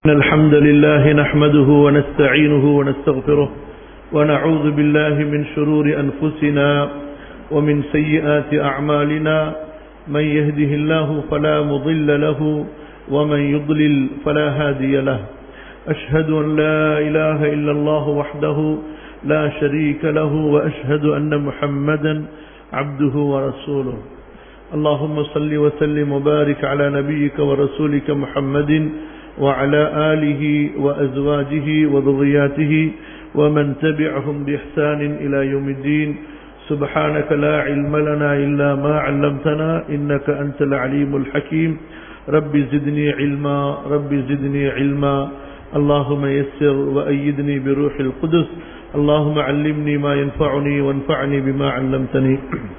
إن الحمد لله نحمده ونستعينه ونستغفره ونعوذ بالله من شرور أنفسنا ومن سيئات أعمالنا من يهده الله فلا مضل له ومن يضلل فلا هادي له أشهد أن لا إله إلا الله وحده لا شريك له وأشهد أن محمدا عبده ورسوله اللهم صل وسلم وبارك على نبيك ورسولك محمد وعلى آله وأزواجه وذرياته ومن تبعهم بإحسان إلى يوم الدين سبحانك لا علم لنا إلا ما علمتنا إنك أنت العليم الحكيم رب زدني علما رب زدني علما اللهم يسر وأيدني بروح القدس اللهم علمني ما ينفعني وانفعني بما علمتني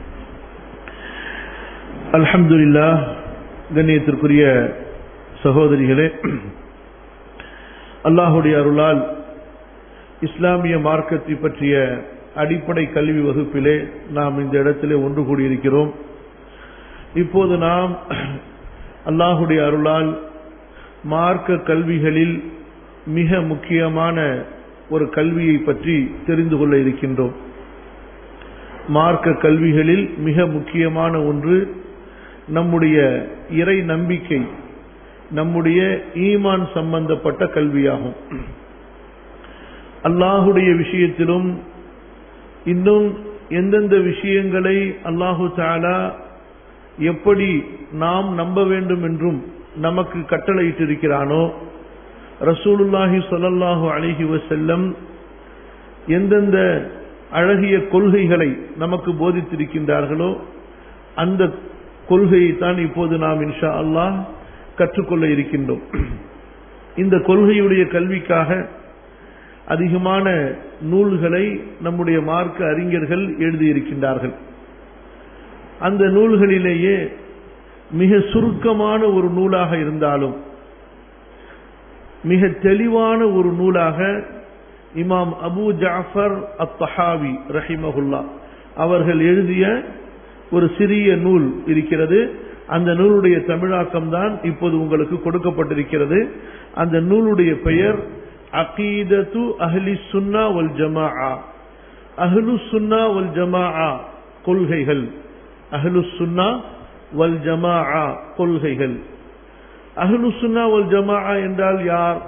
அல்ஹம்துலில்லா கண்ணியத்திற்குரிய சகோதரிகளே அல்லாஹுடைய அருளால் இஸ்லாமிய மார்க்கத்தை பற்றிய அடிப்படை கல்வி வகுப்பிலே நாம் இந்த இடத்திலே ஒன்று கூடியிருக்கிறோம் இப்போது நாம் அல்லாஹுடைய அருளால் மார்க்க கல்விகளில் மிக முக்கியமான ஒரு கல்வியை பற்றி தெரிந்து கொள்ள இருக்கின்றோம் மார்க்க கல்விகளில் மிக முக்கியமான ஒன்று நம்முடைய இறை நம்பிக்கை நம்முடைய ஈமான் சம்பந்தப்பட்ட கல்வியாகும் அல்லாஹுடைய விஷயத்திலும் இன்னும் எந்தெந்த விஷயங்களை அல்லாஹு தாலா எப்படி நாம் நம்ப வேண்டும் என்றும் நமக்கு கட்டளையிட்டிருக்கிறானோ ரசூலுல்லாஹி சொல்லல்லாஹு அழகி வசல்லம் எந்தெந்த அழகிய கொள்கைகளை நமக்கு போதித்திருக்கின்றார்களோ அந்த கொள்கையை தான் இப்போது நாம் இன்ஷா அல்லாஹ் கற்றுக்கொள்ள இருக்கின்றோம் இந்த கொள்கையுடைய கல்விக்காக அதிகமான நூல்களை நம்முடைய மார்க்க அறிஞர்கள் எழுதியிருக்கின்றார்கள் அந்த நூல்களிலேயே மிக சுருக்கமான ஒரு நூலாக இருந்தாலும் மிக தெளிவான ஒரு நூலாக இமாம் அபு ஜாஃபர் அத்தஹாவி ரஹிமஹுல்லா அவர்கள் எழுதிய ஒரு சிறிய நூல் இருக்கிறது அந்த நூலுடைய தமிழாக்கம் தான் இப்போது உங்களுக்கு கொடுக்கப்பட்டிருக்கிறது அந்த நூலுடைய பெயர் அகீதத்து அஹ்லி சுன்னா வல் ஜமா அஹ்லு சுன்னா வல் ஜமா கொள்கைகள் அஹ்லு சுன்னா வல் ஜமா கொள்கைகள் அஹ்லு சுன்னா வல் ஜமா என்றால் யார்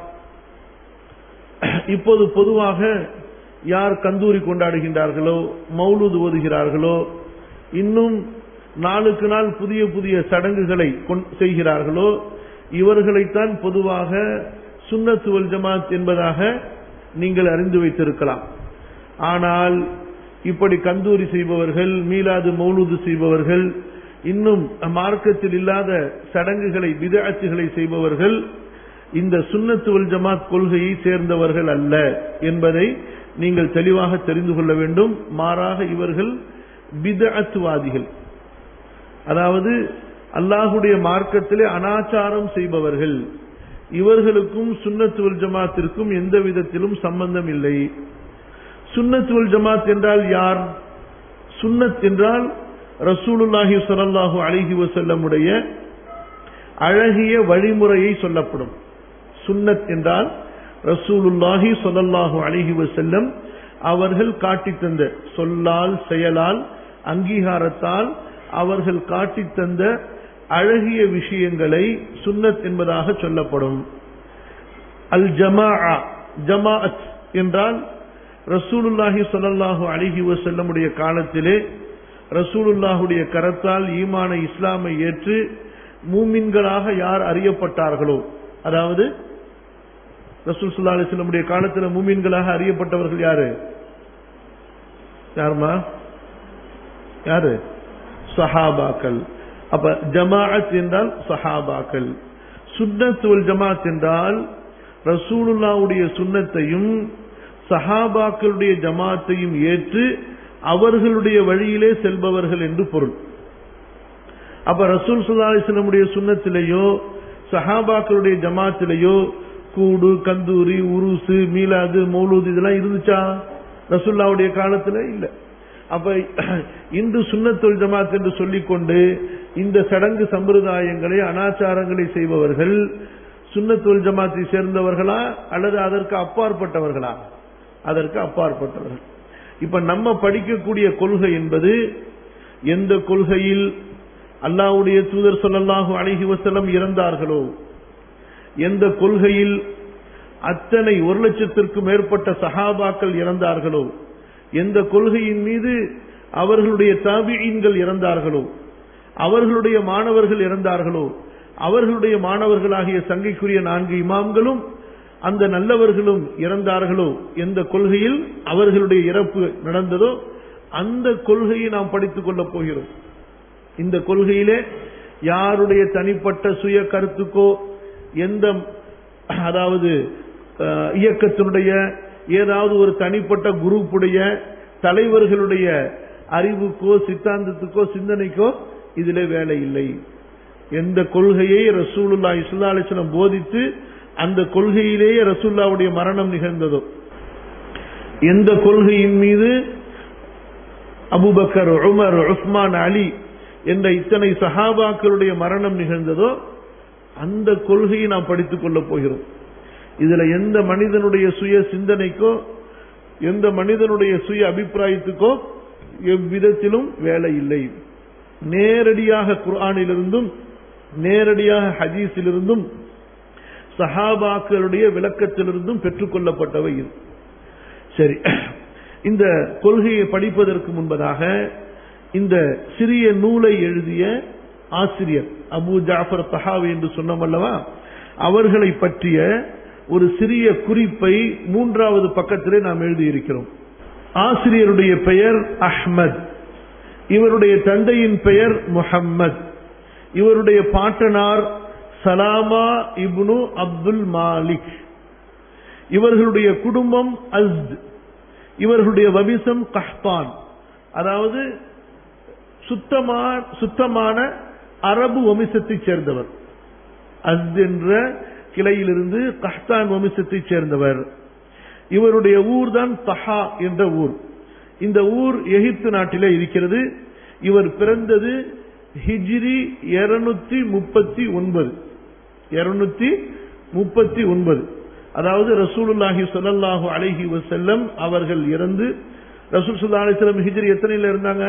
இப்போது பொதுவாக யார் கந்தூரி கொண்டாடுகின்றார்களோ மௌலூது ஓதுகிறார்களோ இன்னும் நாளுக்கு நாள் புதிய புதிய சடங்குகளை செய்கிறார்களோ இவர்களைத்தான் பொதுவாக சுண்ணத்துவல் ஜமாத் என்பதாக நீங்கள் அறிந்து வைத்திருக்கலாம் ஆனால் இப்படி கந்தூரி செய்பவர்கள் மீளாது மௌலூது செய்பவர்கள் இன்னும் மார்க்கத்தில் இல்லாத சடங்குகளை விதாட்சிகளை செய்பவர்கள் இந்த சுண்ணத்துவல் ஜமாத் கொள்கையை சேர்ந்தவர்கள் அல்ல என்பதை நீங்கள் தெளிவாக தெரிந்து கொள்ள வேண்டும் மாறாக இவர்கள் பிதஅத்துவாதிகள் அதாவது அல்லாஹுடைய மார்க்கத்திலே அனாச்சாரம் செய்பவர்கள் இவர்களுக்கும் சுண்ணத்துவல் ஜமாத்திற்கும் எந்த விதத்திலும் சம்பந்தம் இல்லை சுண்ணத்துவல் ஜமாத் என்றால் யார் சுன்னத் என்றால் ரசூலுல்லாஹி சொல்லல்லாஹு அழகி வசல்லமுடைய அழகிய வழிமுறையை சொல்லப்படும் சுன்னத் என்றால் ரசூலுல்லாஹி சொல்லல்லாஹு அழகி வசல்லம் அவர்கள் காட்டி தந்த சொல்லால் செயலால் அங்கீகாரத்தால் அவர்கள் காட்டி தந்த அழகிய விஷயங்களை சுன்னத் என்பதாக சொல்லப்படும் அல் ஜமா ஜமாஅத் என்றால் ரசூலுல்லாஹி சொல்லல்லாஹு அலிஹி வசல்லமுடைய காலத்திலே ரசூலுல்லாஹுடைய கரத்தால் ஈமான இஸ்லாமை ஏற்று மூமின்களாக யார் அறியப்பட்டார்களோ அதாவது ரசூல் சுல்லா அலிஸ்லமுடைய காலத்தில் மூமின்களாக அறியப்பட்டவர்கள் யாரு யாருமா யாரு சஹாபாக்கள் அப்ப ஜமாஅத் என்றால் சஹாபாக்கள் சுன்னத்துவல் ஜமாத் என்றால் ரசூலுல்லாவுடைய சுண்ணத்தையும் சஹாபாக்களுடைய ஜமாத்தையும் ஏற்று அவர்களுடைய வழியிலே செல்பவர்கள் என்று பொருள் அப்ப ரசூல் சுல்லாஸ்லமுடைய சுண்ணத்திலேயோ சஹாபாக்களுடைய ஜமாத்திலேயோ கூடு கந்தூரி உருசு மீலாது மௌலூது இதெல்லாம் இருந்துச்சா ரசுல்லாவுடைய காலத்துல இல்ல அப்ப இந்து சுண்ணத்தொல் ஜமாத் என்று சொல்லிக்கொண்டு இந்த சடங்கு சம்பிரதாயங்களை அனாச்சாரங்களை செய்பவர்கள் சுன்னத்துல் ஜமாத்தை சேர்ந்தவர்களா அல்லது அதற்கு அப்பாற்பட்டவர்களா அதற்கு அப்பாற்பட்டவர்கள் இப்ப நம்ம படிக்கக்கூடிய கொள்கை என்பது எந்த கொள்கையில் அல்லாவுடைய தூதர் சொல்லல்லாஹு அழகி வசலம் இறந்தார்களோ எந்த கொள்கையில் அத்தனை ஒரு லட்சத்திற்கும் மேற்பட்ட சஹாபாக்கள் இறந்தார்களோ எந்த கொள்கையின் மீது அவர்களுடைய தாபியீன்கள் இறந்தார்களோ அவர்களுடைய மாணவர்கள் இறந்தார்களோ அவர்களுடைய மாணவர்களாகிய சங்கைக்குரிய நான்கு இமாம்களும் அந்த நல்லவர்களும் இறந்தார்களோ எந்த கொள்கையில் அவர்களுடைய இறப்பு நடந்ததோ அந்த கொள்கையை நாம் படித்துக் கொள்ளப் போகிறோம் இந்த கொள்கையிலே யாருடைய தனிப்பட்ட சுய கருத்துக்கோ எந்த அதாவது இயக்கத்தினுடைய ஏதாவது ஒரு தனிப்பட்ட குரூப்புடைய தலைவர்களுடைய அறிவுக்கோ சித்தாந்தத்துக்கோ சிந்தனைக்கோ இதுல வேலை இல்லை எந்த கொள்கையை ரசூலுல்லா இஸ்லா அலிஸ்லம் போதித்து அந்த கொள்கையிலேயே ரசூல்லாவுடைய மரணம் நிகழ்ந்ததோ எந்த கொள்கையின் மீது அபுபக்கர் உமர் உஸ்மான் அலி என்ற இத்தனை சஹாபாக்களுடைய மரணம் நிகழ்ந்ததோ அந்த கொள்கையை நாம் படித்துக் கொள்ளப் போகிறோம் இதுல எந்த மனிதனுடைய சுய சிந்தனைக்கோ எந்த மனிதனுடைய சுய அபிப்பிராயத்துக்கோ எவ்விதத்திலும் வேலை இல்லை நேரடியாக குர்ஆனிலிருந்தும் நேரடியாக ஹதீஸிலிருந்தும் சஹாபாக்களுடைய விளக்கத்திலிருந்தும் பெற்றுக்கொள்ளப்பட்டவை இது சரி இந்த கொள்கையை படிப்பதற்கு முன்பதாக இந்த சிறிய நூலை எழுதிய ஆசிரியர் அபு ஜாஃபர் தஹாவி என்று சொன்னோம் அல்லவா அவர்களை பற்றிய ஒரு சிறிய குறிப்பை மூன்றாவது பக்கத்திலே நாம் எழுதியிருக்கிறோம் ஆசிரியருடைய பெயர் அஹ்மத் இவருடைய தந்தையின் பெயர் முஹம்மத் இவருடைய பாட்டனார் சலாமா இப்னு அப்துல் மாலிக் இவர்களுடைய குடும்பம் அஸ்த் இவர்களுடைய வபிசம் கஹ்தான் அதாவது சுத்தமான சுத்தமான அரபு வம்சத்தைச் சேர்ந்தவர் அஸ்த் என்ற கிளையிலிருந்து கஹ்தான் வம்சத்தைச் சேர்ந்தவர் இவருடைய ஊர் தான் தஹா என்ற ஊர் இந்த ஊர் எகிப்து நாட்டிலே இருக்கிறது இவர் பிறந்தது ஹிஜ்ரி இருநூத்தி முப்பத்தி ஒன்பது இருநூத்தி முப்பத்தி ஒன்பது அதாவது ரசூலுல்லாஹி சொல்லல்லாஹு அலைஹி வசல்லம் அவர்கள் இறந்து ரசூல் சுல்லா அலிஸ்லம் ஹிஜ்ரி எத்தனையில இருந்தாங்க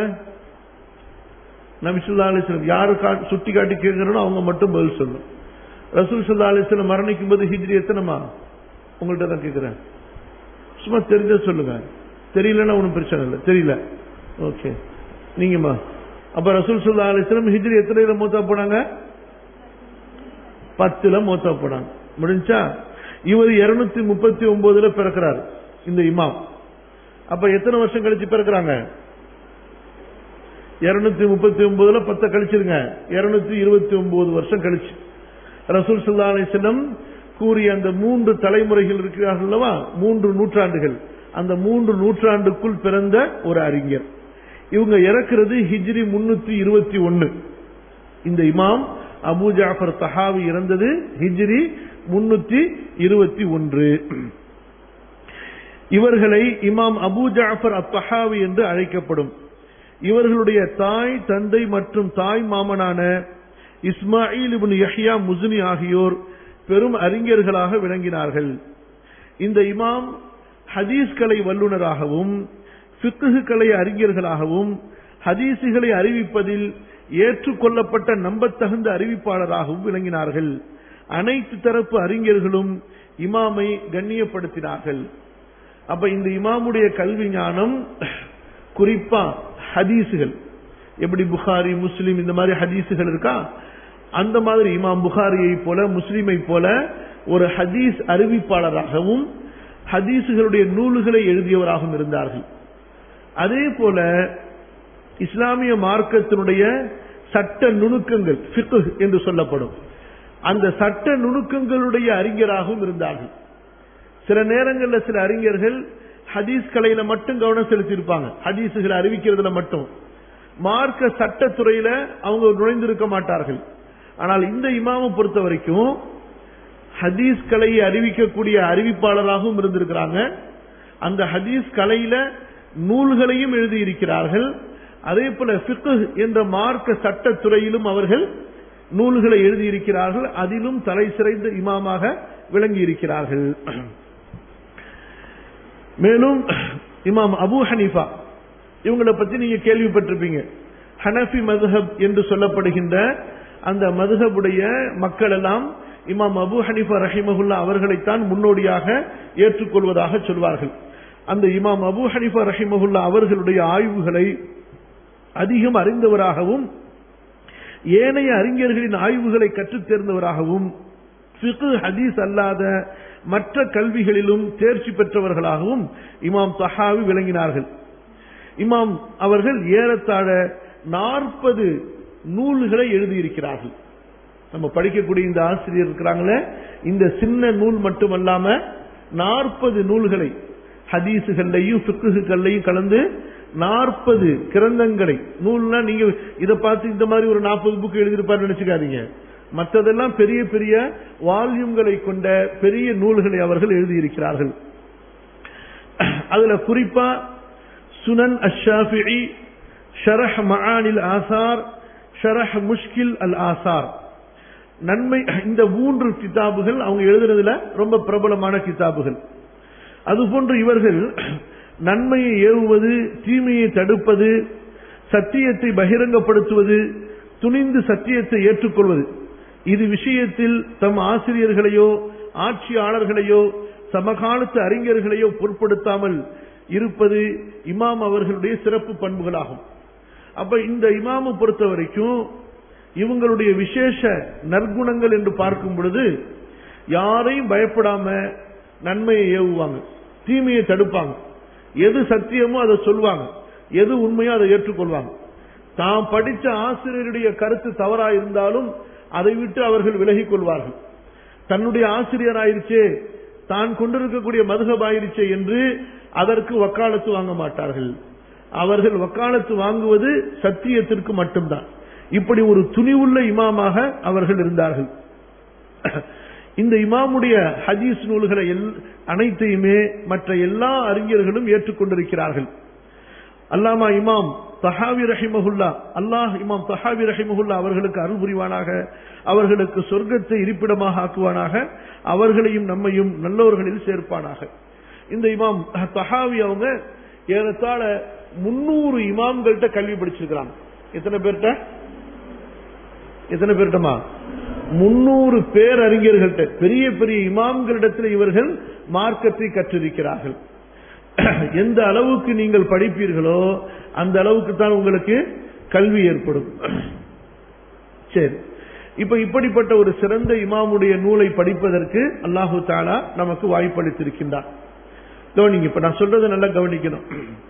நபிசுல்லா அலிஸ்லம் யாரு சுட்டி காட்டி கேட்கிறனோ அவங்க மட்டும் பதில் சொல்லணும் ரசூல் சுல்லா அலிஸ்லம் மரணிக்கும் போது ஹிஜ்ரி எத்தனைமா உங்கள்கிட்ட தான் கேட்கிறேன் சும்மா தெரிஞ்ச சொல்லுங்க தெரியலன்னா ஒன்றும் பிரச்சனை இல்லை தெரியல ஓகே நீங்கம்மா அப்ப ரசூல் சுல்லா அலிஸ்லம் ஹிஜ்ரி எத்தனையில மூத்தா போனாங்க பத்துல மூத்தா போனாங்க முடிஞ்சா இவர் இருநூத்தி முப்பத்தி ஒன்பதுல பிறக்கிறார் இந்த இமாம் அப்ப எத்தனை வருஷம் கழிச்சு பிறக்கிறாங்க இருநூத்தி முப்பத்தி ஒன்பதுல பத்த கழிச்சிருங்க இருநூத்தி இருபத்தி ஒன்பது வருஷம் கழிச்சு ரசூல் சுல்லா அலிஸ்லம் கூறிய அந்த மூன்று தலைமுறைகள் இருக்கிறார்கள் அல்லவா மூன்று நூற்றாண்டுகள் அந்த மூன்று நூற்றாண்டுக்குள் பிறந்த ஒரு அறிஞர் இவங்க இறக்குறது ஹிஜ்ரி முன்னூத்தி இருபத்தி ஒன்னு இந்த இமாம் அபு ஜாஃபர் தஹாவி இறந்தது ஹிஜ்ரி முன்னூத்தி இருபத்தி ஒன்று இவர்களை இமாம் அபு ஜாஃபர் அத்தஹாவி என்று அழைக்கப்படும் இவர்களுடைய தாய் தந்தை மற்றும் தாய் மாமனான இஸ்மாயில் இபின் யஹ்யா முஸ்னி ஆகியோர் பெரும் அறிஞர்களாக விளங்கினார்கள் இந்த இமாம் ஹதீஸ் கலை வல்லுநராகவும் பிக்குகு கலை அறிஞர்களாகவும் ஹதீசுகளை அறிவிப்பதில் ஏற்றுக்கொள்ளப்பட்ட நம்பத்தகுந்த அறிவிப்பாளராகவும் விளங்கினார்கள் அனைத்து தரப்பு அறிஞர்களும் இமாமை கண்ணியப்படுத்தினார்கள் அப்ப இந்த இமாமுடைய கல்வி ஞானம் குறிப்பா ஹதீசுகள் எப்படி புகாரி முஸ்லீம் இந்த மாதிரி ஹதீசுகள் இருக்கா அந்த மாதிரி இமாம் புகாரியை போல முஸ்லீமை போல ஒரு ஹதீஸ் அறிவிப்பாளராகவும் ஹதீசுகளுடைய நூல்களை எழுதியவராகவும் இருந்தார்கள் அதே போல இஸ்லாமிய மார்க்கத்தினுடைய சட்ட நுணுக்கங்கள் ஃபிக்கு என்று சொல்லப்படும் அந்த சட்ட நுணுக்கங்களுடைய அறிஞராகவும் இருந்தார்கள் சில நேரங்களில் சில அறிஞர்கள் ஹதீஸ் கலையில மட்டும் கவனம் செலுத்தியிருப்பாங்க ஹதீஸுகளை அறிவிக்கிறதுல மட்டும் மார்க்க சட்டத்துறையில அவங்க நுழைந்திருக்க மாட்டார்கள் ஆனால் இந்த இமாமை பொறுத்த வரைக்கும் ஹதீஸ் கலையை அறிவிக்கக்கூடிய அறிவிப்பாளராகவும் இருந்திருக்கிறாங்க அந்த ஹதீஸ் கலையில நூல்களையும் எழுதியிருக்கிறார்கள் அதே போல ஃபிக்கு என்ற மார்க்க சட்டத்துறையிலும் அவர்கள் நூல்களை எழுதியிருக்கிறார்கள் அதிலும் தலை சிறைந்த இமாமாக விளங்கி இருக்கிறார்கள் மேலும் இமாம் அபு ஹனீஃபா இவங்களை பத்தி நீங்க கேள்விப்பட்டிருப்பீங்க ஹனஃபி மதுஹப் என்று சொல்லப்படுகின்ற அந்த மதுஹபுடைய மக்கள் எல்லாம் இமாம் அபு ஹனீஃபா ரஹிமகுல்லா அவர்களைத்தான் முன்னோடியாக ஏற்றுக்கொள்வதாக சொல்வார்கள் அந்த இமாம் அபு ஹனீஃபா ரஹிமகுல்லா அவர்களுடைய ஆய்வுகளை அதிகம் அறிந்தவராகவும் ஏனைய அறிஞர்களின் ஆய்வுகளை கற்றுத் தேர்ந்தவராகவும் ஃபிகு ஹதீஸ் அல்லாத மற்ற கல்விகளிலும் தேர்ச்சி பெற்றவர்களாகவும் இமாம் தஹாவி விளங்கினார்கள் இமாம் அவர்கள் ஏறத்தாழ நாற்பது நூல்களை எழுதியிருக்கிறார்கள் நம்ம படிக்கக்கூடிய இந்த ஆசிரியர் இருக்கிறாங்களே இந்த சின்ன நூல் மட்டுமல்லாம நாற்பது நூல்களை ஹதீஸுகள்லையும் பிக்குகள்லையும் கலந்து நாற்பது கிரந்தங்களை நூல்னா நீங்க இதை பார்த்து இந்த மாதிரி ஒரு நாற்பது புக் எழுதியிருப்பாரு நினைச்சுக்காதீங்க மற்றதெல்லாம் பெரிய பெரிய வால்யூம்களை கொண்ட பெரிய நூல்களை அவர்கள் எழுதியிருக்கிறார்கள் அதுல குறிப்பா சுனன் அஷாஃபி ஷரஹ் மஆனில் ஆசார் ஷரஹ் முஷ்கில் அல் ஆசார் நன்மை இந்த மூன்று கிதாபுகள் அவங்க எழுதுறதுல ரொம்ப பிரபலமான கிதாபுகள் அதுபோன்று இவர்கள் நன்மையை ஏவுவது தீமையை தடுப்பது சத்தியத்தை பகிரங்கப்படுத்துவது துணிந்து சத்தியத்தை ஏற்றுக்கொள்வது இது விஷயத்தில் தம் ஆசிரியர்களையோ ஆட்சியாளர்களையோ சமகாலத்து அறிஞர்களையோ பொருட்படுத்தாமல் இருப்பது இமாம் அவர்களுடைய சிறப்பு பண்புகளாகும் அப்ப இந்த இமாமை பொறுத்த வரைக்கும் இவங்களுடைய விசேஷ நற்குணங்கள் என்று பார்க்கும் பொழுது யாரையும் பயப்படாம நன்மையை ஏவுவாங்க தீமையை தடுப்பாங்க எது சத்தியமோ அதை சொல்லுவாங்க எது உண்மையோ அதை ஏற்றுக்கொள்வாங்க தாம் படித்த ஆசிரியருடைய கருத்து தவறா இருந்தாலும் அதை விட்டு அவர்கள் விலகிக் கொள்வார்கள் தன்னுடைய ஆசிரியர் ஆயிருச்சே தான் கொண்டிருக்கக்கூடிய மதுகப் ஆயிருச்சே என்று அதற்கு வக்காலத்து வாங்க மாட்டார்கள் அவர்கள் வக்காலத்து வாங்குவது சத்தியத்திற்கு மட்டும்தான் இப்படி ஒரு துணிவுள்ள இமாமாக அவர்கள் இருந்தார்கள் இந்த இமாமுடைய ஹதீஸ் நூல்களை அனைத்தையுமே மற்ற எல்லா அறிஞர்களும் ஏற்றுக்கொண்டிருக்கிறார்கள் அல்லாமா இமாம் தஹாவி ரஹிமஹுல்லா அல்லாஹ் இமாம் தஹாவி ரஹிமஹுல்லா அவர்களுக்கு அருள் புரிவானாக அவர்களுக்கு சொர்க்கத்தை இருப்பிடமாக ஆக்குவானாக அவர்களையும் நம்மையும் நல்லவர்களில் சேர்ப்பானாக இந்த இமாம் தஹாவி அவங்க ஏறத்தாழ முன்னூறு இமாம்கள்ட்ட கல்வி படிச்சிருக்கிறாங்க எத்தனை பேர்கிட்ட எத்தனை பேர்ட்டமா முன்னூறு பேரறிஞர்கள்ட்ட பெரிய பெரிய இமாம்களிடத்தில் இவர்கள் மார்க்கத்தை கற்றிருக்கிறார்கள் எந்த அளவுக்கு நீங்கள் படிப்பீர்களோ அந்த அளவுக்கு தான் உங்களுக்கு கல்வி ஏற்படும் சரி இப்ப இப்படிப்பட்ட ஒரு சிறந்த இமாமுடைய நூலை படிப்பதற்கு அல்லாஹு தாலா நமக்கு வாய்ப்பளித்திருக்கின்றார் கவனிங்க இப்ப நான் சொல்றதை நல்லா கவனிக்கணும்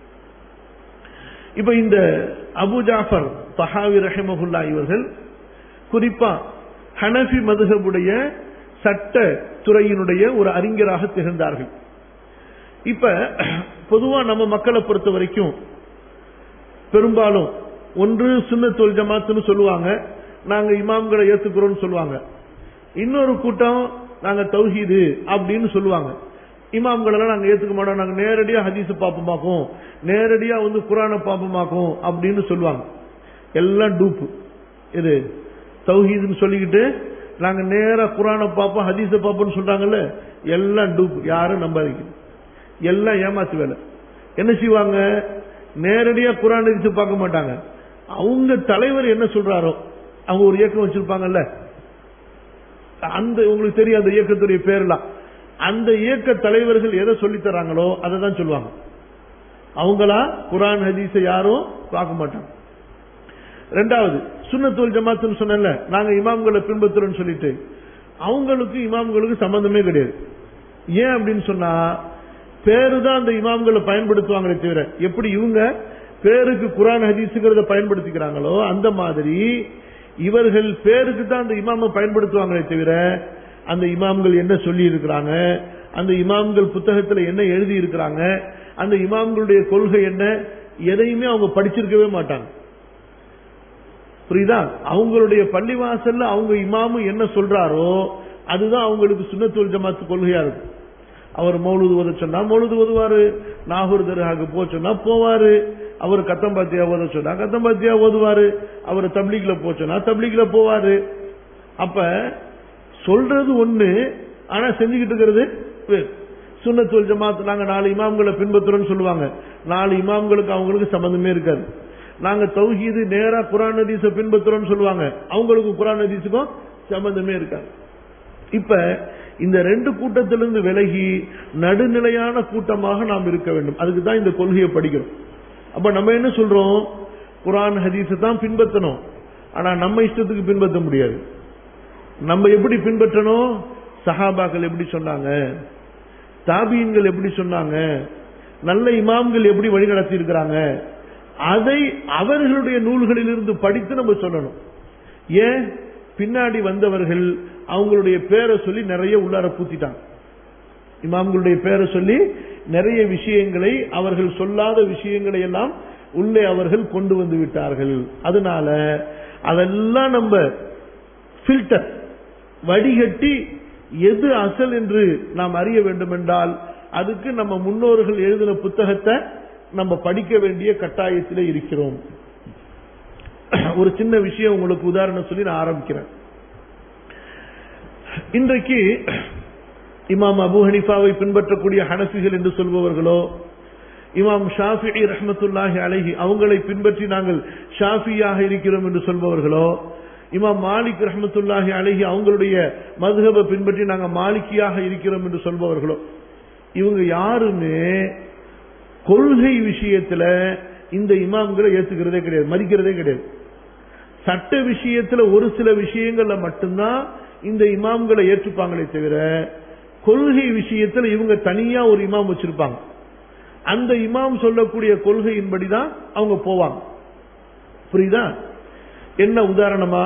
இப்ப இந்த அபு ஜாஃபர் தஹாவி ரஹமகுல்லா இவர்கள் குறிப்பா ஹனஃபி மதுகபுடைய சட்ட துறையினுடைய ஒரு அறிஞராக திகழ்ந்தார்கள் இப்ப பொதுவா நம்ம மக்களை பொறுத்த வரைக்கும் பெரும்பாலும் ஒன்று சுண்ணத்தோல் ஜமாத்துன்னு சொல்லுவாங்க நாங்க இமாம்களை ஏத்துக்கிறோம்னு சொல்லுவாங்க இன்னொரு கூட்டம் நாங்க தௌஹீது அப்படின்னு சொல்லுவாங்க இமாம்களெல்லாம் நாங்க ஏத்துக்க மாட்டோம் நாங்க நேரடியா ஹதீஸ் பாப்பமாக்கும் நேரடியா வந்து குரான பாப்பமாக்கும் அப்படின்னு சொல்லுவாங்க எல்லாம் டூப்பு இது தௌஹீதுன்னு சொல்லிக்கிட்டு நாங்க நேரா குரான பார்ப்போம் ஹதீஸ பார்ப்போம்னு சொல்றாங்கல்ல எல்லாம் டூப் யாரும் நம்பாதீங்க எல்லாம் ஏமாத்து வேலை என்ன செய்வாங்க நேரடியா குரான் ஹதீஸ் பார்க்க மாட்டாங்க அவங்க தலைவர் என்ன சொல்றாரோ அவங்க ஒரு இயக்கம் வச்சிருப்பாங்கல்ல அந்த உங்களுக்கு தெரியும் அந்த இயக்கத்துடைய பேர்லாம் அந்த இயக்க தலைவர்கள் எதை சொல்லி தராங்களோ அதை தான் சொல்லுவாங்க அவங்களா குரான் ஹதீஸை யாரும் பார்க்க மாட்டாங்க ரெண்டாவது சுண்ணத்தோல் ஜமாத்துன்னு சொன்னல நாங்க இமாம்களை பின்பற்றுறோம்னு சொல்லிட்டு அவங்களுக்கு இமாம்களுக்கு சம்பந்தமே கிடையாது ஏன் அப்படின்னு சொன்னா பேரு தான் அந்த இமாம்களை பயன்படுத்துவாங்களே தவிர எப்படி இவங்க பேருக்கு குரான் ஹதீஸுங்கிறத பயன்படுத்திக்கிறாங்களோ அந்த மாதிரி இவர்கள் பேருக்கு தான் அந்த இமாமை பயன்படுத்துவாங்களே தவிர அந்த இமாம்கள் என்ன சொல்லி இருக்கிறாங்க அந்த இமாம்கள் புத்தகத்தில் என்ன எழுதி இருக்கிறாங்க அந்த இமாம்களுடைய கொள்கை என்ன எதையுமே அவங்க படிச்சிருக்கவே மாட்டாங்க புரியுதா அவங்களுடைய பள்ளிவாசல்ல அவங்க இமாமு என்ன சொல்றாரோ அதுதான் அவங்களுக்கு சுண்ணத்தோல் ஜமாத்து கொள்கையா இருக்கும் அவர் மௌலுது ஓத சொன்னா மௌலுது ஓதுவாரு நாகூர் தர்காக்கு போக சொன்னா போவாரு அவர் கத்தம்பாத்தியா ஓத சொன்னா கத்தம்பாத்தியா ஓதுவாரு அவர் தப்லீக்ல போக சொன்னா தப்லீக்ல போவாரு அப்ப சொல்றது ஒண்ணு ஆனா செஞ்சுக்கிட்டு இருக்கிறது வேறு சுண்ணத்துல் ஜமாத் நாங்க நாலு இமாம்களை பின்பற்றுறோம்னு சொல்லுவாங்க நாலு இமாம்களுக்கு அவங்களுக்கு சம்பந்தமே இருக்காது நாங்க தௌஹீது நேரா குரான் ஹதீஸை பின்பற்றுறோம்னு சொல்லுவாங்க அவங்களுக்கு குரான் ஹதீஸுக்கும் சம்பந்தமே இருக்காது இப்ப இந்த ரெண்டு கூட்டத்திலிருந்து விலகி நடுநிலையான கூட்டமாக நாம் இருக்க வேண்டும் அதுக்கு தான் இந்த கொள்கையை படிக்கிறோம் அப்ப நம்ம என்ன சொல்றோம் குரான் ஹதீஸை தான் பின்பற்றணும் ஆனா நம்ம இஷ்டத்துக்கு பின்பற்ற முடியாது நம்ம எப்படி பின்பற்றணும் சஹாபாக்கள் எப்படி சொன்னாங்க தாபியன்கள் எப்படி சொன்னாங்க நல்ல இமாம்கள் எப்படி வழிநடத்தி இருக்கிறாங்க அதை அவர்களுடைய நூல்களிலிருந்து படித்து நம்ம சொல்லணும் ஏன் பின்னாடி வந்தவர்கள் அவங்களுடைய பேரை சொல்லி நிறைய உள்ளார பூத்திட்டாங்க இமாம்களுடைய பேரை சொல்லி நிறைய விஷயங்களை அவர்கள் சொல்லாத விஷயங்களை எல்லாம் உள்ளே அவர்கள் கொண்டு வந்து விட்டார்கள் அதனால அதெல்லாம் நம்ம ஃபில்டர் வடிகட்டி எது அசல் என்று நாம் அறிய வேண்டும் என்றால் அதுக்கு நம்ம முன்னோர்கள் எழுதின புத்தகத்தை நம்ம படிக்க வேண்டிய கட்டாயத்தில் இருக்கிறோம் ஒரு சின்ன விஷயம் உங்களுக்கு உதாரணம் சொல்லி நான் ஆரம்பிக்கிறேன் இன்றைக்கு இமாம் அபு ஹனிஃபாவை பின்பற்றக்கூடிய ஹனஃபிகள் என்று சொல்பவர்களோ இமாம் ஷாஃபி ரஹமத்துல்லாஹி அலஹி அவங்களை பின்பற்றி நாங்கள் ஷாஃபியாக இருக்கிறோம் என்று சொல்பவர்களோ இமாம் மாலிக் ரஹமத்துல்லாஹி அலஹி அவங்களுடைய மதுகபை பின்பற்றி நாங்கள் மாலிக்கியாக இருக்கிறோம் என்று சொல்பவர்களோ இவங்க யாருமே கொள்கை விஷயத்துல இந்த இமாம்களை ஏத்துக்கிறதே கிடையாது மதிக்கிறதே கிடையாது சட்ட விஷயத்துல ஒரு சில விஷயங்கள்ல மட்டும்தான் இந்த இமாம்களை ஏற்றுப்பாங்களே தவிர கொள்கை விஷயத்துல இவங்க தனியா ஒரு இமாம் வச்சிருப்பாங்க அந்த இமாம் சொல்லக்கூடிய கொள்கையின்படிதான் அவங்க போவாங்க புரியுதா என்ன உதாரணமா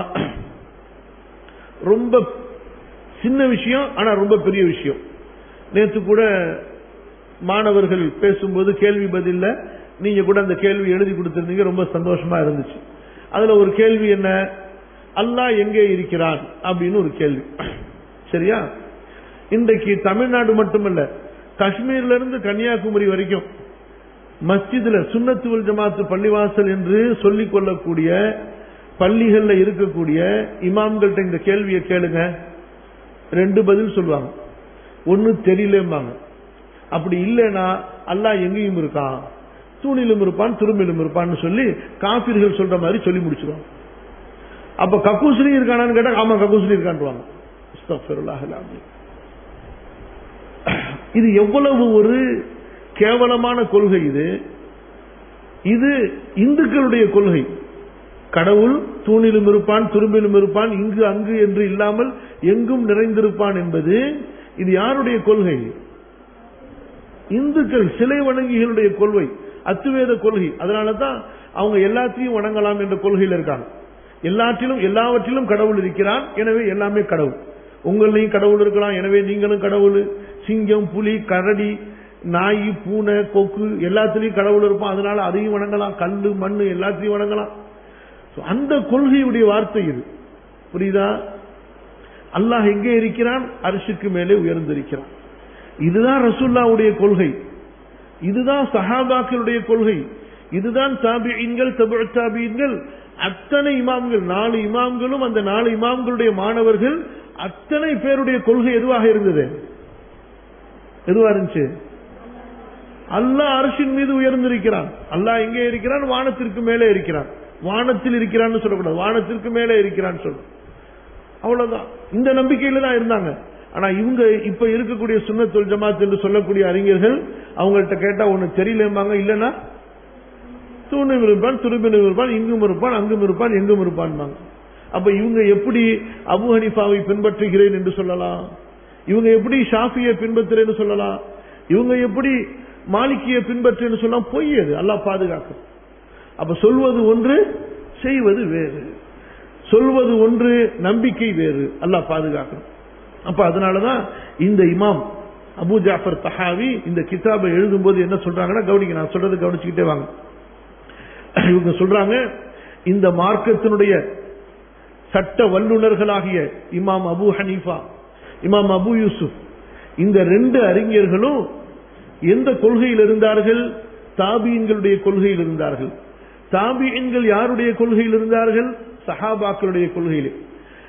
ரொம்ப சின்ன விஷயம் ஆனா ரொம்ப பெரிய விஷயம் நேற்று கூட மாணவர்கள் பேசும்போது கேள்வி பதில்ல நீங்க கூட அந்த கேள்வி எழுதி கொடுத்திருந்தீங்க ரொம்ப சந்தோஷமா இருந்துச்சு அதுல ஒரு கேள்வி என்ன அல்லாஹ் எங்கே இருக்கிறான் அப்படின்னு ஒரு கேள்வி சரியா இன்றைக்கு தமிழ்நாடு மட்டுமல்ல காஷ்மீர்ல இருந்து கன்னியாகுமரி வரைக்கும் மஸ்ஜிதுல சுண்ணத்துவல் ஜமாத்து பள்ளிவாசல் என்று சொல்லிக் கொள்ளக்கூடிய பள்ளிகள்ல இருக்கக்கூடிய இமாம்கள்ட்ட இந்த கேள்வியை கேளுங்க ரெண்டு பதில் சொல்லுவாங்க ஒன்னு தெரியலம்பாங்க அப்படி இல்லைன்னா அல்லாஹ் எங்கேயும் இருக்கான் தூணிலும் இருப்பான் துரும்பிலும் இருப்பான்னு சொல்லி காபிர்கள் சொல்ற மாதிரி சொல்லி முடிச்சிருவாங்க அப்ப கக்கூஸ்லி இருக்கானான்னு கேட்டா ஆமா கக்கூஸ்லி இருக்கான்வாங்க இது எவ்வளவு ஒரு கேவலமான கொள்கை இது இது இந்துக்களுடைய கொள்கை கடவுள் தூணிலும் இருப்பான் துரும்பிலும் இருப்பான் இங்கு அங்கு என்று இல்லாமல் எங்கும் நிறைந்திருப்பான் என்பது இது யாருடைய கொள்கை இந்துக்கள் சிலை வணங்கிகளுடைய கொள்கை அத்துவேத கொள்கை அதனால தான் அவங்க எல்லாத்தையும் வணங்கலாம் என்ற கொள்கையில் இருக்காங்க எல்லாற்றிலும் எல்லாவற்றிலும் கடவுள் இருக்கிறான் எனவே எல்லாமே கடவுள் உங்களையும் கடவுள் இருக்கலாம் எனவே நீங்களும் கடவுள் சிங்கம் புலி கரடி நாய் பூனை கொக்கு எல்லாத்திலையும் கடவுள் இருப்பான் அதனால அதையும் வணங்கலாம் கல்லு மண்ணு எல்லாத்தையும் வணங்கலாம் அந்த கொள்கையுடைய வார்த்தை இது புரியுதா அல்லாஹ் எங்கே இருக்கிறான் அரிசுக்கு மேலே உயர்ந்திருக்கிறான் இதுதான் ரசுல்லாவுடைய கொள்கை இதுதான் சஹாபாக்களுடைய கொள்கை இதுதான் தாபியன்கள் தபு தாபியன்கள் அத்தனை இமாம்கள் நாலு இமாம்களும் அந்த நாலு இமாம்களுடைய மாணவர்கள் அத்தனை பேருடைய கொள்கை எதுவாக இருந்தது எதுவா இருந்துச்சு அல்லாஹ் அரசின் மீது உயர்ந்திருக்கிறான் அல்லாஹ் எங்கே இருக்கிறான் வானத்திற்கு மேலே இருக்கிறான் வானத்தில் இருக்கிறான்னு சொல்லக்கூடாது வானத்திற்கு மேலே இருக்கிறான்னு சொல்லணும் அவ்வளவுதான் இந்த நம்பிக்கையில தான் இருந்தாங்க ஆனா இவங்க இப்ப இருக்கக்கூடிய சுண்ணத்துல் ஜமாத் என்று சொல்லக்கூடிய அறிஞர்கள் அவங்கள்ட்ட கேட்டா ஒண்ணு தெரியலம்பாங்க இல்லைன்னா தூணும் இருப்பான் துருபினும் இருப்பான் இங்கும் இருப்பான் அங்கும் இருப்பான் எங்கும் இருப்பான் அப்ப இவங்க எப்படி அபு ஹனிஃபாவை பின்பற்றுகிறேன் என்று சொல்லலாம் இவங்க எப்படி ஷாஃபியை பின்பற்றுறேன்னு சொல்லலாம் இவங்க எப்படி மாலிக்கியை பின்பற்றுன்னு சொல்லலாம் பொய் அது அல்லாஹ் பாதுகாக்கும் அப்ப சொல்வது ஒன்று செய்வது வேறு சொல்வது ஒன்று நம்பிக்கை வேறு அல்லாஹ் பாதுகாக்கணும் அப்ப அதனாலதான் இந்த இமாம் அபு ஜாஃபர் தஹாவி இந்த கிதாபை எழுதும் போது என்ன சொல்றாங்கன்னா கவனிக்க நான் சொல்றது கவனிச்சுக்கிட்டே வாங்க இவங்க சொல்றாங்க இந்த மார்க்கத்தினுடைய சட்ட வல்லுநர்களாகிய இமாம் அபு ஹனீஃபா இமாம் அபு யூசுப் இந்த ரெண்டு அறிஞர்களும் எந்த கொள்கையில் இருந்தார்கள் தாபியன்களுடைய கொள்கையில் இருந்தார்கள் தாபியன்கள் யாருடைய கொள்கையில் இருந்தார்கள் சஹாபாக்களுடைய கொள்கையில்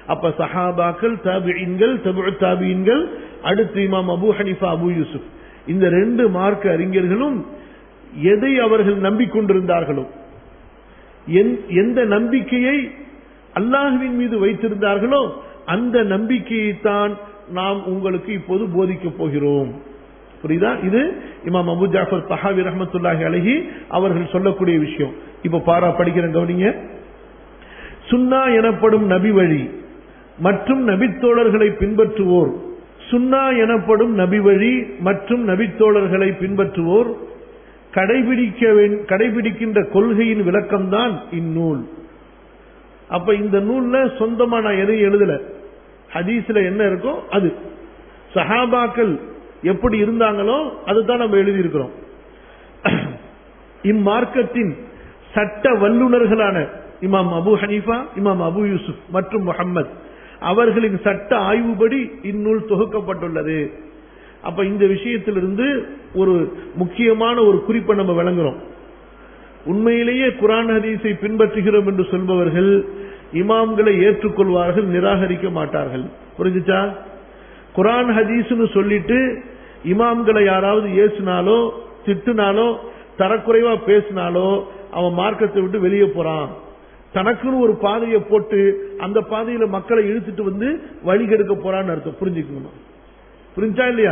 அப்ப சஹாபாக்கள் தாபியின்கள் தபு தாபியின்கள் அடுத்து இமாம் அபு ஹனிஃபா அபு யூசுப் இந்த ரெண்டு மார்க்க அறிஞர்களும் எதை அவர்கள் நம்பிக்கொண்டிருந்தார்களோ எந்- எந்த நம்பிக்கையை அல்லாஹுவின் மீது வைத்திருந்தார்களோ அந்த நம்பிக்கையைத்தான் நாம் உங்களுக்கு இப்போது போதிக்கப் போகிறோம் புரியுதா இது இமாம் அபு ஜாஃபர் தஹாவி ரஹமத்துல்லாஹி அலஹி அவர்கள் சொல்லக்கூடிய விஷயம் இப்ப பாரா படிக்கிறேன் கவனிங்க சுன்னா எனப்படும் நபி வழி மற்றும் நபித்தோழர்களை பின்பற்றுவோர் சுன்னா எனப்படும் நபி வழி மற்றும் நபித்தோழர்களை பின்பற்றுவோர் கடைபிடிக்க வேண்- கடைபிடிக்கின்ற கொள்கையின் விளக்கம்தான் இந்நூல் அப்ப இந்த நூல்ல சொந்தமா நான் எதையும் எழுதல ஹதீஸ்ல என்ன இருக்கோ அது சஹாபாக்கள் எப்படி இருந்தாங்களோ அதுதான் நம்ம எழுதியிருக்கிறோம் இம்மார்க்கத்தின் சட்ட வல்லுநர்களான இமாம் அபு ஹனீஃபா இமாம் அபு யூசுப் மற்றும் முஹம்மத் அவர்களின் சட்ட ஆய்வுபடி இந்நூல் தொகுக்கப்பட்டுள்ளது அப்ப இந்த விஷயத்திலிருந்து ஒரு முக்கியமான ஒரு குறிப்பை நம்ம விளங்குறோம் உண்மையிலேயே குரான் ஹதீஸை பின்பற்றுகிறோம் என்று சொல்பவர்கள் இமாம்களை ஏற்றுக்கொள்வார்கள் நிராகரிக்க மாட்டார்கள் புரிஞ்சுச்சா குரான் ஹதீஸ்னு சொல்லிட்டு இமாம்களை யாராவது ஏசினாலோ திட்டுனாலோ தரக்குறைவா பேசினாலோ அவன் மார்க்கத்தை விட்டு வெளியே போறான் தனக்குன்னு ஒரு பாதையை போட்டு அந்த பாதையில மக்களை இழுத்துட்டு வந்து வழி கெடுக்க போறான்னு அர்த்தம் புரிஞ்சுக்கணும் புரிஞ்சா இல்லையா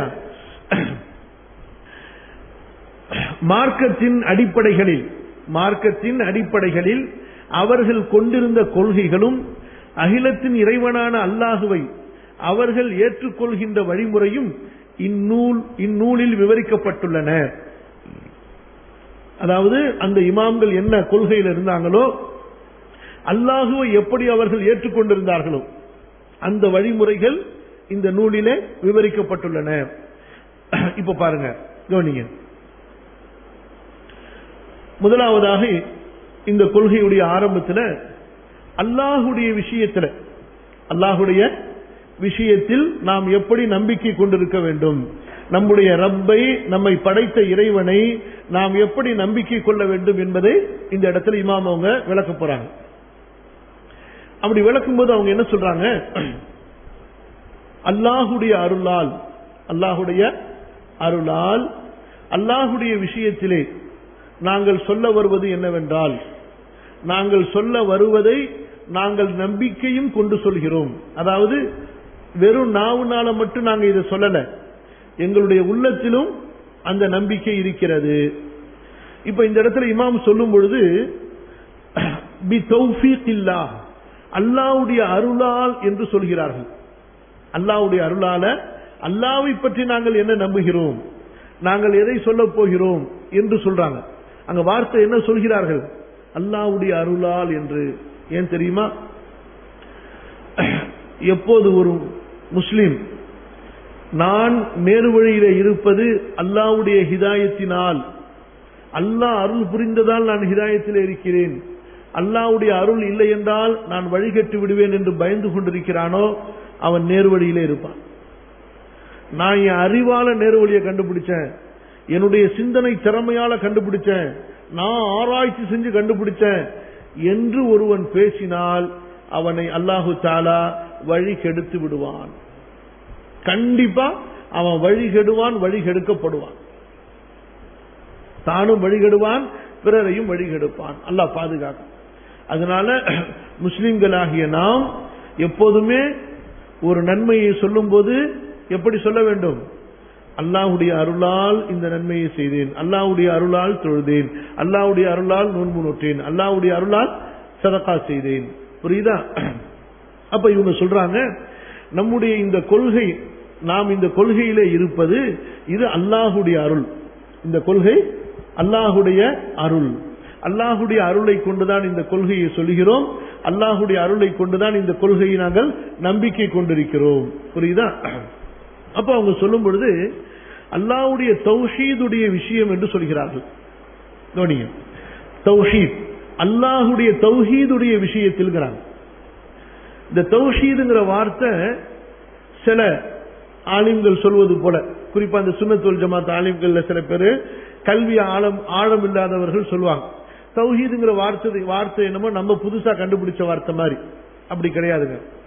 மார்க்கத்தின் அடிப்படைகளில் மார்க்கத்தின் அடிப்படைகளில் அவர்கள் கொண்டிருந்த கொள்கைகளும் அகிலத்தின் இறைவனான அல்லாஹுவை அவர்கள் ஏற்றுக்கொள்கின்ற வழிமுறையும் இந்நூல் இந்நூலில் விவரிக்கப்பட்டுள்ளன அதாவது அந்த இமாம்கள் என்ன கொள்கையில் இருந்தாங்களோ அல்லாஹுவை எப்படி அவர்கள் ஏற்றுக்கொண்டிருந்தார்களோ அந்த வழிமுறைகள் இந்த நூலிலே விவரிக்கப்பட்டுள்ளன இப்ப பாருங்க கவனிங்க முதலாவதாக இந்த கொள்கையுடைய ஆரம்பத்தில் அல்லாஹுடைய விஷயத்தில் அல்லாஹுடைய விஷயத்தில் நாம் எப்படி நம்பிக்கை கொண்டிருக்க வேண்டும் நம்முடைய ரப்பை நம்மை படைத்த இறைவனை நாம் எப்படி நம்பிக்கை கொள்ள வேண்டும் என்பதை இந்த இடத்துல இமாம் அவங்க விளக்க போறாங்க அப்படி விளக்கும் போது அவங்க என்ன சொல்றாங்க அல்லாஹுடைய அருளால் அல்லாஹுடைய அருளால் அல்லாஹுடைய விஷயத்திலே நாங்கள் சொல்ல வருவது என்னவென்றால் நாங்கள் சொல்ல வருவதை நாங்கள் நம்பிக்கையும் கொண்டு சொல்கிறோம் அதாவது வெறும் நாவுனால மட்டும் நாங்க இதை சொல்லல எங்களுடைய உள்ளத்திலும் அந்த நம்பிக்கை இருக்கிறது இப்ப இந்த இடத்துல இமாம் சொல்லும் பொழுது பி தௌஃபீக்கில்லா அல்லாவுடைய அருளால் என்று சொல்கிறார்கள் அல்லாவுடைய அருளால அல்லாவை பற்றி நாங்கள் என்ன நம்புகிறோம் நாங்கள் எதை சொல்ல போகிறோம் என்று சொல்றாங்க அங்க வார்த்தை என்ன சொல்கிறார்கள் அல்லாவுடைய அருளால் என்று ஏன் தெரியுமா எப்போது ஒரு முஸ்லிம் நான் நேரு வழியில இருப்பது அல்லாவுடைய ஹிதாயத்தினால் அல்லாஹ் அருள் புரிந்ததால் நான் ஹிதாயத்தில் இருக்கிறேன் அல்லாவுடைய அருள் இல்லை என்றால் நான் வழிகட்டு விடுவேன் என்று பயந்து கொண்டிருக்கிறானோ அவன் நேர்வழியிலே இருப்பான் நான் என் அறிவால நேர்வழியை கண்டுபிடிச்சேன் என்னுடைய சிந்தனை திறமையால கண்டுபிடிச்சேன் நான் ஆராய்ச்சி செஞ்சு கண்டுபிடிச்சேன் என்று ஒருவன் பேசினால் அவனை அல்லாஹு தாலா வழி கெடுத்து விடுவான் கண்டிப்பா அவன் வழி கெடுவான் வழி கெடுக்கப்படுவான் தானும் வழிகெடுவான் பிறரையும் வழிகெடுப்பான் அல்லாஹ் பாதுகாக்கும் அதனால முஸ்லிம்களாகிய நாம் எப்போதுமே ஒரு நன்மையை சொல்லும் போது எப்படி சொல்ல வேண்டும் அல்லாஹுடைய அருளால் இந்த நன்மையை செய்தேன் அல்லாஹுடைய அருளால் தொழுதேன் அல்லாஹுடைய அருளால் நோன்பு நோற்றேன் அல்லாஹுடைய அருளால் சதக்கா செய்தேன் புரியுதா அப்ப இவங்க சொல்றாங்க நம்முடைய இந்த கொள்கை நாம் இந்த கொள்கையிலே இருப்பது இது அல்லாஹுடைய அருள் இந்த கொள்கை அல்லாஹுடைய அருள் அல்லாஹுடைய அருளை கொண்டுதான் இந்த கொள்கையை சொல்கிறோம் அல்லாஹுடைய அருளை கொண்டுதான் இந்த கொள்கையை நாங்கள் நம்பிக்கை கொண்டிருக்கிறோம் புரியுதா அப்ப அவங்க சொல்லும் பொழுது அல்லாஹுடைய தௌஹீதுடைய விஷயம் என்று சொல்கிறார்கள் கவனிங்க தௌஹீத் அல்லாஹுடைய தௌஹீதுடைய விஷயத்தில்ங்கிறாங்க இந்த தௌஹீதுங்கிற வார்த்தை சில ஆலிம்கள் சொல்வது போல குறிப்பா அந்த சுண்ணத்துல் ஜமாத் ஆலிம்கள்ல சில பேர் கல்வி ஆழம் ஆழம் இல்லாதவர்கள் சொல்லுவாங்க தௌஹீதுங்கிற வார்த்தை வார்த்தை என்னமோ நம்ம புதுசா கண்டுபிடிச்ச வார்த்தை மாதிரி அப்படி கிடையாதுங்க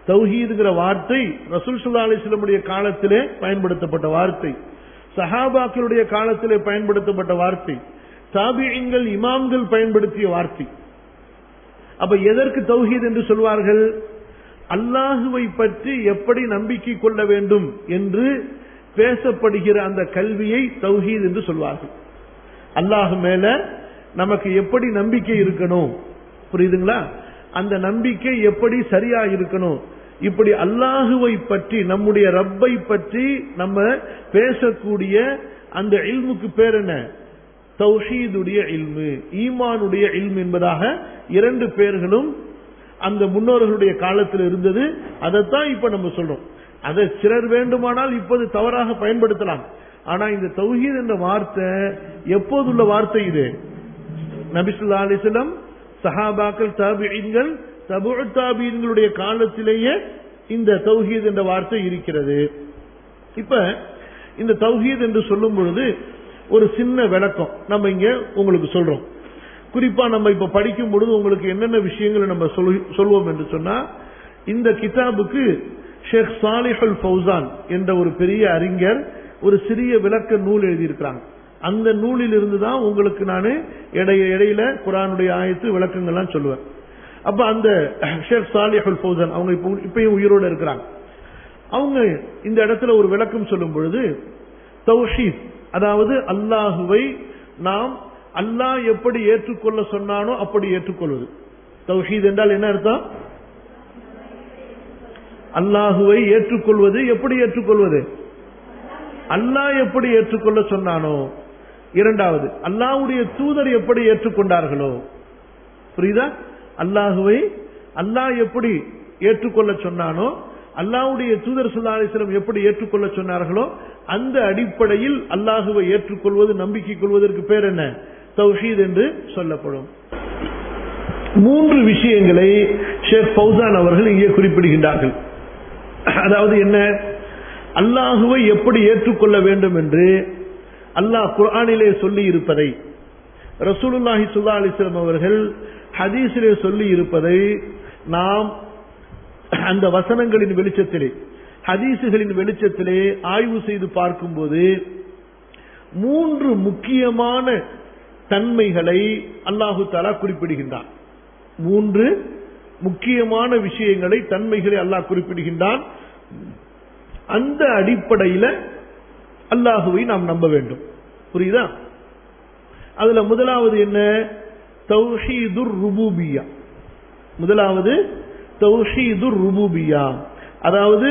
தௌஹீதுங்கிற வார்த்தை ரசூல் சுல்லா அலிஸ்லமுடைய காலத்திலே பயன்படுத்தப்பட்ட வார்த்தை சஹாபாக்களுடைய காலத்திலே பயன்படுத்தப்பட்ட வார்த்தை தாபியங்கள் இமாம்கள் பயன்படுத்திய வார்த்தை அப்ப எதற்கு தௌஹீத் என்று சொல்வார்கள் அல்லாஹுவை பற்றி எப்படி நம்பிக்கை கொள்ள வேண்டும் என்று பேசப்படுகிற அந்த கல்வியை தௌஹீத் என்று சொல்வார்கள் அல்லாஹ் மேல நமக்கு எப்படி நம்பிக்கை இருக்கணும் புரியுதுங்களா அந்த நம்பிக்கை எப்படி சரியா இருக்கணும் இப்படி அல்லாஹுவை பற்றி நம்முடைய ரப்பை பற்றி நம்ம பேசக்கூடிய அந்த இல்முக்கு பேர் என்ன தௌஹீதுடைய இல்மு ஈமானுடைய இல்மு என்பதாக இரண்டு பேர்களும் அந்த முன்னோர்களுடைய காலத்தில் இருந்தது அதைத்தான் இப்ப நம்ம சொல்றோம் அதை சிலர் வேண்டுமானால் இப்போது தவறாக பயன்படுத்தலாம் ஆனா இந்த தௌஹீத் என்ற வார்த்தை எப்போதுள்ள வார்த்தை இது நபிசுல்லா அலிஸ்லம் சஹாபாக்கள் தாபியங்கள் தபு தாபியங்களுடைய காலத்திலேயே இந்த தௌஹீத் என்ற வார்த்தை இருக்கிறது இப்ப இந்த தௌஹீத் என்று சொல்லும் பொழுது ஒரு சின்ன விளக்கம் நம்ம இங்க உங்களுக்கு சொல்றோம் குறிப்பா நம்ம இப்ப படிக்கும் பொழுது உங்களுக்கு என்னென்ன விஷயங்களை நம்ம சொல்வோம் என்று சொன்னா இந்த கிதாபுக்கு ஷேக் சாலிஹல் ஃபௌசான் என்ற ஒரு பெரிய அறிஞர் ஒரு சிறிய விளக்க நூல் எழுதியிருக்கிறாங்க அந்த நூலில் இருந்து தான் உங்களுக்கு நான் இடைய இடையில குரானுடைய ஆயத்து விளக்கங்கள்லாம் சொல்லுவேன் அப்ப அந்த ஷேக் சாலிஹுல் ஃபௌசான் அவங்க இப்போ இப்பயும் உயிரோடு இருக்கிறாங்க அவங்க இந்த இடத்துல ஒரு விளக்கம் சொல்லும் பொழுது தௌஷீத் அதாவது அல்லாஹுவை நாம் அல்லாஹ் எப்படி ஏற்றுக்கொள்ள சொன்னானோ அப்படி ஏற்றுக்கொள்வது தௌஹீத் என்றால் என்ன அர்த்தம் அல்லாஹுவை ஏற்றுக்கொள்வது எப்படி ஏற்றுக்கொள்வது அல்லாஹ் எப்படி ஏற்றுக்கொள்ள சொன்னானோ இரண்டாவது அல்லாஹுடைய தூதர் எப்படி ஏற்றுக்கொண்டார்களோ புரியுதா அல்லாஹுவை அல்லாஹ் எப்படி ஏற்றுக்கொள்ள சொன்னானோ அல்லாஹுடைய தூதர் சுல்லாசலம் எப்படி ஏற்றுக்கொள்ள சொன்னார்களோ அந்த அடிப்படையில் அல்லாஹுவை ஏற்றுக்கொள்வது நம்பிக்கை கொள்வதற்கு பேர் என்ன தௌஹீத் என்று சொல்லப்படும் மூன்று விஷயங்களை ஷேக் ஃபௌசான் அவர்கள் இங்கே குறிப்பிடுகின்றார்கள் அதாவது என்ன அல்லாஹுவை எப்படி ஏற்றுக்கொள்ள வேண்டும் என்று அல்லாஹ் குர்ஆனிலே சொல்லி இருப்பதை ரசூலுல்லாஹி சுல்லா அலிஸ்லாம் அவர்கள் ஹதீஸிலே சொல்லி இருப்பதை நாம் அந்த வசனங்களின் வெளிச்சத்திலே ஹதீசுகளின் வெளிச்சத்திலே ஆய்வு செய்து பார்க்கும்போது மூன்று முக்கியமான தன்மைகளை அல்லாஹு தாலா குறிப்பிடுகின்றான் மூன்று முக்கியமான விஷயங்களை தன்மைகளை அல்லாஹ் குறிப்பிடுகின்றான் அந்த அடிப்படையில் அல்லாஹுவை நாம் நம்ப வேண்டும் புரியுதா அதுல முதலாவது என்ன தௌஹீதுர் ருபூபியா முதலாவது தௌஹீதுர் ருபூபியா அதாவது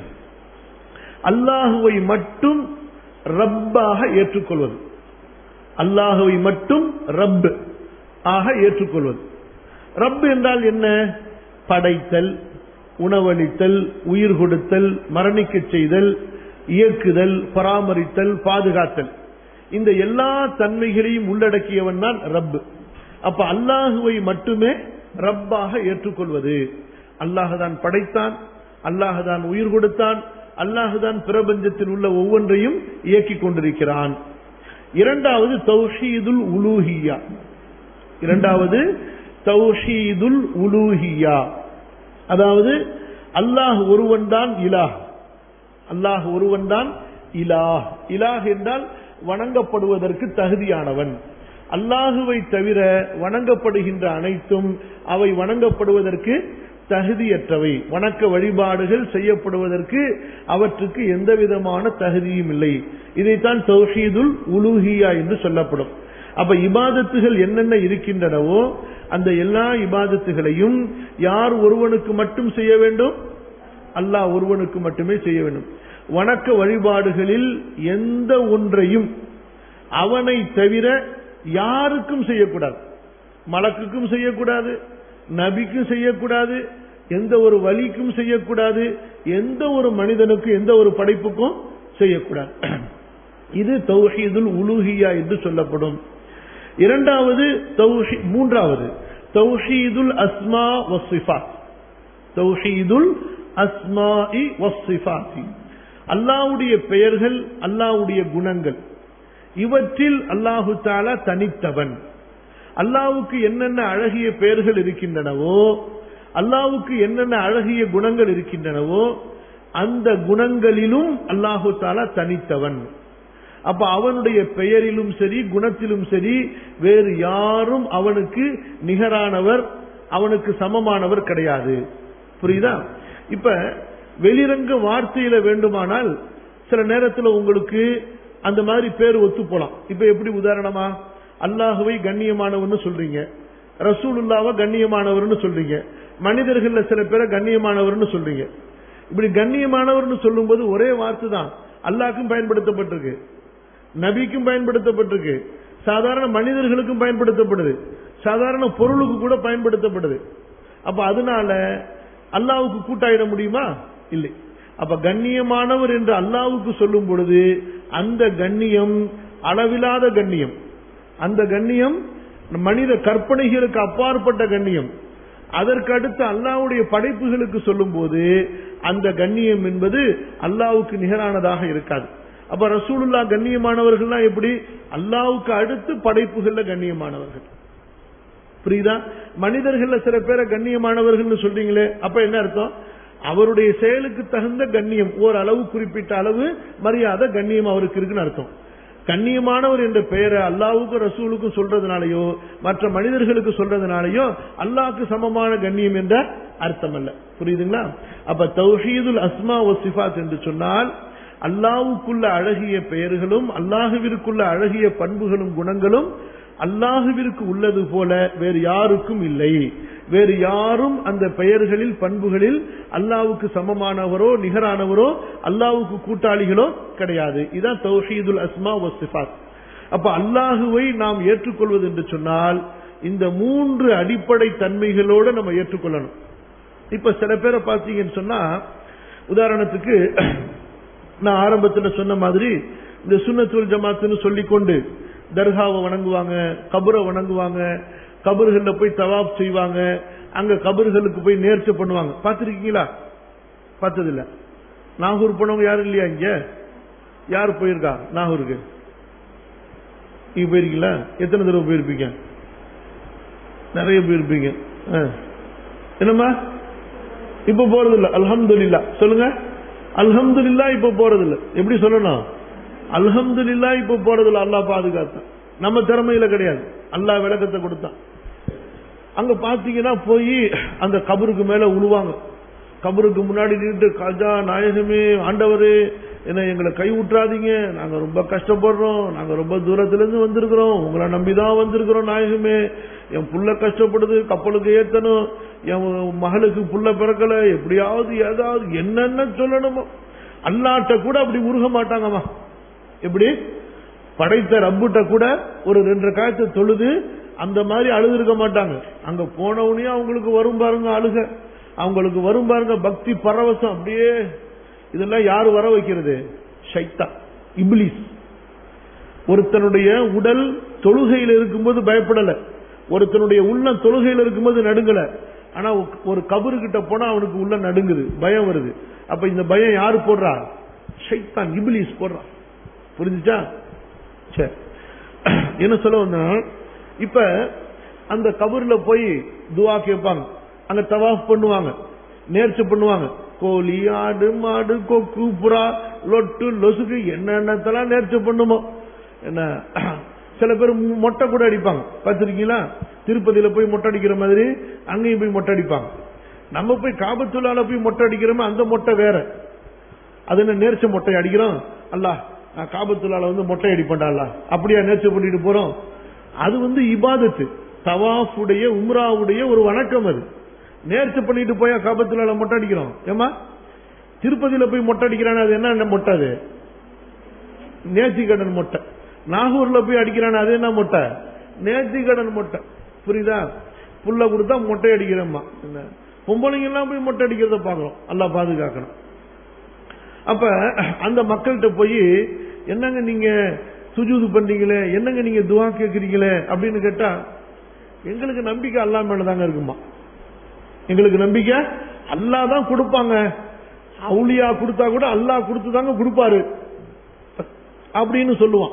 அல்லாஹுவை மட்டும் ரப்பாக ஏற்றுக்கொள்வது அல்லாஹுவை மட்டும் ரப் ஆக ஏற்றுக்கொள்வது ரப் என்றால் என்ன படைத்தல் உணவளித்தல் உயிர் கொடுத்தல் மரணிக்க செய்தல் இயக்குதல் பராமரித்தல் பாதுகாத்தல் இந்த எல்லா தன்மைகளையும் உள்ளடக்கியவன் தான் ரப் அப்ப அல்லாஹுவை மட்டுமே ரப்பாக ஏற்றுக்கொள்வது அல்லாஹுதான் படைத்தான் அல்லாஹுதான் உயிர் கொடுத்தான் அல்லாஹுதான் பிரபஞ்சத்தில் உள்ள ஒவ்வொன்றையும் இயக்கிக் கொண்டிருக்கிறான் இரண்டாவது தௌஷீதுல் உலூஹியா இரண்டாவது தௌஷீதுல் உலூஹியா அதாவது அல்லாஹ் ஒருவன் தான் இலாஹ் அல்லாஹ் ஒருவன் தான் இலாஹ் இலாஹ் என்றால் வணங்கப்படுவதற்கு தகுதியானவன் அல்லாஹுவை தவிர வணங்கப்படுகின்ற அனைத்தும் அவை வணங்கப்படுவதற்கு தகுதியற்றவை வணக்க வழிபாடுகள் செய்யப்படுவதற்கு அவற்றுக்கு எந்த விதமான தகுதியும் இல்லை இதைத்தான் தௌஹீதுல் உலூஹியா என்று சொல்லப்படும் அப்ப இபாதத்துகள் என்னென்ன இருக்கின்றனவோ அந்த எல்லா இபாதத்துகளையும் யார் ஒருவனுக்கு மட்டும் செய்ய வேண்டும் அல்லாஹ் ஒருவனுக்கு மட்டுமே செய்ய வேண்டும் வணக்க வழிபாடுகளில் எந்த ஒன்றையும் அவனை தவிர யாருக்கும் செய்யக்கூடாது மலக்குக்கும் செய்யக்கூடாது நபிக்கும் செய்யக்கூடாது எந்த ஒரு வலிக்கும் செய்யக்கூடாது எந்த ஒரு மனிதனுக்கும் எந்த ஒரு படைப்புக்கும் செய்யக்கூடாது இது தௌஹீதுல் உலூஹியா என்று சொல்லப்படும் இரண்டாவது தௌஹி மூன்றாவது தௌஹீதுல் அஸ்மா வசிஃபாத் தௌஹீதுல் அஸ்மாஇ வசிஃபாத்தி அல்லாவுடைய பெயர்கள் அல்லாவுடைய குணங்கள் இவற்றில் அல்லாஹு தாலா தனித்தவன் அல்லாவுக்கு என்னென்ன அழகிய பெயர்கள் இருக்கின்றனவோ அல்லாவுக்கு என்னென்ன அழகிய குணங்கள் இருக்கின்றனவோ அந்த குணங்களிலும் அல்லாஹு தாலா தனித்தவன் அப்ப அவனுடைய பெயரிலும் சரி குணத்திலும் சரி வேறு யாரும் அவனுக்கு நிகரானவர் அவனுக்கு சமமானவர் கிடையாது புரியுதா இப்ப வெளிரங்க வார்த்தையில வேண்டுமானால் சில நேரத்தில் உங்களுக்கு அந்த மாதிரி பேர் ஒத்து போலாம் இப்ப எப்படி உதாரணமா அல்லாஹுவை கண்ணியமானவர்னு சொல்றீங்க ரசூலுல்லாவை கண்ணியமானவர்னு சொல்றீங்க மனிதர்கள்ல சில பேரை கண்ணியமானவர்னு சொல்றீங்க இப்படி கண்ணியமானவர்னு சொல்லும்போது ஒரே வார்த்தை தான் அல்லாஹ்க்கும் பயன்படுத்தப்பட்டிருக்கு நபிக்கும் பயன்படுத்தப்பட்டிருக்கு சாதாரண மனிதர்களுக்கும் பயன்படுத்தப்படுது சாதாரண பொருளுக்கு கூட பயன்படுத்தப்படுது அப்ப அதனால அல்லாவுக்கு கூட்டாயிட முடியுமா இல்லை அப்ப கண்ணியமானவர் என்று அல்லாவுக்கு சொல்லும் பொழுது அந்த கண்ணியம் அளவிலாத கண்ணியம் அந்த கண்ணியம் மனித கற்பனைகளுக்கு அப்பாற்பட்ட கண்ணியம் அதற்கு அடுத்து அல்லாவுடைய படைப்புகளுக்கு சொல்லும் போது அந்த கண்ணியம் என்பது அல்லாவுக்கு நிகரானதாக இருக்காது அப்ப ரசூலுல்லா கண்ணியமானவர்கள்லாம் எப்படி அல்லாவுக்கு அடுத்து படைப்புகள்ல கண்ணியமானவர்கள் புரியுதா மனிதர்கள்ல சில பேரை கண்ணியமானவர்கள் சொல்றீங்களே அப்ப என்ன அர்த்தம் அவருடைய செயலுக்கு தகுந்த கண்ணியம் ஓரளவு குறிப்பிட்ட அளவு மரியாதை கண்ணியம் அவருக்கு இருக்குன்னு அர்த்தம் கண்ணியமானவர் என்ற பெயரை அல்லாவுக்கும் ரசூலுக்கும் சொல்றதுனாலயோ மற்ற மனிதர்களுக்கு சொல்றதுனாலயோ அல்லாவுக்கு சமமான கண்ணியம் என்ற அர்த்தம் அல்ல புரியுதுங்களா அப்ப தௌஹீதுல் அஸ்மா ஒ சிஃபாத் என்று சொன்னால் அல்லாவுக்குள்ள அழகிய பெயர்களும் அல்லாஹுவிற்குள்ள அழகிய பண்புகளும் குணங்களும் அல்லாஹுவிற்கு உள்ளது போல வேறு யாருக்கும் இல்லை வேறு யாரும் அந்த பெயர்களில் பண்புகளில் அல்லாவுக்கு சமமானவரோ நிகரானவரோ அல்லாவுக்கு கூட்டாளிகளோ கிடையாது இதான் தௌஹீதுல் அஸ்மா வசிஃபாத் அப்ப அல்லாஹுவை நாம் ஏற்றுக்கொள்வது என்று சொன்னால் இந்த மூன்று அடிப்படை தன்மைகளோட நம்ம ஏற்றுக்கொள்ளணும் இப்ப சில பேரை பார்த்தீங்கன்னு சொன்னா உதாரணத்துக்கு நான் ஆரம்பத்தில் சொன்ன மாதிரி இந்த சுண்ணத்துல் ஜமாத்துன்னு சொல்லிக்கொண்டு தர்காவை வணங்குவாங்க கபரை வணங்குவாங்க கபர்கள்ல போய் தவாப் செய்வாங்க அங்க கபர்களுக்கு போய் நேர்ச்சை பண்ணுவாங்க பார்த்திருக்கீங்களா பார்த்தது இல்ல நாகூர் போனவங்க யாரும் இல்லையா இங்க யார் போயிருக்கா நாகூருக்கு நீங்க போயிருக்கீங்களா எத்தனை தடவை போயிருப்பீங்க நிறைய போயிருப்பீங்க என்னம்மா இப்ப போறது இல்ல அல்ஹம்துல்லா சொல்லுங்க அல்ஹம்துல்லா இப்ப போறது இல்ல எப்படி சொல்லணும் அல்ஹம்துல்லா இப்ப போறது இல்ல அல்லா பாதுகாத்தான் நம்ம திறமையில கிடையாது அல்லாஹ் விளக்கத்தை கொடுத்தான் அங்க பாத்தீங்கன்னா போய் அந்த கபருக்கு மேல உழுவாங்க கபருக்கு முன்னாடி நின்று கஜா நாயகமே ஆண்டவரே என்ன எங்களை கை விட்டுறாதீங்க நாங்க ரொம்ப கஷ்டப்படுறோம் நாங்க ரொம்ப தூரத்துல இருந்து வந்திருக்கிறோம் உங்களை நம்பிதான் வந்திருக்கிறோம் நாயகமே என் புள்ள கஷ்டப்படுது கப்பலுக்கு ஏத்தணும் என் மகளுக்கு புள்ள பிறக்கல எப்படியாவது ஏதாவது என்னென்ன சொல்லணுமோ அல்லாட்ட கூட அப்படி உருக மாட்டாங்கம்மா எப்படி படைத்த ரப்புட்ட கூட ஒரு ரெண்டு காயத்தை தொழுது அந்த மாதிரி அழுது இருக்க மாட்டாங்க அங்க போனவனையும் அவங்களுக்கு வரும் பாருங்க அழுக அவங்களுக்கு வரும் பாருங்க பக்தி பரவசம் அப்படியே இதெல்லாம் யாரு வர வைக்கிறது ஷைத்தா இப்லிஸ் ஒருத்தனுடைய உடல் தொழுகையில் இருக்கும்போது பயப்படல ஒருத்தனுடைய உள்ள தொழுகையில் இருக்கும்போது நடுங்கல ஆனா ஒரு கபரு கிட்ட போனா அவனுக்கு உள்ள நடுங்குது பயம் வருது அப்ப இந்த பயம் யாரு போடுறா ஷைத்தான் இப்லிஸ் போடுறான் புரிஞ்சுச்சா சரி என்ன சொல்ல வந்தா இப்ப அந்த கபூர்ல போய் துவா கேட்பாங்க அங்க தவாஃப் பண்ணுவாங்க நேர்ச்சி பண்ணுவாங்க கோழி ஆடு மாடு கொக்கு புறா லொட்டு லொசுக்கு என்னென்னத்தெல்லாம் நேர்ச்சி பண்ணுமோ என்ன சில பேர் மொட்டை கூட அடிப்பாங்க பார்த்துருக்கீங்களா திருப்பதியில போய் மொட்டை அடிக்கிற மாதிரி அங்கேயும் போய் மொட்டை அடிப்பாங்க நம்ம போய் காபத்துள்ளால போய் மொட்டை அடிக்கிறோமோ அந்த மொட்டை வேற அது என்ன நேர்ச்ச மொட்டை அடிக்கிறோம் அல்ல நான் காபத்துள்ளால வந்து மொட்டை அடிப்பேன்டா அல்ல அப்படியா நேர்ச்சி பண்ணிட்டு போறோம் அது வந்து இபாதத்து தவாஃபுடைய உம்ராவுடைய ஒரு வணக்கம் அது நேர்ச்சி பண்ணிட்டு போய் காபத்துள்ளால மொட்டை அடிக்கிறோம் ஏமா திருப்பதியில போய் மொட்டை அடிக்கிறானே அது என்ன மொட்டை அது நேர்த்தி கடன் மொட்டை நாகூர்ல போய் அடிக்கிறானே அது என்ன மொட்டை நேர்த்தி கடன் மொட்டை புரியுதா புள்ள கொடுத்தா மொட்டை அடிக்கிறோம்மா என்ன பொம்பளைங்க எல்லாம் போய் மொட்டை அடிக்கிறத பாக்குறோம் எல்லாம் பாதுகாக்கணும் அப்ப அந்த மக்கள்கிட்ட போய் என்னங்க நீங்க சுஜூது பண்றீங்களே என்னங்க நீங்க துவா கேட்கறீங்களே அப்படின்னு கேட்டா எங்களுக்கு நம்பிக்கை அல்லா மேலதாங்க இருக்குமா எங்களுக்கு நம்பிக்கை அல்லா தான் கொடுப்பாங்க அவுளியா கொடுத்தா கூட அல்லாஹ் கொடுத்து தாங்க கொடுப்பாரு அப்படின்னு சொல்லுவான்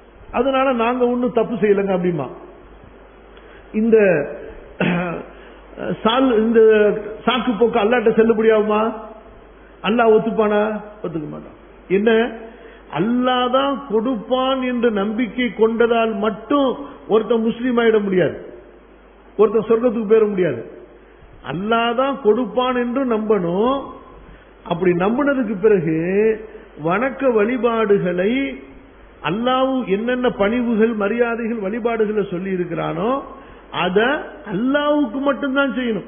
அதனால நாங்க ஒன்னும் தப்பு செய்யலங்க அப்படிமா இந்த அஹ், சால் இந்த சாக்கு போக்கு அல்லாட்ட செல்லுபடியாகுமா அல்லாஹ் ஒத்துப்பானா ஒத்துக்க மாட்டான் என்ன அல்லாஹ் தான் கொடுப்பான் என்ற நம்பிக்கை கொண்டதால் மட்டும் ஒருத்தன் முஸ்லீம் ஆயிட முடியாது ஒருத்தன் சொர்க்கத்துக்கு போயிட முடியாது அல்லாஹ் தான் கொடுப்பான் என்று நம்பணும் அப்படி நம்பினதுக்கு பிறகு வணக்க வழிபாடுகளை அல்லாஹ் என்னென்ன பணிவுகள் மரியாதைகள் வழிபாடுகளை சொல்லி இருக்கிறானோ அத அல்லாவுக்கு மட்டும்தான் செய்யணும்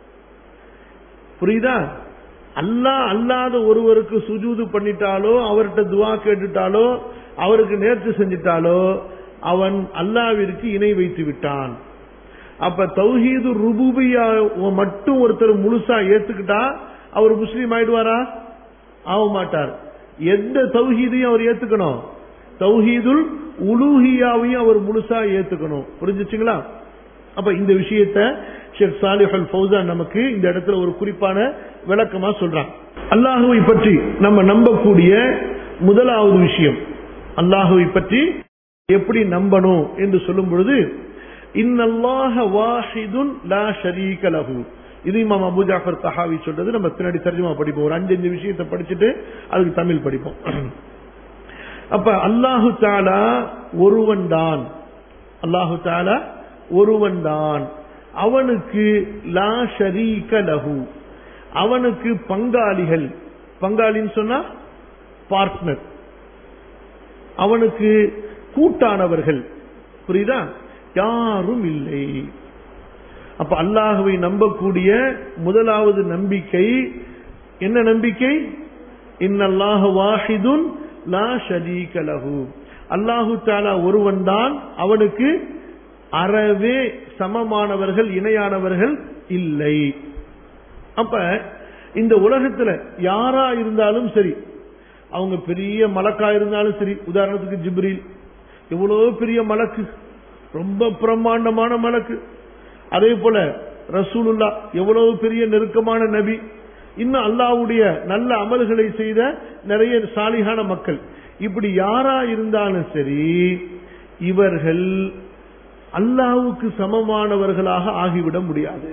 புரியுதா அல்லாஹ் அல்லாத ஒருவருக்கு சுஜூது பண்ணிட்டாலோ அவர்கிட்ட துவா கேட்டுட்டாலோ அவருக்கு நேர்ச்சி செஞ்சிட்டாலோ அவன் அல்லாவிற்கு இணை வைத்து விட்டான் அப்ப தௌஹீது ருபூபியா மட்டும் ஒருத்தர் முழுசா ஏத்துக்கிட்டா அவர் முஸ்லீம் ஆயிடுவாரா ஆக மாட்டார் எந்த தௌஹீதையும் அவர் ஏத்துக்கணும் தௌஹீதுல் உலூஹியாவையும் அவர் முழுசா ஏத்துக்கணும் புரிஞ்சுச்சுங்களா அப்ப இந்த விஷயத்த ஷேக் சாலிஹ் அல் ஃபௌசான் நமக்கு இந்த இடத்துல ஒரு குறிப்பான விளக்கமா சொல்றான் அல்லாஹுவை பற்றி நம்ம நம்பக்கூடிய முதலாவது விஷயம் அல்லாஹுவை பற்றி எப்படி நம்பணும் என்று சொல்லும் பொழுது இன்னல்லாஹ வாஹிதுன் லா ஷரீக லஹு இது இமாம் அபு ஜாஃபர் தஹாவி சொல்றது நம்ம பின்னாடி தர்ஜுமா படிப்போம் ஒரு அஞ்சு அஞ்சு விஷயத்தை படிச்சுட்டு அதுக்கு தமிழ் படிப்போம் அப்ப அல்லாஹு தாலா ஒருவன் தான் அல்லாஹு தாலா ஒருவன் தான் அவனுக்கு லா ஷரீக லஹு அவனுக்கு பங்காளிகள் பங்காளின்னு சொன்னா பார்ட்னர் அவனுக்கு கூட்டானவர்கள் புரியுதா யாரும் இல்லை அப்ப அல்லாஹுவை நம்பக்கூடிய முதலாவது நம்பிக்கை என்ன நம்பிக்கை இன்னல்லாஹ வாஹிதுன் லா ஷரீக லஹு அல்லாஹு தாலா ஒருவன் தான் அவனுக்கு அறவே சமமானவர்கள் இணையானவர்கள் இல்லை அப்ப இந்த உலகத்துல யாரா இருந்தாலும் சரி அவங்க பெரிய மலக்கா இருந்தாலும் சரி உதாரணத்துக்கு ஜிப்ரீல் எவ்வளவு பெரிய மலக்கு ரொம்ப பிரம்மாண்டமான மலக்கு அதே போல ரசூலுல்லா எவ்வளவு பெரிய நெருக்கமான நபி இன்னும் அல்லாவுடைய நல்ல அமல்களை செய்த நிறைய சாலிகான மக்கள் இப்படி யாரா இருந்தாலும் சரி இவர்கள் அல்லாவுக்கு சமமானவர்களாக ஆகிவிட முடியாது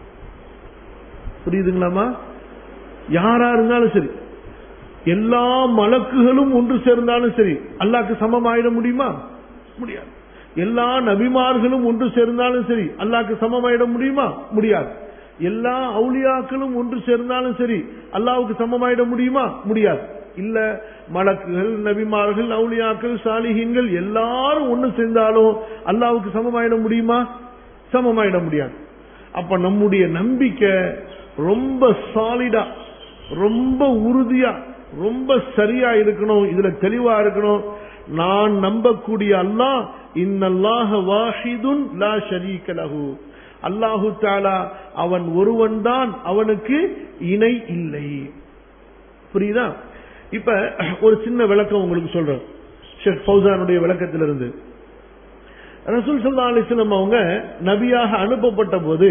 புரியுதுங்களாமா யாரா இருந்தாலும் சரி எல்லா மலக்குகளும் ஒன்று சேர்ந்தாலும் சரி அல்லாக்கு சமம் ஆயிட முடியுமா முடியாது எல்லா நபிமார்களும் ஒன்று சேர்ந்தாலும் சரி அல்லாக்கு சமமாயிட முடியுமா முடியாது எல்லா அவுளியாக்களும் ஒன்று சேர்ந்தாலும் சரி அல்லாவுக்கு சமமாயிட முடியுமா முடியாது இல்ல மலக்குகள் நபிமார்கள் அவுளியாக்கள் சாலிஹீன்கள் எல்லாரும் ஒன்று சேர்ந்தாலும் அல்லாவுக்கு சமமாயிட முடியுமா சமமாயிட முடியாது அப்ப நம்முடைய நம்பிக்கை ரொம்ப சாலிடா ரொம்ப உறுதியா ரொம்ப சரியா இருக்கணும் இதுல தெளிவா இருக்கணும் நான் நம்பக்கூடிய அல்லாஹ் இன்னல்லாஹ வாஹிதுன் லா ஷரீக லஹு அல்லாஹு தாலா அவன் ஒருவன் தான் அவனுக்கு இணை இல்லை புரியுதா இப்ப ஒரு சின்ன விளக்கம் உங்களுக்கு சொல்றேன் ஷேக் ஃபௌசானுடைய விளக்கத்திலிருந்து ரசூல் சல்லா அலிஸ்லம் அவங்க நபியாக அனுப்பப்பட்ட போது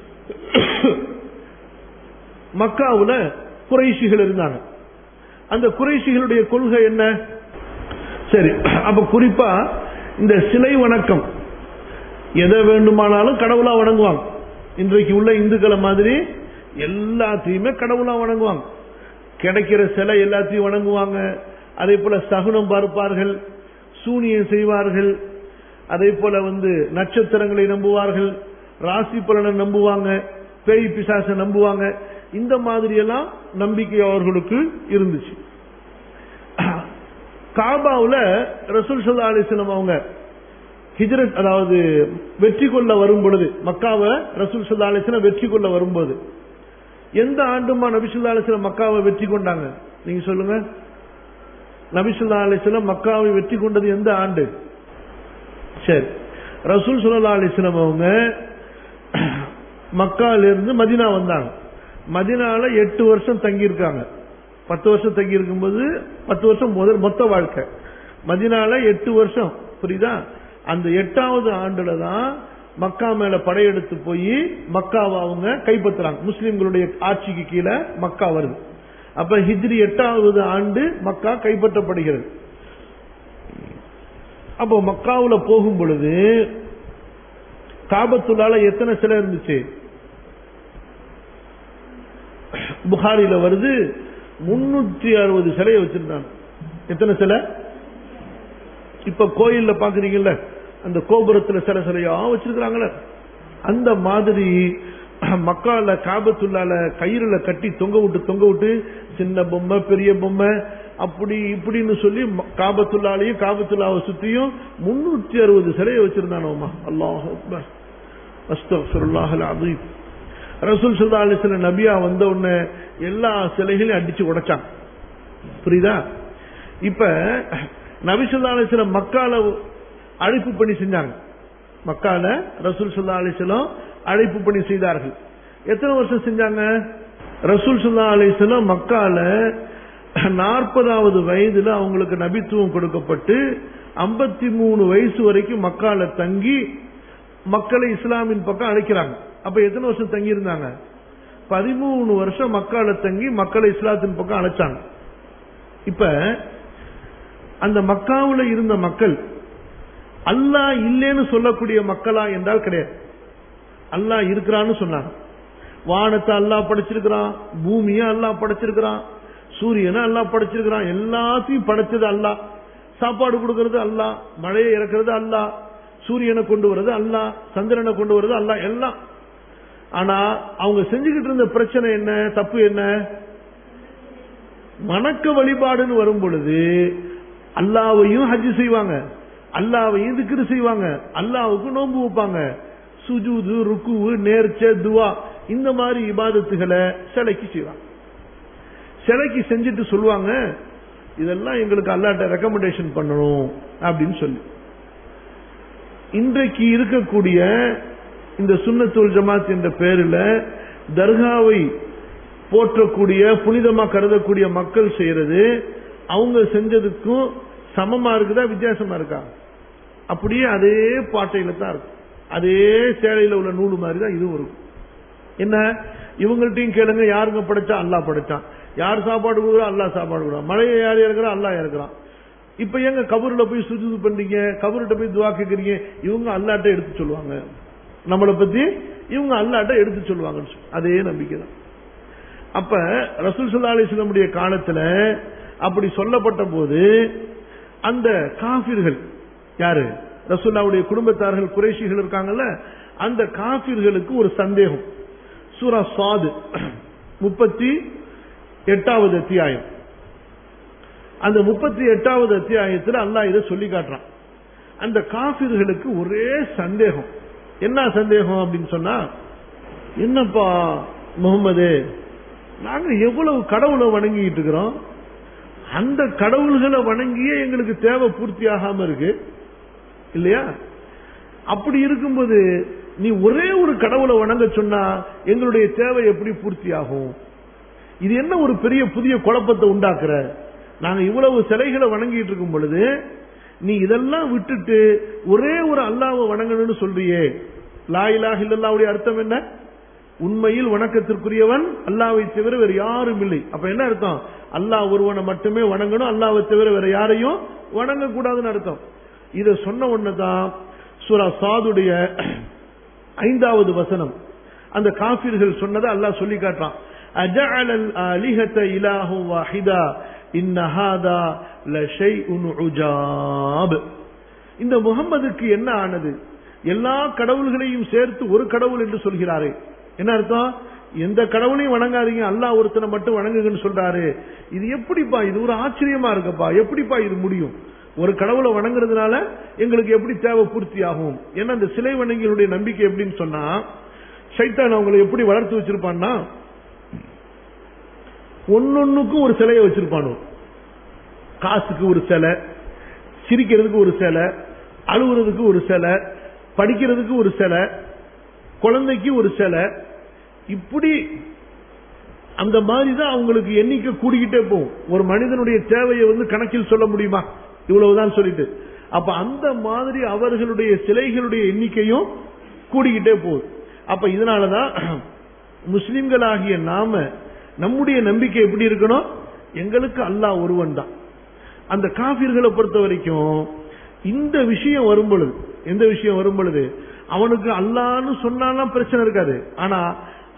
மக்காவுல குறைஷிகள் இருந்தாங்க அந்த குறைஷிகளுடைய கொள்கை என்ன சரி அப்ப குறிப்பா இந்த சிலை வணக்கம் எதை வேண்டுமானாலும் கடவுளா வணங்குவாங்க இன்றைக்கு உள்ள இந்துக்களை மாதிரி எல்லாத்தையுமே கடவுளா வணங்குவாங்க கிடைக்கிற சிலை எல்லாத்தையும் வணங்குவாங்க அதே போல சகுனம் பார்ப்பார்கள் சூனியம் செய்வார்கள் அதே போல வந்து நட்சத்திரங்களை நம்புவார்கள் ராசி பலனை நம்புவாங்க பேய் பிசாசை நம்புவாங்க இந்த மாதிரி எல்லாம் நம்பிக்கை அவர்களுக்கு இருந்துச்சு காபாவுல ரசூல் சல்லா அலிஸ்லம் அவங்க ஹிஜ்ரத் அதாவது வெற்றி கொள்ள வரும் பொழுது மக்காவை ரசூல் சல்லா அலிஸ்லம் வெற்றி கொள்ள வரும்போது எந்த ஆண்டுமா நபிசுல்லா அலிஸ்லம் மக்காவை வெற்றி கொண்டாங்க நீங்க சொல்லுங்க நபிசுல்லா அலிஸ்லம் மக்காவை வெற்றி கொண்டது எந்த ஆண்டு சரி ரசூல் சுல்லா அலிஸ்லம் அவங்க மக்காலிருந்து மதினா வந்தாங்க மதினால எட்டு வருஷம் தங்கியிருக்காங்க பத்து வருஷம் தங்கி இருக்கும்போது பத்து வருஷம் முதல் மொத்த வாழ்க்கை மதினால எட்டு வருஷம் புரியுதா அந்த எட்டாவது ஆண்டுல தான் மக்கா மேல படையெடுத்து போய் மக்காவை அவங்க கைப்பற்றுறாங்க முஸ்லிம்களுடைய ஆட்சிக்கு கீழே மக்கா வருது அப்ப ஹிஜ்ரி எட்டாவது ஆண்டு மக்கா கைப்பற்றப்படுகிறது அப்போ மக்காவுல போகும் பொழுது காபத்துள்ளால எத்தனை சிலை இருந்துச்சு புகாரில வருது முன்னூத்தி அறுபது சிலையை வச்சிருந்தாங்க எத்தனை சிலை இப்ப கோயில்ல பாக்குறீங்கல்ல அந்த கோபுரத்துல சில சிலையா வச்சிருக்கிறாங்களே அந்த மாதிரி மக்கால காபத்துள்ளால கயிறுல கட்டி தொங்க விட்டு தொங்க விட்டு சின்ன பொம்மை பெரிய பொம்மை அப்படி இப்படின்னு சொல்லி ம- காபத்துள்ளாலையும் காபத்துள்ளாவை சுத்தியும் முன்னூத்தி அறுபது சிலையை வச்சிருந்தானோமா அல்லாஹ் அக்பர் அஸ்தக்ஃபிருல்லாஹல் அஸீம் ரசூல் ஸல்லல்லாஹு அலைஹி வஸல்லம் நபியா வந்த உடனே எல்லா சிலைகளையும் அடிச்சு உடைச்சாங்க புரியுதா இப்ப நபி ஸல்லல்லாஹு அலைஹி வஸல்லம் மக்கால அழைப்பு பணி செஞ்சாங்க மக்கால ரசூல் ஸல்லல்லாஹு அலைஹி வஸல்லம் அழைப்பு பணி செய்தார்கள் எத்தனை வருஷம் செஞ்சாங்க ரசூல் ஸல்லல்லாஹு அலைஹி வஸல்லம் மக்கால நாற்பதாவது வயதுல அவங்களுக்கு நபித்துவம் கொடுக்கப்பட்டு ஐம்பத்தி மூணு வயசு வரைக்கும் மக்கால தங்கி மக்களை இஸ்லாமின் பக்கம் அழைக்கிறாங்க அப்ப எத்தனை வருஷம் தங்கி இருந்தாங்க பதிமூணு வருஷம் மக்கால தங்கி மக்களை இஸ்லாத்தின் பக்கம் அழைச்சாங்க இப்ப அந்த மக்காவுல இருந்த மக்கள் அல்லாஹ் இல்லைன்னு சொல்லக்கூடிய மக்களா என்றால் கிடையாது அல்லாஹ் இருக்கிறான்னு சொன்னாங்க வானத்தை அல்லாஹ் படைச்சிருக்கிறான் பூமியை அல்லாஹ் படைச்சிருக்கிறான் சூரியனை அல்லாஹ் படைச்சிருக்கிறான் எல்லாத்தையும் படைச்சது அல்லாஹ் சாப்பாடு கொடுக்கறது அல்லாஹ் மழையை இறக்குறது அல்லாஹ் சூரியனை கொண்டு வர்றது அல்லாஹ் சந்திரனை கொண்டு வர்றது அல்லாஹ் எல்லாம் ஆனா அவங்க செஞ்சுக்கிட்டு இருந்த பிரச்சனை என்ன தப்பு என்ன வணக்க வழிபாடுன்னு வரும் பொழுது அல்லாவையும் ஹஜ் செய்வாங்க அல்லாவையும் திக்ரு செய்வாங்க அல்லாவுக்கு நோன்பு வைப்பாங்க சுஜூது ருக்குவு நேர்ச்ச துவா இந்த மாதிரி இபாதத்துகளை சிலைக்கு செய்வாங்க சிலைக்கு செஞ்சுட்டு சொல்லுவாங்க இதெல்லாம் எங்களுக்கு அல்லாட்ட ரெக்கமெண்டேஷன் பண்ணணும் அப்படின்னு சொல்லி இன்றைக்கு இருக்கக்கூடிய இந்த சுன்னத்துல் ஜமாத் என்ற பெயரில் தர்காவை போற்றக்கூடிய புனிதமா கருதக்கூடிய மக்கள் செய்யறது அவங்க செஞ்சதுக்கும் சமமா இருக்குதா வித்தியாசமா இருக்கா அப்படியே அதே பாட்டையில தான் இருக்கும் அதே சேலையில உள்ள நூல் மாதிரி தான் இதுவும் இருக்கும் என்ன இவங்கள்ட்டையும் கேளுங்க யாருங்க படைச்சா அல்லாஹ் படைச்சான் யார் சாப்பாடு கொடுக்குறா அல்லாஹ் சாப்பாடு கொடுக்குறான் மழையை யார் இறக்குறா அல்லாஹ் இறக்குறான் இப்ப எங்க கபூர்ல போய் சுஜூது பண்றீங்க கபூர்கிட்ட போய் துவா கேக்குறீங்க இவங்க அல்லாட்ட எடுத்து சொல்லுவாங்க நம்மளை பத்தி இவங்க அல்லாட்ட எடுத்து சொல்லுவாங்கன்னு சொல்லி. அதே நம்பிக்கை தான் அப்ப ரசூல் சல்லா அலிஸ்லமுடைய காலத்துல அப்படி சொல்லப்பட்ட போது அந்த காபிர்கள் யாரு ரசூல்லாவுடைய குடும்பத்தார்கள் குறைஷிகள் இருக்காங்கல்ல அந்த காபிர்களுக்கு ஒரு சந்தேகம் சூரா சாது முப்பத்தி எட்டாவது அத்தியாயம் அந்த முப்பத்தி எட்டாவது அத்தியாயத்தில் அல்லாஹ் இதை சொல்லி காட்டுறான் அந்த காபிர்களுக்கு ஒரே சந்தேகம் என்ன சந்தேகம் அப்படின்னு சொன்னா என்னப்பா முகமது நாங்க எவ்வளவு கடவுளை வணங்கிட்டு இருக்கிறோம் அந்த கடவுள்களை வணங்கியே எங்களுக்கு தேவை பூர்த்தி ஆகாம இருக்கு இல்லையா அப்படி இருக்கும்போது நீ ஒரே ஒரு கடவுளை வணங்க சொன்னா எங்களுடைய தேவை எப்படி பூர்த்தி ஆகும் இது என்ன ஒரு பெரிய புதிய குழப்பத்தை உண்டாக்குற நாங்க இவ்வளவு சிலைகளை வணங்கிட்டு இருக்கும் பொழுது நீ இதெல்லாம் விட்டுட்டு ஒரே ஒரு அல்லாவை வணங்கணும்னு சொல்றியே லா இலாஹ இல்லல்லாவுடைய அர்த்தம் என்ன உண்மையில் வணக்கத்திற்குரியவன் அல்லாவை தவிர வேற யாரும் இல்லை அப்ப என்ன அர்த்தம் அல்லாஹ் ஒருவனை மட்டுமே வணங்கணும் அல்லாவை தவிர வேற யாரையும் வணங்க கூடாதுன்னு அர்த்தம் இத சொன்ன உடனேதான் சூரா சாதுடைய ஐந்தாவது வசனம் அந்த காபிர்கள் சொன்னதை அல்லாஹ் சொல்லி காட்டுறான் அஜஅலல் ஆலிஹத இலாஹு வாஹிதா இன்ன ஹாதா லஷைஉன் உஜாப் இந்த முகம்மதுக்கு என்ன ஆனது எல்லா கடவுள்களையும் சேர்த்து ஒரு கடவுள் என்று சொல்கிறாரே என்ன அர்த்தம் எந்த கடவுளையும் வணங்காதீங்க அல்லாஹ் ஒருத்தனை மட்டும் வணங்குங்கன்னு சொல்றாரு இது எப்படிப்பா இது ஒரு ஆச்சரியமா இருக்குப்பா எப்படிப்பா இது முடியும் ஒரு கடவுளை வணங்குறதுனால எங்களுக்கு எப்படி தேவை பூர்த்தி ஆகும் ஏன்னா இந்த சிலை வணங்கிகளுடைய நம்பிக்கை எப்படின்னு சொன்னா சைத்தான் அவங்களை எப்படி வளர்த்து வச்சிருப்பான்னா ஒன்னொன்னுக்கும் ஒரு சிலையை வச்சிருப்பானோ காசுக்கு ஒரு சிலை சிரிக்கிறதுக்கு ஒரு சிலை அழுகுறதுக்கு ஒரு சிலை படிக்கிறதுக்கு ஒரு சிலை குழந்தைக்கு ஒரு சிலை இப்படி அந்த மாதிரி தான் அவங்களுக்கு எண்ணிக்கை கூடிக்கிட்டே போகும் ஒரு மனிதனுடைய தேவையை வந்து கணக்கில் சொல்ல முடியுமா இவ்வளவுதான் சொல்லிட்டு அப்ப அந்த மாதிரி அவர்களுடைய சிலைகளுடைய எண்ணிக்கையும் கூடிக்கிட்டே போகுது அப்ப இதனாலதான் முஸ்லிம்களாகிய நாம நம்முடைய நம்பிக்கை எப்படி இருக்கணும் எங்களுக்கு அல்லாஹ் ஒருவன் தான் அந்த காபிர்களை பொறுத்த வரைக்கும் இந்த விஷயம் வரும் பொழுது எந்த விஷயம் வரும் பொழுது அவனுக்கு அல்லான்னு சொன்னாலும் பிரச்சனை இருக்காது ஆனா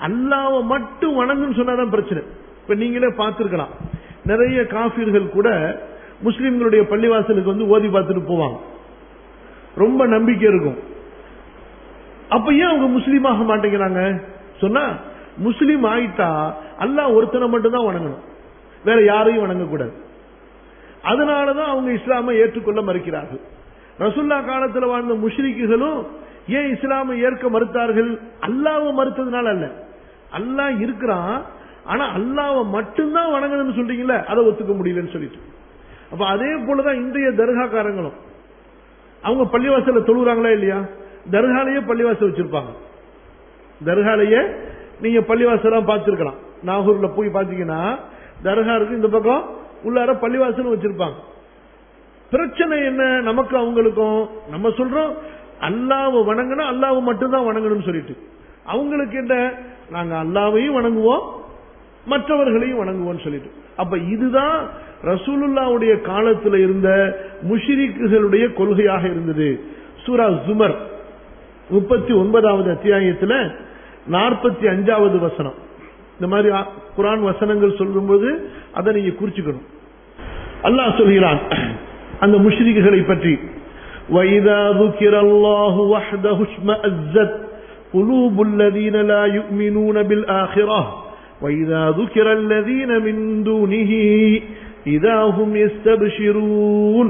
அல்லாவை மட்டும் வணங்குன்னு சொன்னாதான் பிரச்சனை இப்ப நீங்களே பார்த்திருக்கலாம் நிறைய காஃபிர்கள் கூட முஸ்லிம்களுடைய பள்ளிவாசலுக்கு வந்து ஓதி பார்த்துட்டு போவாங்க ரொம்ப நம்பிக்கை இருக்கும் அப்ப ஏன் அவங்க முஸ்லீம் ஆக மாட்டேங்கிறாங்க சொன்னா முஸ்லீம் ஆயிட்டா அல்லாஹ் ஒருத்தனை மட்டும் தான் வணங்கணும் வேற யாரையும் வணங்கக்கூடாது அதனாலதான் அவங்க இஸ்லாமை ஏற்றுக்கொள்ள மறுக்கிறார்கள் ரசுல்லா காலத்துல வாழ்ந்த முஷ்ரிக்குகளும் ஏன் இஸ்லாமை ஏற்க மறுத்தார்கள் அல்லாவை மறுத்ததுனால அல்ல அல்லாஹ் இருக்கிறான் ஆனா அல்லாவை மட்டும்தான் வணங்கணும்னு சொல்றீங்களே அதை ஒத்துக்க முடியலன்னு சொல்லிட்டு அப்ப அதே போலதான் இன்றைய தர்காக்காரங்களும் அவங்க பள்ளிவாசல தொழுகிறாங்களா இல்லையா தர்காலேயே பள்ளிவாசல் வச்சிருப்பாங்க தர்காலேயே நீங்க பள்ளிவாசலாம் பார்த்திருக்கலாம் நாகூர்ல போய் பாத்தீங்கன்னா தர்கா இருக்கு இந்த பக்கம் உள்ளார பள்ளிவாசலும் வச்சிருப்பாங்க பிரச்சனை என்ன நமக்கு அவங்களுக்கும் நம்ம சொல்றோம் அல்லாவை வணங்கணும் அல்லாவை மட்டும்தான் வணங்கணும்னு சொல்லிட்டு அவங்களுக்கு என்ன நாங்க அல்லாவையும் வணங்குவோம் மற்றவர்களையும் வணங்குவோம்னு சொல்லிட்டு அப்ப இதுதான் ரசூலுல்லாவுடைய காலத்தில் இருந்த முஷிரிக்குகளுடைய கொள்கையாக இருந்தது சூரா ஜுமர் முப்பத்தி ஒன்பதாவது அத்தியாயத்தில் நாற்பத்தி அஞ்சாவது வசனம் இந்த மாதிரி குரான் வசனங்கள் சொல்லும்போது அதை நீங்க குறிச்சுக்கணும் அல்லாஹ் சொல்கிறான் அந்த முஷ்ரிக்குகளை பற்றி وَإِذَا ذُكِرَ اللَّهُ وَحْدَهُ اشْمَأَزَّتْ قُلُوبُ الَّذِينَ لَا يُؤْمِنُونَ بِالْآخِرَةِ وَإِذَا ذُكِرَ الَّذِينَ مِن دُونِهِ إِذَا هُمْ يَسْتَبْشِرُونَ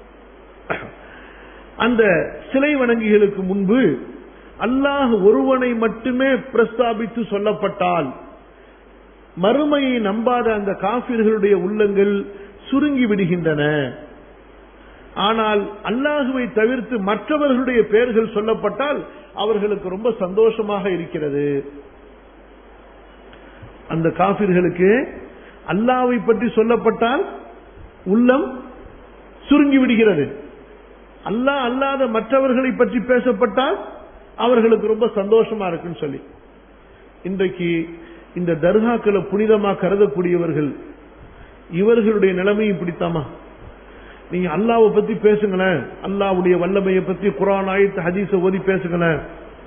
அந்த சிலை வணங்கிகளுக்கு முன்பு அல்லாஹ் ஒருவனை மட்டுமே பிரஸ்தாபித்து சொல்லப்பட்டால் மறுமையை நம்பாத அந்த காபிர்களுடைய உள்ளங்கள் சுருங்கி விடுகின்றன ஆனால் அல்லாஹுவை தவிர்த்து மற்றவர்களுடைய பெயர்கள் சொல்லப்பட்டால் அவர்களுக்கு ரொம்ப சந்தோஷமாக இருக்கிறது அந்த காபிர்களுக்கு அல்லாவை பற்றி சொல்லப்பட்டால் உள்ளம் சுருங்கி விடுகிறது அல்லாஹ் அல்லாத மற்றவர்களை பற்றி பேசப்பட்டால் அவர்களுக்கு ரொம்ப சந்தோஷமா இருக்குன்னு சொல்லி இன்றைக்கு இந்த தர்காக்களை புனிதமா கருதக்கூடியவர்கள் இவர்களுடைய நிலைமையும் இப்படித்தாமா நீங்க அல்லாவை பத்தி பேசுங்களேன் அல்லாவுடைய வல்லமையை பத்தி குரான் ஆயத்து ஹதீஸ ஓதி பேசுங்களேன்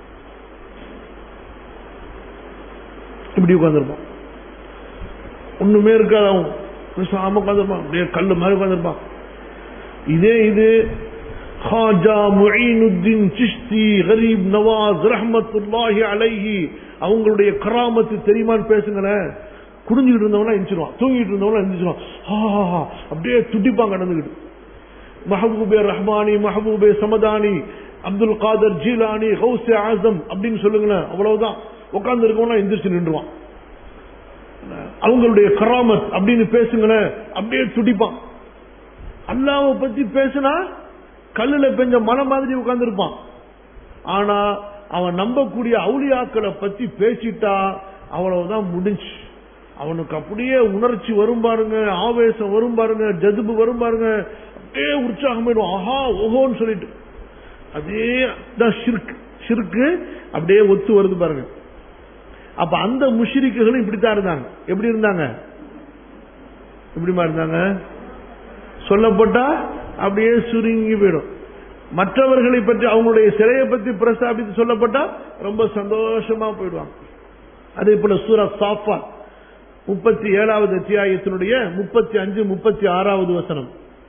இப்படி உட்காந்துருப்பான் ஒண்ணுமே இருக்காது அவன் பேசாம உட்காந்துருப்பான் அப்படியே கல்லு மாதிரி உட்காந்துருப்பான் இதே இது ஹாஜா முயினுத்தீன் சிஷ்தி கரீப் நவாஸ் ரஹமத்துல்லாஹி அலைஹி அவங்களுடைய கராமத்து தெரியுமான்னு பேசுங்களேன் குடிஞ்சுக்கிட்டு இருந்தவனா எந்திரிச்சிருவான் தூங்கிட்டு இருந்தவனா எந்திரிச்சிருவான் ஆ அப்படியே துடிப்பான் கடந்துக்கிட்டு மஹபூபே ரஹ்மானி மஹபூபே சமதானி அப்துல் காதர் ஜீலானி ஹவுசே ஆசம் அப்படின்னு சொல்லுங்களேன் அவ்வளவுதான் உட்கார்ந்து இருக்கவனா எந்திரிச்சு நின்றுவான் அவங்களுடைய கராமத் அப்படின்னு பேசுங்களேன் அப்படியே துடிப்பான் அல்லாவை பத்தி பேசினா கல்லுல பெஞ்ச மலை மாதிரி உட்கார்ந்து இருப்பான் ஆனா அவன் நம்பக்கூடிய அவுளியாக்களை பத்தி பேசிட்டா அவ்வளவுதான் முடிஞ்சு அவனுக்கு அப்படியே உணர்ச்சி வரும் பாருங்க ஆவேசம் வரும் பாருங்க ஜதுபு வரும் பாருங்க அப்படியே உற்சாகம் ஆயிடும் ஆஹா ஓஹோன்னு சொல்லிட்டு அதே தான் ஷிர்க் ஷிர்க்கு அப்படியே ஒத்து வருது பாருங்க அப்ப அந்த முஷிரிக்குகளும் இப்படித்தான் இருந்தாங்க எப்படி இருந்தாங்க எப்படிமா இருந்தாங்க சொல்லப்பட்டா அப்படியே சுருங்கி போயிடும் மற்றவர்களை பற்றி அவங்களுடைய சிலையை பற்றி பிரஸ்தாபித்து சொல்லப்பட்டா ரொம்ப சந்தோஷமா போயிடுவாங்க அதே போல சூரா சாஃபா முப்பத்தி ஏழாவது அத்தியாயத்தினுடைய முப்பத்தி அஞ்சு முப்பத்தி ஆறாவது வசனம்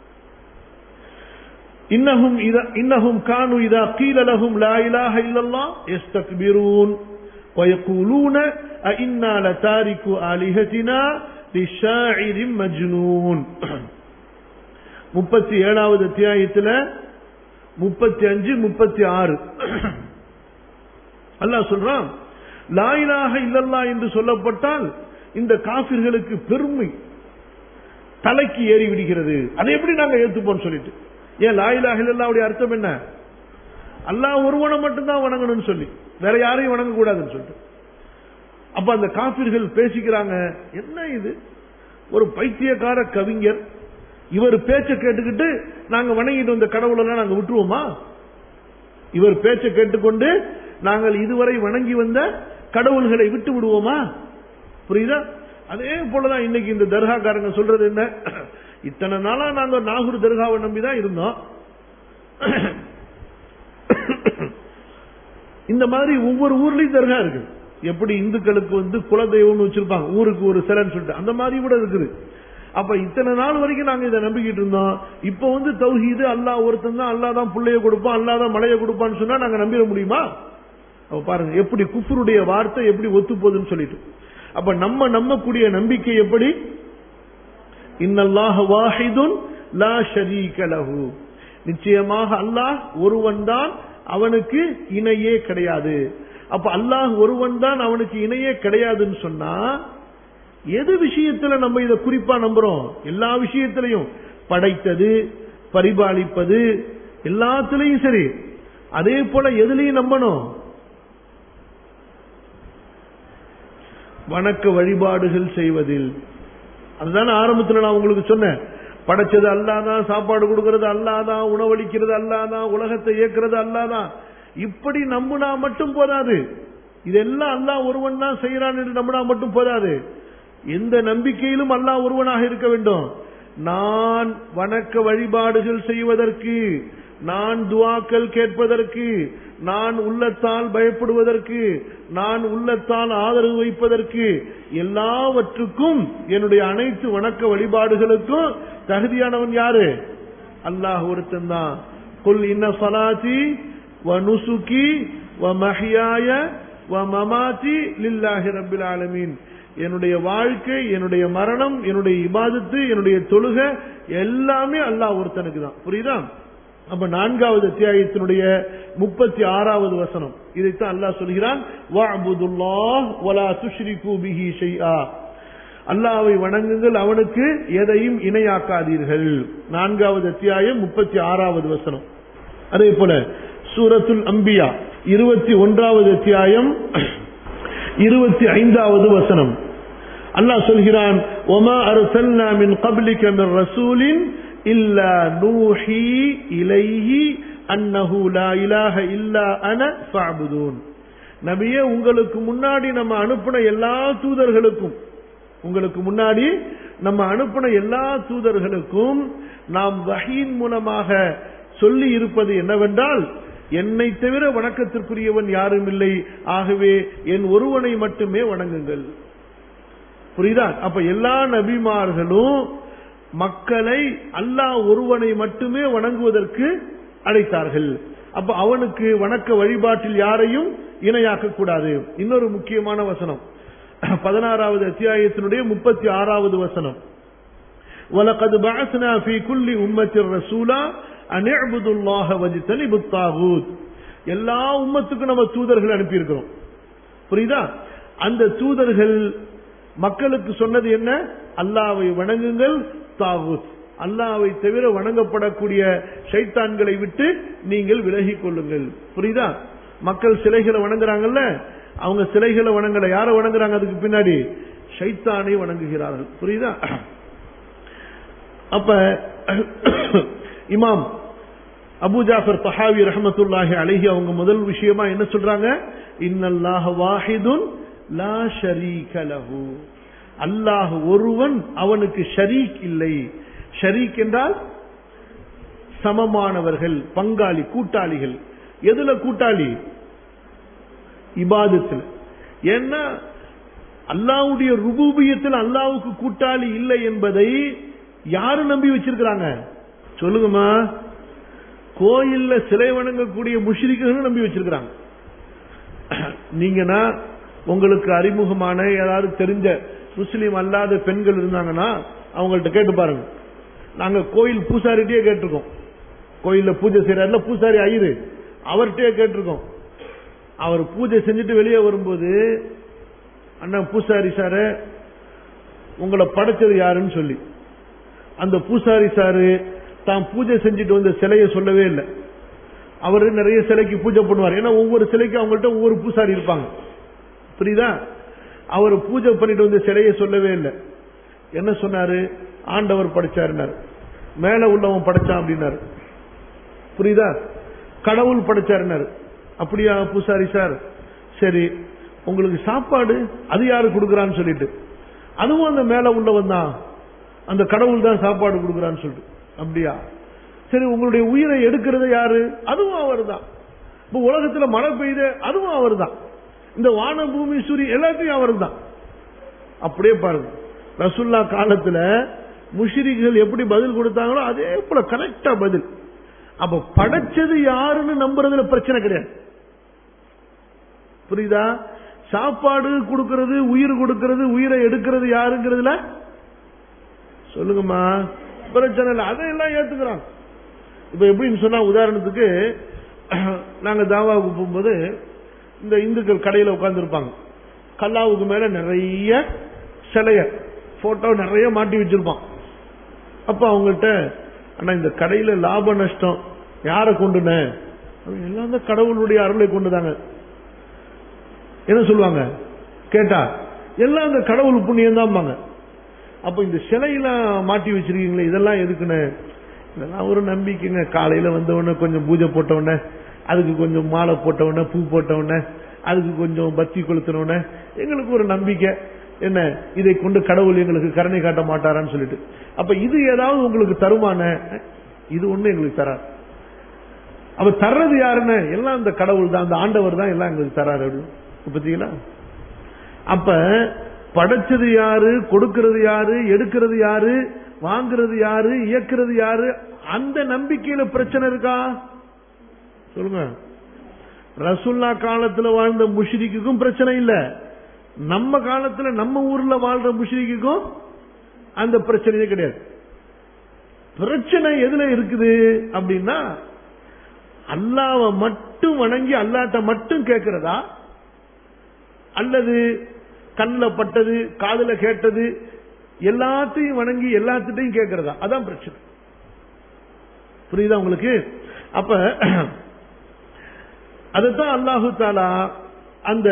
இன்னஹும் இன்னஹும் கானு இதா கீல லஹும் லா இலாஹ இல்லல்லாஹ் யஸ்தக்பிரூன் ويقولون أئنا لتاركو آلهتنا لشاعر مجنون முப்பத்தி ஏழாவது அத்தியாயத்தில் முப்பத்தி அஞ்சு முப்பத்தி ஆறு அல்லாஹ் சொல்றான் லாயிலாக இல்லல்லா என்று சொல்லப்பட்டால் இந்த காபிர்களுக்கு பெருமை தலைக்கு ஏறி விடுகிறது அதை எப்படி நாங்க ஏத்துப்போம் சொல்லிட்டு ஏன் லாயிலாக இல்லல்லாவுடைய அர்த்தம் என்ன அல்லாஹ் ஒருவனை மட்டும்தான் வணங்கணும்னு சொல்லி வேற யாரையும் வணங்க கூடாதுன்னு சொல்லிட்டு அப்ப அந்த காபிர்கள் பேசிக்கிறாங்க என்ன இது ஒரு பைத்தியக்கார கவிஞர் இவர் பேச்ச கேட்டுக்கிட்டு நாங்க வணங்கிட்டு வந்த கடவுளெல்லாம் நாங்க விட்டுருவோமா இவர் பேச்ச கேட்டுக்கொண்டு நாங்கள் இதுவரை வணங்கி வந்த கடவுள்களை விட்டு விடுவோமா புரியுதா அதே போலதான் இன்னைக்கு இந்த தர்காக்காரங்க சொல்றது என்ன இத்தனை நாளா நாங்க நாகூர் தர்காவை நம்பிதான் இருந்தோம் இந்த மாதிரி ஒவ்வொரு ஊர்லயும் தர்கா இருக்கு எப்படி இந்துக்களுக்கு வந்து குலதெய்வம்னு வச்சிருப்பாங்க ஊருக்கு ஒரு சிலைன்னு சொல்லிட்டு அந்த மாதிரி கூட இருக்குது அப்ப இத்தனை நாள் வரைக்கும் நாங்க இதை நம்பிக்கிட்டு இருந்தோம் இப்ப வந்து தௌஹீது அல்லாஹ் ஒருத்தன் தான் அல்லாஹ் தான் புள்ளைய கொடுப்பான் அல்லாஹ் தான் மலையை கொடுப்பான்னு சொன்னா நாங்க நம்பிட முடியுமா அப்ப பாருங்க எப்படி குஃபருடைய வார்த்தை எப்படி ஒத்து போகுதுன்னு சொல்லிட்டு அப்ப நம்ம நம்பக்கூடிய நம்பிக்கை எப்படி இன்னல்லாஹ வாஹிதுன் லா ஷரீக லஹு நிச்சயமாக அல்லாஹ் ஒருவன் தான் அவனுக்கு இணையே கிடையாது அப்ப அல்லாஹ் ஒருவன் தான் அவனுக்கு இணையே கிடையாதுன்னு சொன்னா எது விஷயத்துல நம்ம இத குறிப்பா நம்புறோம் எல்லா விஷயத்திலையும் படைத்தது பரிபாலிப்பது எல்லாத்துலயும் சரி அதே போல எதுலையும் நம்பணும் வணக்க வழிபாடுகள் செய்வதில் அதுதானே ஆரம்பத்தில் நான் உங்களுக்கு சொன்னேன் படைச்சது அல்லாதான் சாப்பாடு கொடுக்கறது அல்லாதான் உணவளிக்கிறது அல்லாதான் உலகத்தை இயக்குறது அல்லாதான் இப்படி நம்பினா மட்டும் போதாது இதெல்லாம் அல்லாஹ் ஒருவன் தான் செய்யறான் என்று நம்பினா மட்டும் போதாது எந்த நம்பிக்கையிலும் அல்லாஹ் ஒருவனாக இருக்க வேண்டும் நான் வணக்க வழிபாடுகள் செய்வதற்கு நான் துவாக்கள் கேட்பதற்கு நான் உள்ளத்தால் பயப்படுவதற்கு நான் உள்ளத்தால் ஆதரவு வைப்பதற்கு எல்லாவற்றுக்கும் என்னுடைய அனைத்து வணக்க வழிபாடுகளுக்கும் தகுதியானவன் யாரு அல்லாஹ் ஒருத்தன் தான் குல் இன்ன சலாத்தி வ நுசுகி வ மஹியாய வ மமாத்தி லில்லாஹி ரப்பில் ஆலமீன் என்னுடைய வாழ்க்கை என்னுடைய மரணம் என்னுடைய இபாதத்து என்னுடைய தொழுகை எல்லாமே அல்லாஹ் ஒருத்தனுக்கு தான் புரியுதா அப்ப நான்காவது அத்தியாயத்தினுடைய முப்பத்தி ஆறாவது வசனம் இதைத்தான் அல்லாஹ் சொல்கிறான் வஅபுதுல்லாஹ் வலா துஷ்ரிகு பிஹி ஷைஆ அல்லாஹ்வை வணங்குங்கள் அவனுக்கு எதையும் இணையாக்காதீர்கள் நான்காவது அத்தியாயம் முப்பத்தி ஆறாவது வசனம் அதே போல சூரத்துல் அம்பியா இருபத்தி ஒன்றாவது அத்தியாயம் இருபத்தி ஐந்தாவது வசனம் அல்லாஹ் சொல்கிறான் ஒமா அருசல்னா மின் கப்லிக மின் ரசூலின் இல்லா நூஹி இலைஹி அன்னஹு லா இலாஹ இல்லா அன ஃபஅபுதூன் நபியே உங்களுக்கு முன்னாடி நம்ம அனுப்பின எல்லா தூதர்களுக்கும் உங்களுக்கு முன்னாடி நம்ம அனுப்பின எல்லா தூதர்களுக்கும் நாம் வஹீன் மூலமாக சொல்லி இருப்பது என்னவென்றால் என்னை தவிர வணக்கத்திற்குரியவன் யாரும் இல்லை ஆகவே என் ஒருவனை மட்டுமே வணங்குங்கள் புரியுதா அப்ப எல்லா நபிமார்களும் மக்களை அல்லாஹ் ஒருவனை மட்டுமே வணங்குவதற்கு அழைத்தார்கள் அப்ப அவனுக்கு வணக்க வழிபாட்டில் யாரையும் இணையாக்க கூடாது இன்னொரு முக்கியமான வசனம் பதினாறாவது அத்தியாயத்தினுடைய முப்பத்தி ஆறாவது வசனம் وَلَقَدْ بَعَثْنَا فِي كُلِّ أُمَّةٍ رَسُولًا أَنِ اعْبُدُوا اللَّهَ وَاجْتَنِبُوا الطَّاغُوتَ எல்லா உம்மத்துக்கும் நம்ம தூதர்கள் அனுப்பியிருக்கிறோம் புரியுதா அந்த தூதர்கள் மக்களுக்கு சொன்னது என்ன அல்லாவை வணங்குங்கள் தாகூத் அல்லாவை தவிர வணங்கப்படக்கூடிய ஷைத்தான்களை விட்டு நீங்கள் விலகிக் கொள்ளுங்கள் புரியுதா மக்கள் சிலைகளை வணங்குறாங்கல்ல அவங்க சிலைகளை வணங்கல யார வணங்குறாங்க அதுக்கு பின்னாடி ஷைத்தானை வணங்குகிறார்கள் புரியுதா அப்ப இமாம் அபு ஜாஃபர் தஹாவி ரஹமத்துல்லாஹி அலைஹி அவங்க முதல் விஷயமா என்ன சொல்றாங்க இன்னல்லாஹ வாஹிதுன் லா ஷரீக லஹு அல்லாஹ் ஒருவன் அவனுக்கு ஷரீக் இல்லை ஷரீக் என்றால் சமமானவர்கள் பங்காளி கூட்டாளிகள் எதுல கூட்டாளி இபாதத்தில் ஏன்னா அல்லாவுடைய ருபூபியத்தில் அல்லாவுக்கு கூட்டாளி இல்லை என்பதை யாரு நம்பி வச்சிருக்கிறாங்க சொல்லுங்கம்மா கோயில்ல சிலை வணங்கக்கூடிய முஷ்ரிக்குகள் நம்பி வச்சிருக்கிறாங்க நீங்கன்னா உங்களுக்கு அறிமுகமான ஏதாவது தெரிஞ்ச முஸ்லீம் அல்லாத பெண்கள் இருந்தாங்கன்னா அவங்கள்ட்ட கேட்டு பாருங்க நாங்க கோயில் பூசாரிட்டே கேட்டிருக்கோம் கோயில்ல பூஜை செய்யறாருல பூசாரி ஐயரு அவர்கிட்டயே கேட்டிருக்கோம் அவர் பூஜை செஞ்சுட்டு வெளியே வரும்போது அண்ணன் பூசாரி சாரு உங்களை படைச்சது யாருன்னு சொல்லி அந்த பூசாரி சாரு தான் பூஜை செஞ்சுட்டு வந்த சிலையை சொல்லவே இல்லை அவரு நிறைய சிலைக்கு பூஜை பண்ணுவார் ஏன்னா ஒவ்வொரு சிலைக்கும் அவங்கள்ட்ட ஒவ்வொரு பூசாரி இருப்பாங்க புரியுதா அவர் பூஜை பண்ணிட்டு வந்த சிலையை சொல்லவே இல்லை என்ன சொன்னாரு ஆண்டவர் படைச்சாருனாரு மேல உள்ளவன் படைச்சான் அப்படின்னாரு புரியுதா கடவுள் படைச்சாருனாரு அப்படியா பூசாரி சார் சரி உங்களுக்கு சாப்பாடு அது யாரு கொடுக்கறான்னு சொல்லிட்டு அதுவும் அந்த மேல உள்ளவன் தான் அந்த கடவுள் தான் சாப்பாடு கொடுக்கறான்னு சொல்லிட்டு அப்படியா சரி உங்களுடைய உயிரை எடுக்கிறது யாரு அதுவும் அவர் தான் இப்ப உலகத்துல மழை பெய்யுது அதுவும் அவர் தான் இந்த வான பூமி சூரிய எல்லாத்தையும் அவர் தான் அப்படியே பாருங்க ரசுல்லா காலத்துல முஷிரிகள் எப்படி பதில் கொடுத்தாங்களோ அதே போல கரெக்டா பதில் அப்ப படைச்சது யாருன்னு நம்புறதுல பிரச்சனை கிடையாது புரியுதா சாப்பாடு கொடுக்கிறது உயிர் கொடுக்கிறது உயிரை எடுக்கிறது யாருங்கிறதுல சொல்லுங்கம்மா பிரச்சனை இல்லை அதையெல்லாம் ஏத்துக்கிறாங்க இப்ப எப்படின்னு சொன்னா உதாரணத்துக்கு நாங்க தாவாவுக்கு போகும்போது இந்த இந்துக்கள் கடையில உட்கார்ந்துருப்பாங்க கல்லாவுக்கு மேல நிறைய சிலைய போட்டோ நிறைய மாட்டி வச்சிருப்பான் அப்ப அவங்கள்ட்ட ஆனா இந்த கடையில லாப நஷ்டம் யாரை கொண்டுன எல்லாம் தான் கடவுளுடைய அருளை கொண்டுதாங்க என்ன சொல்லுவாங்க கேட்டா எல்லாம் இந்த கடவுள் புண்ணியம் தான் அப்ப இந்த சிலையெல்லாம் மாட்டி வச்சிருக்கீங்களே இதெல்லாம் எதுக்குன்னு இதெல்லாம் ஒரு நம்பிக்கைங்க காலையில வந்தவொடனே கொஞ்சம் பூஜை போட்டவொடனே அதுக்கு கொஞ்சம் மாலை போட்டவொடனே பூ போட்டவொடனே அதுக்கு கொஞ்சம் பத்தி கொளுத்தினோடனே எங்களுக்கு ஒரு நம்பிக்கை என்ன இதை கொண்டு கடவுள் எங்களுக்கு கருணை காட்ட மாட்டாரான்னு சொல்லிட்டு அப்ப இது ஏதாவது உங்களுக்கு தருமான இது ஒண்ணு எங்களுக்கு தராது அப்ப தர்றது யாருன்னு எல்லாம் இந்த கடவுள் தான் அந்த ஆண்டவர் தான் எல்லாம் எங்களுக்கு தராரு அப்படின்னு பத்தீங்களா அப்ப படைச்சது யாரு கொடுக்கிறது யாரு எடுக்கிறது யாரு வாங்குறது யாரு இயக்குறது யாரு அந்த நம்பிக்கையில பிரச்சனை இருக்கா சொல்லுங்க ரசுல்லா காலத்துல வாழ்ந்த முஷ்ரிக்குக்கும் பிரச்சனை இல்ல நம்ம காலத்துல நம்ம ஊர்ல வாழ்ற முஷ்ரிக்குக்கும் அந்த பிரச்சனையே கிடையாது பிரச்சனை எதுல இருக்குது அப்படின்னா அல்லாவை மட்டும் வணங்கி அல்லாட்ட மட்டும் கேட்கிறதா அல்லது கண்ணில் பட்டது காதுல கேட்டது எல்லாத்தையும் வணங்கி எல்லாத்திட்டையும் கேட்கிறதா அதான் பிரச்சனை புரியுதா உங்களுக்கு அப்ப அதுதான் அல்லாஹு தாலா அந்த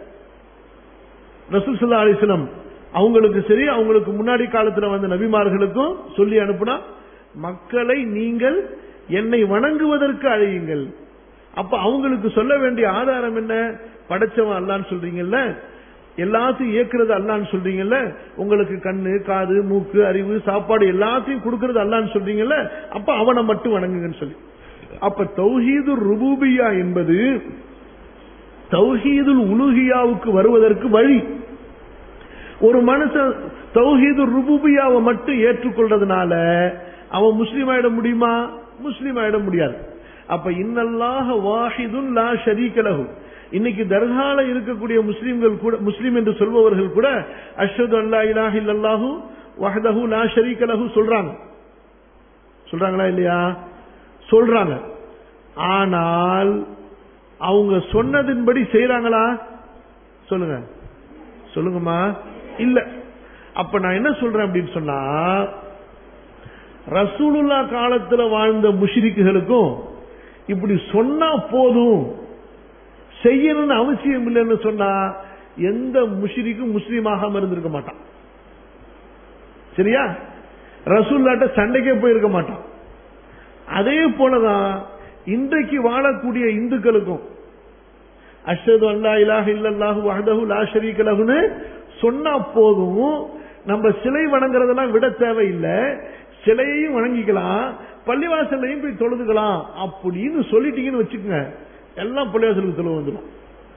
ரசூல் அலிஸ்லம் அவங்களுக்கு சரி அவங்களுக்கு முன்னாடி காலத்துல வந்த நபிமார்களுக்கும் சொல்லி அனுப்புனா மக்களை நீங்கள் என்னை வணங்குவதற்கு அழையுங்கள் அப்ப அவங்களுக்கு சொல்ல வேண்டிய ஆதாரம் என்ன படைச்சவன் அல்லான்னு சொல்றீங்கல்ல எல்லாத்தையும் இயக்குறது அல்லான்னு சொல்றீங்கல்ல உங்களுக்கு கண்ணு காது மூக்கு அறிவு சாப்பாடு எல்லாத்தையும் கொடுக்கறது அல்லான்னு சொல்றீங்கல்ல அப்ப அவனை மட்டும் வணங்குங்கன்னு சொல்லி அப்ப தௌஹீது ருபூபியா என்பது தௌஹீதுல் உலுகியாவுக்கு வருவதற்கு வழி ஒரு மனுஷன் தௌஹீது ருபூபியாவை மட்டும் ஏற்றுக்கொள்றதுனால அவன் முஸ்லீம் ஆயிட முடியுமா முஸ்லீம் ஆயிட முடியாது அப்ப இன்னல்லாக வாஹிதுன் லா ஷரீகலகு இன்னைக்கு தர்கால இருக்கக்கூடிய முஸ்லீம்கள் கூட முஸ்லீம் என்று சொல்பவர்கள் கூட அஷ்ஹது அல்லா இலாஹ இல்லல்லாஹு வஹதஹு லா ஷரீக லஹு சொல்றாங்க சொல்றாங்களா இல்லையா சொல்றாங்க ஆனால் அவங்க சொன்னதின்படி செய்யறாங்களா சொல்லுங்க சொல்லுங்கம்மா இல்ல அப்ப நான் என்ன சொல்றேன் அப்படின்னு சொன்னா ரசூலுல்லா காலத்துல வாழ்ந்த முஷிரிக்குகளுக்கும் இப்படி சொன்னா போதும் செய்யணும்னு அவசியம் இல்லைன்னு சொன்னா எந்த முஷிரிக்கும் முஸ்லீமாக இருந்திருக்க மாட்டான் சரியா ரசூல்லாட்ட சண்டைக்கே போயிருக்க மாட்டான் அதே போலதான் இன்றைக்கு வாழக்கூடிய இந்துக்களுக்கும் அஷது அல்லா இலாஹ இல்லல்லாஹு வஹதஹு லா ஷரீக லஹுன்னு சொன்னா போதும் நம்ம சிலை வணங்குறதெல்லாம் விட தேவையில்லை சிலையையும் வணங்கிக்கலாம் பள்ளிவாசல்லையும் போய் தொழுதுக்கலாம் அப்படின்னு சொல்லிட்டீங்கன்னு வச்சுக்கோங்க எல்லாம் பள்ளிவாசலுக்கு தொழுவு வந்துடும்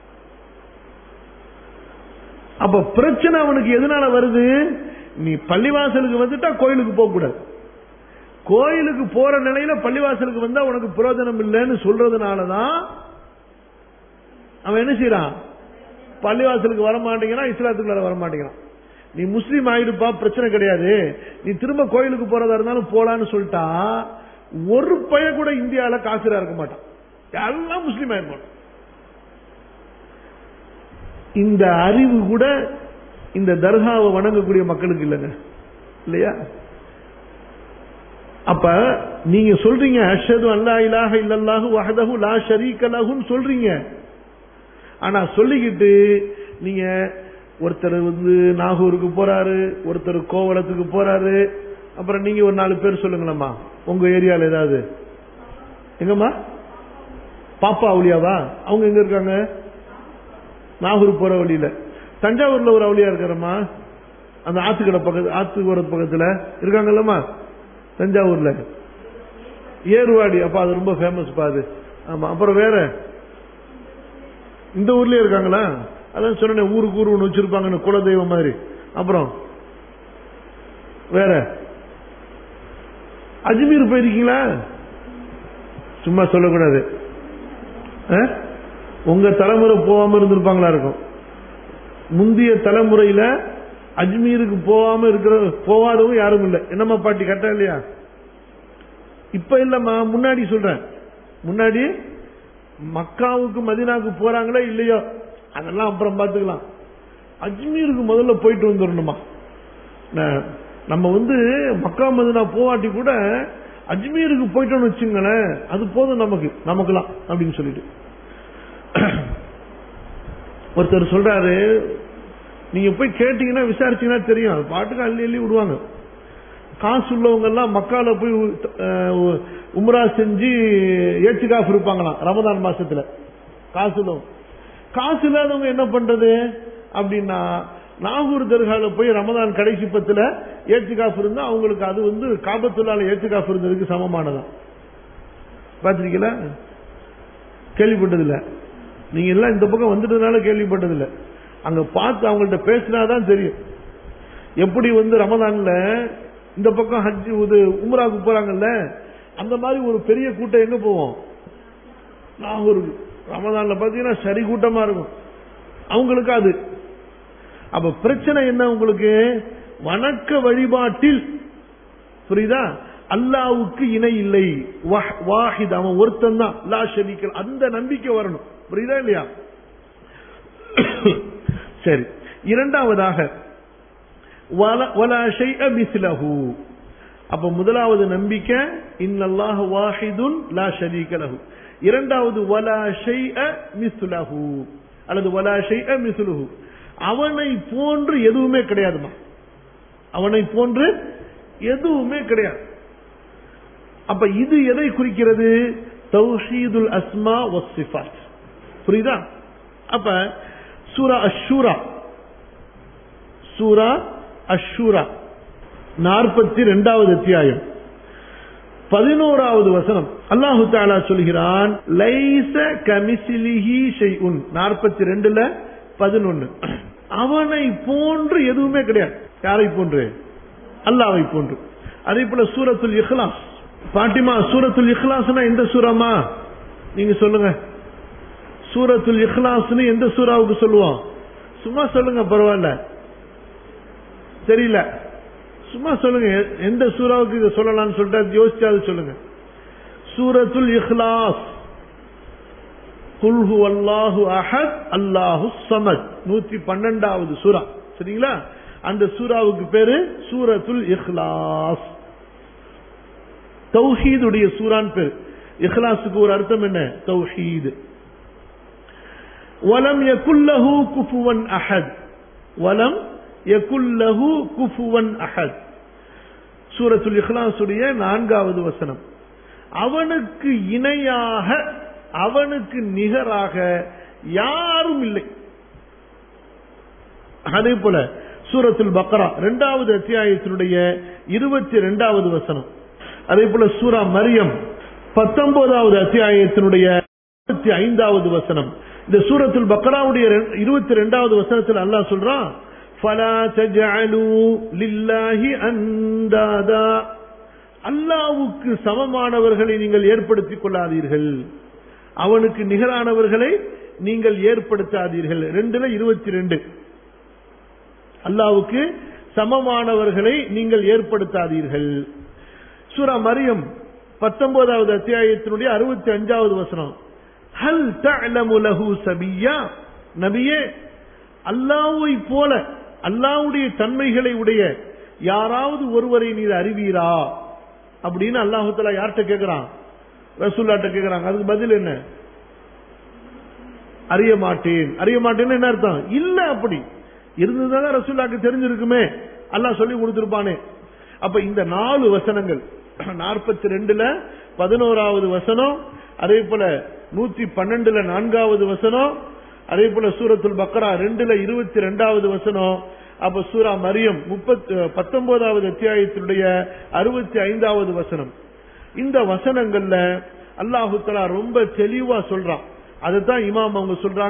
அப்ப பிரச்சனை அவனுக்கு எதனால வருது நீ பள்ளிவாசலுக்கு வந்துட்டா கோயிலுக்கு போக கூடாது கோயிலுக்கு போற நிலையில பள்ளிவாசலுக்கு வந்தா உனக்கு பிரயோஜனம் இல்லைன்னு சொல்றதுனாலதான் அவன் என்ன செய்யறான் பள்ளிவாசலுக்கு வர மாட்டேங்கிறான் இஸ்லாத்துக்குள்ள வர மாட்டேங்கிறான் நீ முஸ்லீம் ஆயிடுப்பா பிரச்சனை கிடையாது நீ திரும்ப கோயிலுக்கு போறதா இருந்தாலும் போலான்னு சொல்லிட்டா ஒரு பைய கூட இந்தியாவில காசுரா இருக்க மாட்டான் எல்லாம் முஸ்லீம் ஆயிருப்பான் இந்த அறிவு கூட இந்த தர்காவை வணங்கக்கூடிய மக்களுக்கு இல்லைங்க இல்லையா அப்ப நீங்க சொல்றீங்க அஷது அல்லா இலாஹ இல்லல்லாஹு வஹதஹு லா ஷரீக லஹுன்னு சொல்றீங்க ஆனா சொல்லிக்கிட்டு நீங்க ஒருத்தர் வந்து நாகூருக்கு போறாரு ஒருத்தர் கோவளத்துக்கு போறாரு அப்புறம் நீங்க ஒரு நாலு பேர் சொல்லுங்களம்மா உங்க ஏரியால ஏதாவது எங்கம்மா பாப்பா அவளியாவா அவங்க எங்க இருக்காங்க நாகூர் போற வழியில தஞ்சாவூர்ல ஒரு அவளியா இருக்கிறம்மா அந்த ஆத்துக்கடை பக்கத்து ஆத்துக்கோர பக்கத்துல இருக்காங்கல்லம்மா தஞ்சாவூர்ல ஏர்வாடி அப்ப அது ரொம்ப ஃபேமஸ் பா அது ஆமா அப்புறம் வேற இந்த ஊர்லயே இருக்காங்களா அதான் சொன்னேன் ஊருக்கு ஊர் ஒன்று வச்சிருப்பாங்கன்னு குலதெய்வம் மாதிரி அப்புறம் வேற அஜ்மீர் போயிருக்கீங்களா சும்மா சொல்லக்கூடாது ஆ? உங்க தலைமுறை போகாம இருந்திருப்பாங்களா இருக்கும் முந்தைய தலைமுறையில அஜ்மீருக்கு போகாம இருக்கிற போகாதவங்க யாரும் இல்லை என்னம்மா பாட்டி கரெக்டா இல்லையா இப்ப இல்லம்மா முன்னாடி சொல்றேன் முன்னாடி மக்காவுக்கு மதினாவுக்கு போறாங்களா இல்லையோ அதெல்லாம் அப்புறம் பார்த்துக்கலாம் அஜ்மீருக்கு முதல்ல போயிட்டு வந்துடணுமா ந- நம்ம வந்து மக்கா மதினா போவாட்டி கூட அஜ்மீருக்கு போயிட்டோம்னு வச்சுங்களேன் அது போதும் நமக்கு நமக்குலாம் அப்படின்னு சொல்லிட்டு ஒருத்தர் சொல்றாரு நீங்க போய் கேட்டீங்கன்னா விசாரிச்சீங்கன்னா தெரியும் அது பாட்டுக்கு அள்ளி அள்ளி விடுவாங்க காசு உள்ளவங்க எல்லாம் மக்கால போய் அஹ், உம்ரா செஞ்சு ஏச்சுக்காஃப் இருப்பாங்களாம் ரமதான் மாசத்துல காசு உள்ளவங்க காசு இல்லாதவங்க என்ன பண்றது அப்படின்னா நாகூர் தர்கால போய் ரமதான் கடைசி பத்துல ஏச்சுக்காஃப் இருந்தா அவங்களுக்கு அது வந்து காபத்துள்ளால ஏச்சுக்காஃப் இருந்ததுக்கு சமமானதான் பாத்திருக்கீங்களா கேள்விப்பட்டதில்ல நீங்க எல்லாம் இந்த பக்கம் வந்துட்டதுனால கேள்விப்பட்டதில்ல அங்க பார்த்து அவங்கள்ட்ட பேசினாதான் தெரியும் எப்படி வந்து ரமதான்ல இந்த பக்கம் ஹஜ் இது உம்ராவுக்கு போறாங்கல்ல அந்த மாதிரி ஒரு பெரிய கூட்டம் எங்க போவோம் நாகூருக்கு ரமதான்ல பாத்தீங்கன்னா சரி கூட்டமா இருக்கும் அவங்களுக்கு அது அப்ப பிரச்சனை என்ன உங்களுக்கு வணக்க வழிபாட்டில் புரியுதா அல்லாவுக்கு இணை இல்லை வஹ்- வாஹித் அவன் ஒருத்தன் தான் லா ஷரீக்கல் அந்த நம்பிக்கை வரணும் புரியுதா இல்லையா சரி இரண்டாவதாக வல- வலா ஷைஅ மிஸ்லஹு அப்ப முதலாவது நம்பிக்கை இன்னல்லாஹ் வாஹிதுன் லா ஷரீக லஹு இரண்டாவது வலா ஷைஅ மிஸ்லஹு அல்லது வலா ஷைஅ மிஸ்லுஹு அவனை போன்று எதுவுமே கிடையாதுமா அவனை போன்று எதுவுமே கிடையாது அப்ப இது எதை குறிக்கிறது தௌஹீதுல் அஸ்மா வஸ்ஸிஃபாத் புரியுதா அப்ப சூரா அஷூரா சூரா அஷூரா நாற்பத்தி ரெண்டாவது அத்தியாயம் பதினோராவது வசனம் அல்லாஹு தாலா சொல்கிறான் லைச கமிசிலிஹி ஷைஉன் நாற்பத்தி ரெண்டுல பதினொன்னு அவனை போன்று எதுவுமே கிடையாது யாரை போன்று அல்லாவை போன்று அதே போல சூரத்துல் இஹ்லாஸ் பாட்டிமா சூரத்துல் இஹ்லாஸ்னா எந்த சூறாமா நீங்க சொல்லுங்க சூரத்துல் இஹ்லாஸ்னு எந்த சூறாவுக்கு சொல்லுவோம் சும்மா சொல்லுங்க பரவாயில்ல தெரியல சும்மா சொல்லுங்க எ- எந்த சூறாவுக்கு இதை சொல்லலாம்னு சொல்லிட்டு அது யோசிச்சாது சொல்லுங்க சூரத்துல் இஹ்லாஸ் குல்ஹு அல்லாஹு அஹத் அல்லாஹு சமத் நூத்தி பன்னெண்டாவது சூரா சரிங்களா அந்த சூராவுக்கு பேரு சூரத்துல் இஹ்லாஸ் தௌஹீதுடைய சூரான் பேர் இஹ்லாஸுக்கு ஒரு அர்த்தம் என்ன தௌஹீத் வலம் யகுல்லஹு குஃபுவன் அஹத் வலம் யகுல்லஹு குஃபுவன் அஹத் சூரத்துல் இஹ்லாஸுடைய நான்காவது வசனம் அவனுக்கு இணையாக அவனுக்கு நிகராக யாரும் இல்லை அதே போல சூரத்துல் பக்ரா இரண்டாவது அத்தியாயத்தினுடைய இருபத்தி ரெண்டாவது வசனம் அதே போல சூரா மரியம் பத்தொன்பதாவது அத்தியாயத்தினுடைய இருபத்தி ஐந்தாவது வசனம் இந்த சூரத்துல் பக்ராவுடைய இருபத்தி ரெண்டாவது வசனத்தில் அல்லாஹ் சொல்றான் ஃபலா தஜஅலு லில்லாஹி அந்தாதா அல்லாவுக்கு சமமானவர்களை நீங்கள் ஏற்படுத்திக் கொள்ளாதீர்கள் அவனுக்கு நிகரானவர்களை நீங்கள் ஏற்படுத்தாதீர்கள் ரெண்டுல இருபத்தி ரெண்டு அல்லாவுக்கு சமமானவர்களை நீங்கள் ஏற்படுத்தாதீர்கள் சூரா மரியம் பத்தொன்பதாவது அத்தியாயத்தினுடைய அறுபத்தி அஞ்சாவது வசனம் ஹல் தஅலமு லஹு சபியா நபியே அல்லாஹ்வை போல அல்லாஹ்வுடைய தன்மைகளை உடைய யாராவது ஒருவரை நீர் அறிவீரா அப்படின்னு அல்லாஹு தஆலா யார்கிட்ட கேக்குறான் ரசூல்லாட்ட கேக்குறாங்க அதுக்கு பதில் என்ன அறிய மாட்டேன் அறிய மாட்டேன்னு என்ன அர்த்தம் இல்ல அப்படி இருந்ததுதான் ரசூல்லாக்கு தெரிஞ்சிருக்குமே அல்லாஹ் சொல்லி கொடுத்திருப்பானே அப்ப இந்த நாலு வசனங்கள் நாற்பத்தி ரெண்டுல பதினோராவது வசனம் அதே போல நூத்தி பன்னெண்டுல நான்காவது வசனம் அதே போல சூரத்துல் பக்ரா ரெண்டுல இருபத்தி ரெண்டாவது வசனம் அப்ப சூரா மரியம் முப்பத்தி பத்தொன்பதாவது அத்தியாயத்தினுடைய அறுபத்தி ஐந்தாவது வசனம் இந்த வசனங்கள்ல அல்லாஹு தஆலா ரொம்ப தெளிவா சொல்றான் அதுதான் இமாம் அவங்க சொல்றாங்க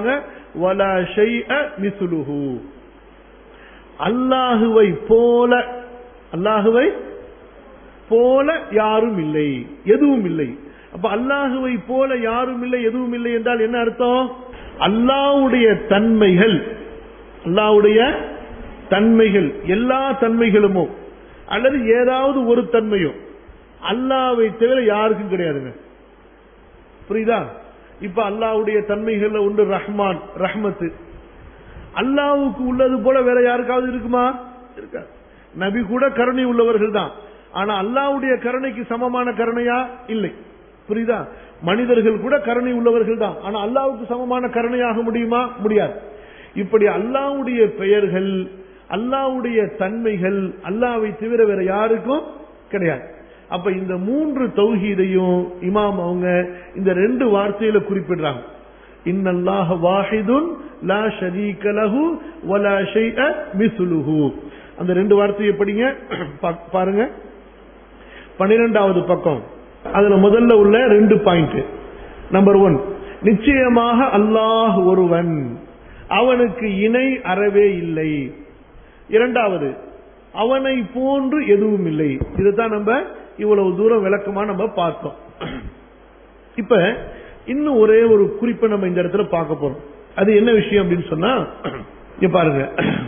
வலா ஷைஅ மிஸ்லுஹு அல்லாஹுவை போல அல்லாஹுவை போல யாரும் இல்லை எதுவும் இல்லை அப்ப அல்லாஹுவை போல யாரும் இல்லை எதுவும் இல்லை என்றால் என்ன அர்த்தம் அல்லாஹ்வுடைய தன்மைகள் அல்லாஹ்வுடைய தன்மைகள் எல்லா தன்மைகளுமோ அல்லது ஏதாவது ஒரு தன்மையோ அல்லாவை தவிர யாருக்கும் கிடையாதுங்க புரியுதா இப்ப அல்லாஹ்வுடைய தன்மைகள்ல ஒன்று ரஹ்மான் ரஹ்மத்து அல்லாஹ்வுக்கு உள்ளது போல வேற யாருக்காவது இருக்குமா இருக்காது நபி கூட கருணை உள்ளவர்கள் தான் ஆனா அல்லாஹ்வுடைய கருணைக்கு சமமான கருணையா இல்லை புரியுதா மனிதர்கள் கூட கருணை உள்ளவர்கள் தான் ஆனா அல்லாஹ்வுக்கு சமமான கருணையாக முடியுமா முடியாது இப்படி அல்லாஹ்வுடைய பெயர்கள் அல்லாஹ்வுடைய தன்மைகள் அல்லாஹ்வை தவிர வேற யாருக்கும் கிடையாது அப்ப இந்த மூன்று தௌஹீதையும் இமாம் அவங்க இந்த ரெண்டு வார்த்தையில குறிப்பிடுறாங்க இன்னல்லாஹ வாஹிதுன் லா ஷரீக லஹு வலா ஷைஅ மிஸ்லுஹு அந்த ரெண்டு வார்த்தையை படிங்க பா- பாருங்க பன்னிரெண்டாவது பக்கம் அதுல முதல்ல உள்ள ரெண்டு பாயிண்ட் நம்பர் ஒன் நிச்சயமாக அல்லாஹ் ஒருவன் அவனுக்கு இணை அறவே இல்லை இரண்டாவது அவனை போன்று எதுவும் இல்லை இதுதான் நம்ம இவ்வளவு தூரம் விளக்கமா நம்ம பார்த்தோம் இப்ப இன்னும் ஒரே ஒரு குறிப்பை நம்ம இந்த இடத்துல பார்க்க போறோம் அது என்ன விஷயம் அப்படின்னு சொன்னா இங்க பாருங்க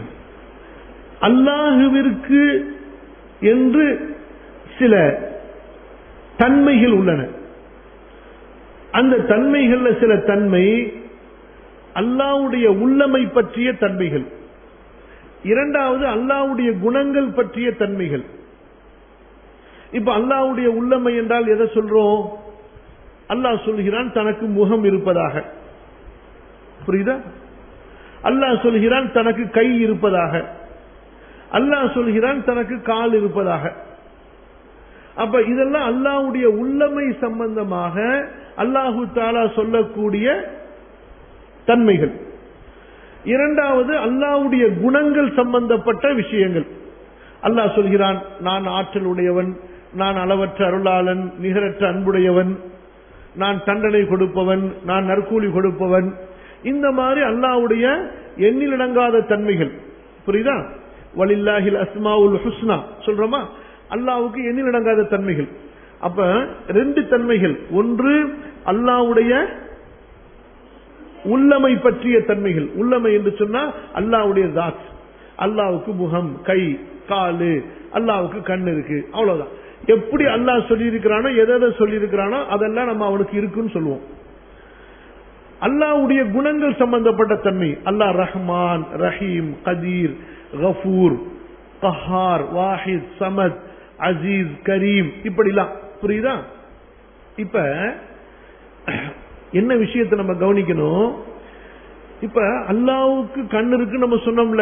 அல்லாஹுவிற்கு என்று சில தன்மைகள் உள்ளன அந்த தன்மைகள்ல சில தன்மை அல்லாஹ்வுடைய உள்ளமை பற்றிய தன்மைகள் இரண்டாவது அல்லாஹ்வுடைய குணங்கள் பற்றிய தன்மைகள் இப்ப அல்லாஹ்வுடைய உள்ளமை என்றால் எதை சொல்றோம் அல்லாஹ் சொல்கிறான் தனக்கு முகம் இருப்பதாக புரியுதா அல்லாஹ் சொல்கிறான் தனக்கு கை இருப்பதாக அல்லாஹ் சொல்கிறான் தனக்கு கால் இருப்பதாக அப்ப இதெல்லாம் அல்லாஹ்வுடைய உள்ளமை சம்பந்தமாக அல்லாஹு தாலா சொல்லக்கூடிய தன்மைகள் இரண்டாவது அல்லாஹ்வுடைய குணங்கள் சம்பந்தப்பட்ட விஷயங்கள் அல்லாஹ் சொல்கிறான் நான் ஆற்றல் உடையவன் நான் அளவற்ற அருளாளன் நிகரற்ற அன்புடையவன் நான் தண்டனை கொடுப்பவன் நான் நற்கூலி கொடுப்பவன் இந்த மாதிரி அல்லாஹ்வுடைய எண்ணிலடங்காத தன்மைகள் புரியுதா வலில்லாஹில் அஸ்மாவுல் ஹுஸ்னா சொல்றோமா அல்லாஹ்வுக்கு எண்ணிலடங்காத தன்மைகள் அப்ப ரெண்டு தன்மைகள் ஒன்று அல்லாஹ்வுடைய உள்ளமை பற்றிய தன்மைகள் உள்ளமை என்று சொன்னா அல்லாஹ்வுடைய தாத் அல்லாஹ்வுக்கு முகம் கை காலு அல்லாஹ்வுக்கு கண் இருக்கு அவ்வளவுதான் எப்படி அல்லாஹ் சொல்லியிருக்கிறானோ எதை எதை சொல்லியிருக்கிறானோ அதெல்லாம் நம்ம அவனுக்கு இருக்குன்னு சொல்லுவோம் அல்லாஹ்வுடைய குணங்கள் சம்பந்தப்பட்ட தன்மை அல்லாஹ் ரஹ்மான் ரஹீம் கதீர் கஃபூர் கஹார் வாஹித் சமத் அசீஸ் கரீம் இப்படிலாம் புரியுதா இப்ப என்ன விஷயத்தை நம்ம கவனிக்கணும் இப்ப அல்லாவுக்கு கண் இருக்கு நம்ம சொன்னோம்ல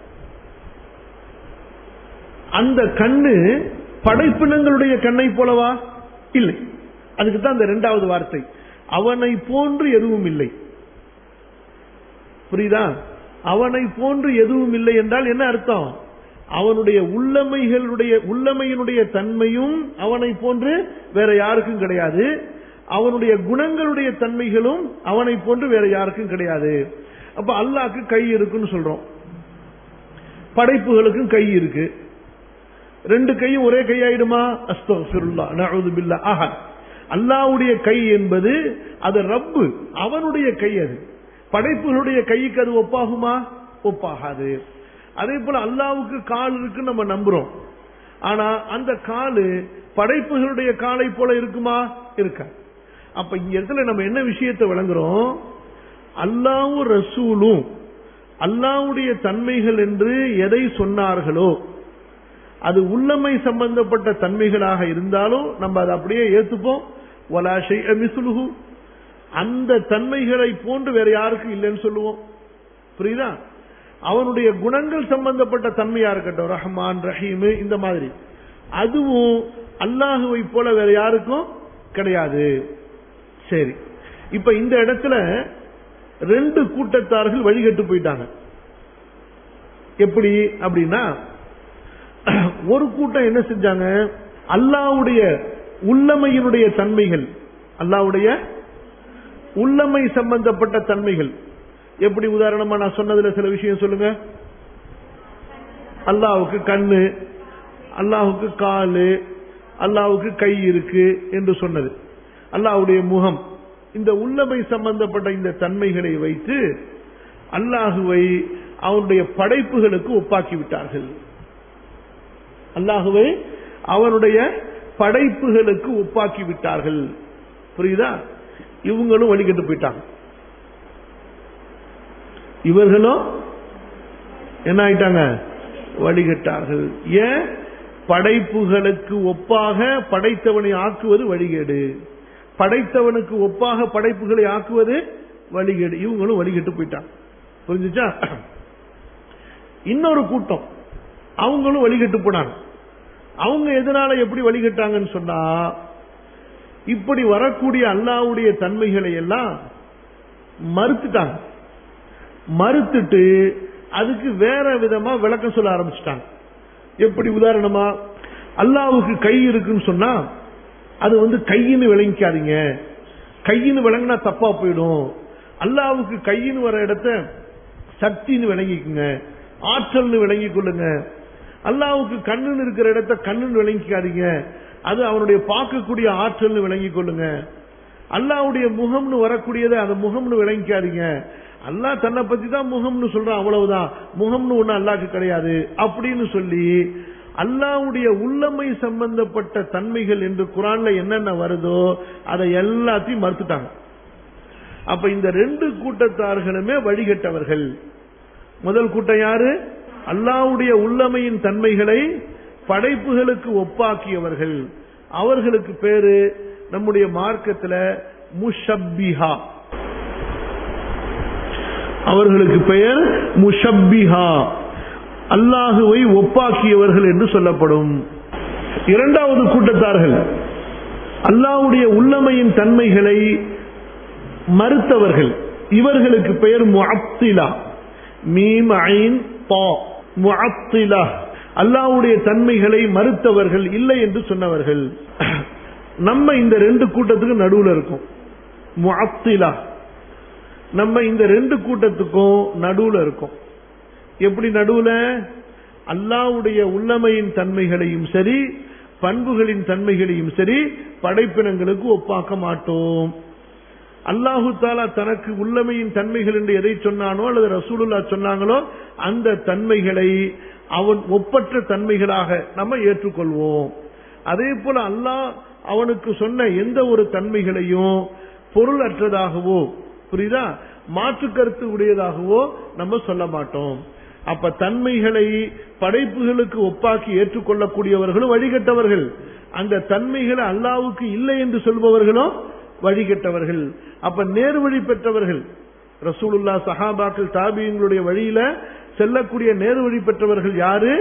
அந்த கண்ணு படைப்பினங்களுடைய கண்ணை போலவா இல்லை அதுக்கு தான் அந்த இரண்டாவது வார்த்தை அவனை போன்று எதுவும் இல்லை புரியுதா அவனை போன்று எதுவும் இல்லை என்றால் என்ன அர்த்தம் அவனுடைய உள்ளமைகளுடைய உள்ளமையினுடைய தன்மையும் அவனை போன்று வேற யாருக்கும் கிடையாது அவனுடைய குணங்களுடைய தன்மைகளும் அவனை போன்று வேற யாருக்கும் கிடையாது அப்ப அல்லாஹ்க்கு கை இருக்குன்னு சொல்றோம் படைப்புகளுக்கும் கை இருக்கு ரெண்டு கையும் ஒரே கை ஆயிடுமா அஸ்தகுல்லா நழுது பில்லா ஆஹா அல்லாவுடைய கை என்பது அது ரப்பு அவனுடைய கை அது படைப்புகளுடைய கைக்கு அது ஒப்பாகுமா ஒப்பாகாது அதே போல அல்லாவுக்கு கால் இருக்குன்னு நம்ம நம்புறோம் ஆனா அந்த காலு படைப்புகளுடைய காலை போல இருக்குமா இருக்கா அப்ப இங்க இடத்துல நம்ம என்ன விஷயத்தை விளங்குறோம் அல்லாவும் ரசூலும் அல்லாவுடைய தன்மைகள் என்று எதை சொன்னார்களோ அது உள்ளமை சம்பந்தப்பட்ட தன்மைகளாக இருந்தாலும் நம்ம அதை அப்படியே ஏத்துப்போம் வலா ஷைஅ மிஸ்லுஹு அந்த தன்மைகளை போன்று வேற யாருக்கும் இல்லைன்னு சொல்லுவோம் புரியுதா அவனுடைய குணங்கள் சம்பந்தப்பட்ட தன்மையா இருக்கட்டும் ரஹ்மான் ரஹீம் இந்த மாதிரி அதுவும் அல்லாஹுவை போல வேற யாருக்கும் கிடையாது சரி இப்ப இந்த இடத்துல ரெண்டு கூட்டத்தார்கள் வழிகட்டு போயிட்டாங்க எப்படி அப்படின்னா ஒரு கூட்டம் என்ன செஞ்சாங்க அல்லாவுடைய உள்ளமையினுடைய தன்மைகள் அல்லாவுடைய உள்ளமை சம்பந்தப்பட்ட தன்மைகள் எப்படி உதாரணமா நான் சொன்னதுல சில விஷயம் சொல்லுங்க அல்லாவுக்கு கண்ணு அல்லாஹுக்கு காலு அல்லாவுக்கு கை இருக்கு என்று சொன்னது அல்லாஹ்வுடைய முகம் இந்த உள்ளமை சம்பந்தப்பட்ட இந்த தன்மைகளை வைத்து அல்லாஹுவை அவனுடைய படைப்புகளுக்கு ஒப்பாக்கி விட்டார்கள் அல்லாஹுவை அவனுடைய படைப்புகளுக்கு ஒப்பாக்கி விட்டார்கள் புரியுதா இவங்களும் வழிகட்டு போயிட்டாங்க இவர்களும் என்ன ஆயிட்டாங்க வழிகட்டார்கள் ஏன் படைப்புகளுக்கு ஒப்பாக படைத்தவனை ஆக்குவது வழிகேடு படைத்தவனுக்கு ஒப்பாக படைப்புகளை ஆக்குவது வழிகேடு இவங்களும் வழிகட்டு போயிட்டாங்க புரிஞ்சுச்சா இன்னொரு கூட்டம் அவங்களும் வழிகட்டு போனாங்க அவங்க எதனால எப்படி வழிகட்டாங்கன்னு சொன்னா இப்படி வரக்கூடிய அல்லாவுடைய தன்மைகளை எல்லாம் மறுத்துட்டாங்க மறுத்துட்டு அதுக்கு வேற விதமா விளக்கம் சொல்ல ஆரம்பிச்சிட்டாங்க எப்படி உதாரணமா அல்லாவுக்கு கை இருக்குன்னு சொன்னா அது வந்து கையின்னு விளங்கிக்காதீங்க கையின்னு விளங்கினா தப்பா போயிடும் அல்லாவுக்கு கையின்னு வர இடத்த சக்தின்னு விளங்கிக்குங்க ஆற்றல்னு விளங்கிக் கொள்ளுங்க அல்லாவுக்கு கண்ணுன்னு இருக்கிற இடத்த கண்ணுன்னு விளங்கிக்காதீங்க அது அவனுடைய பார்க்கக்கூடிய ஆற்றல்னு விளங்கிக் கொள்ளுங்க அல்லாவுடைய முகம்னு வரக்கூடியதை அந்த முகம்னு விளங்கிக்காதீங்க அல்லாஹ் தன்னை பத்தி தான் முகம்னு சொல்றான் அவ்வளவுதான் முகம்னு ஒண்ணு அல்லாஹ்க்கு கிடையாது அப்படின்னு சொல்லி அல்லாவுடைய உள்ளமை சம்பந்தப்பட்ட தன்மைகள் என்று குரான்ல என்னென்ன வருதோ அதை எல்லாத்தையும் மறுத்துட்டாங்க அப்ப இந்த ரெண்டு கூட்டத்தார்களுமே வழிகட்டவர்கள் முதல் கூட்டம் யாரு அல்லாவுடைய உள்ளமையின் தன்மைகளை படைப்புகளுக்கு ஒப்பாக்கியவர்கள் அவர்களுக்கு பேரு நம்முடைய மார்க்கத்துல முஷப்பிஹா அவர்களுக்கு பெயர் முஷப்பிஹா அல்லாஹுவை ஒப்பாக்கியவர்கள் என்று சொல்லப்படும் இரண்டாவது கூட்டத்தார்கள் அல்லாஹ்வுடைய உள்ளமையின் தன்மைகளை மறுத்தவர்கள் இவர்களுக்கு பெயர் முஅத்திலா மீம் ஐன் தா முஅத்திலா அல்லாஹ்வுடைய தன்மைகளை மறுத்தவர்கள் இல்லை என்று சொன்னவர்கள் நம்ம இந்த ரெண்டு கூட்டத்துக்கு நடுவுல இருக்கும் முஅத்திலா நம்ம இந்த ரெண்டு கூட்டத்துக்கும் நடுவுல இருக்கும் எப்படி நடுவுல அல்லாவுடைய உள்ளமையின் தன்மைகளையும் சரி பண்புகளின் தன்மைகளையும் சரி படைப்பினங்களுக்கு ஒப்பாக்க மாட்டோம் அல்லாஹு தாலா தனக்கு உள்ளமையின் தன்மைகள் என்று எதை சொன்னானோ அல்லது ரசூலுல்லா சொன்னாங்களோ அந்த தன்மைகளை அவன் ஒப்பற்ற தன்மைகளாக நம்ம ஏற்றுக்கொள்வோம் அதே போல அல்லாஹ் அவனுக்கு சொன்ன எந்த ஒரு தன்மைகளையும் பொருள் அற்றதாகவோ புரியுதா மாற்று கருத்து உடையதாகவோ நம்ம சொல்ல மாட்டோம் அப்ப தன்மைகளை படைப்புகளுக்கு ஒப்பாக்கி ஏற்றுக்கொள்ளக்கூடியவர்களும் வழிகட்டவர்கள் அந்த தன்மைகளை அல்லாவுக்கு இல்லை என்று சொல்பவர்களும் வழிகட்டவர்கள் அப்ப நேர்வழி பெற்றவர்கள் ரசூலுல்லா சஹாபாக்கள் தாபியங்களுடைய வழியில செல்லக்கூடிய நேர்வழி பெற்றவர்கள் யாரு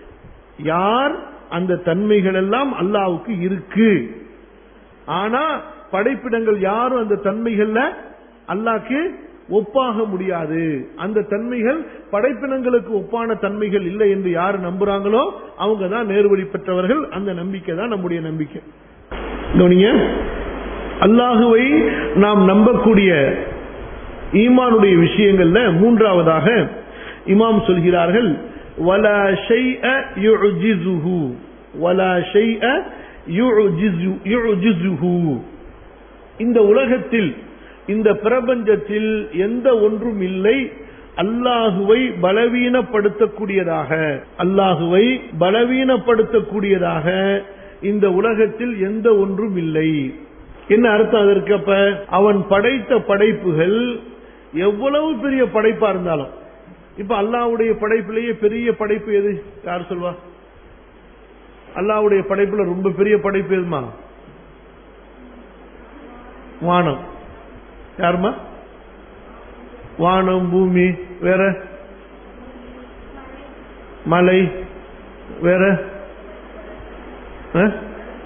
யார் அந்த தன்மைகள் எல்லாம் அல்லாவுக்கு இருக்கு ஆனா படைப்பிடங்கள் யாரும் அந்த தன்மைகள்ல அல்லாக்கு ஒப்பாக முடியாது அந்த தன்மைகள் படைப்பினங்களுக்கு ஒப்பான தன்மைகள் இல்லை என்று யார் நம்புறாங்களோ அவங்க தான் நேர்வழி பெற்றவர்கள் அந்த நம்பிக்கை தான் நம்முடைய நம்பிக்கை கவனிங்க அல்லாஹுவை நாம் நம்பக்கூடிய ஈமானுடைய விஷயங்கள்ல மூன்றாவதாக இமாம் சொல்கிறார்கள் வலா ஷைஅ யுஜிசுஹு வலா ஷைஅ யுஜிசு யுஜிசுஹு இந்த உலகத்தில் இந்த பிரபஞ்சத்தில் எந்த ஒன்றும் இல்லை அல்லாஹுவை பலவீனப்படுத்தக்கூடியதாக அல்லாஹுவை பலவீனப்படுத்தக்கூடியதாக இந்த உலகத்தில் எந்த ஒன்றும் இல்லை என்ன அர்த்தம் அதற்கு அப்ப அவன் படைத்த படைப்புகள் எவ்வளவு பெரிய படைப்பா இருந்தாலும் இப்ப அல்லாவுடைய படைப்பிலேயே பெரிய படைப்பு எது யார் சொல்வா அல்லாவுடைய படைப்புல ரொம்ப பெரிய படைப்பு எதுமா வானம் யாருமா வானம் பூமி வேற மலை வேற அஹ்?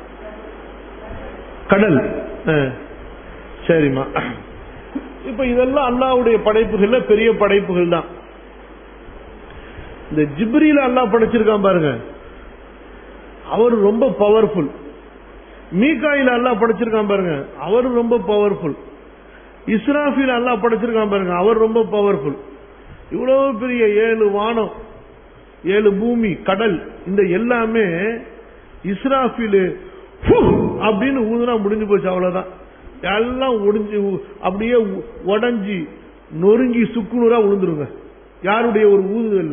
கடல் அஹ். சரிம்மா இப்ப இதெல்லாம் அல்லாவுடைய படைப்புகள்ல பெரிய படைப்புகள் தான் இந்த ஜிப்ரில அல்லாஹ் படைச்சிருக்கான் பாருங்க அவர் ரொம்ப பவர்ஃபுல் மீகாயில அல்லாஹ் படைச்சிருக்கான் பாருங்க அவர் ரொம்ப பவர்ஃபுல் இஸ்ராஃபில் அல்லாஹ் படைச்சிருக்கான் பாருங்க அவர் ரொம்ப பவர்ஃபுல் இவ்வளவு பெரிய ஏழு வானம் ஏழு பூமி கடல் இந்த எல்லாமே இஸ்ராஃபில் அப்படின்னு ஊதுனா முடிஞ்சு போச்சு அவ்வளவுதான் எல்லாம் ஒடிஞ்சு அப்படியே உடஞ்சி நொறுங்கி சுக்குநூறா விழுந்துருங்க யாருடைய ஒரு ஊதுதல்ல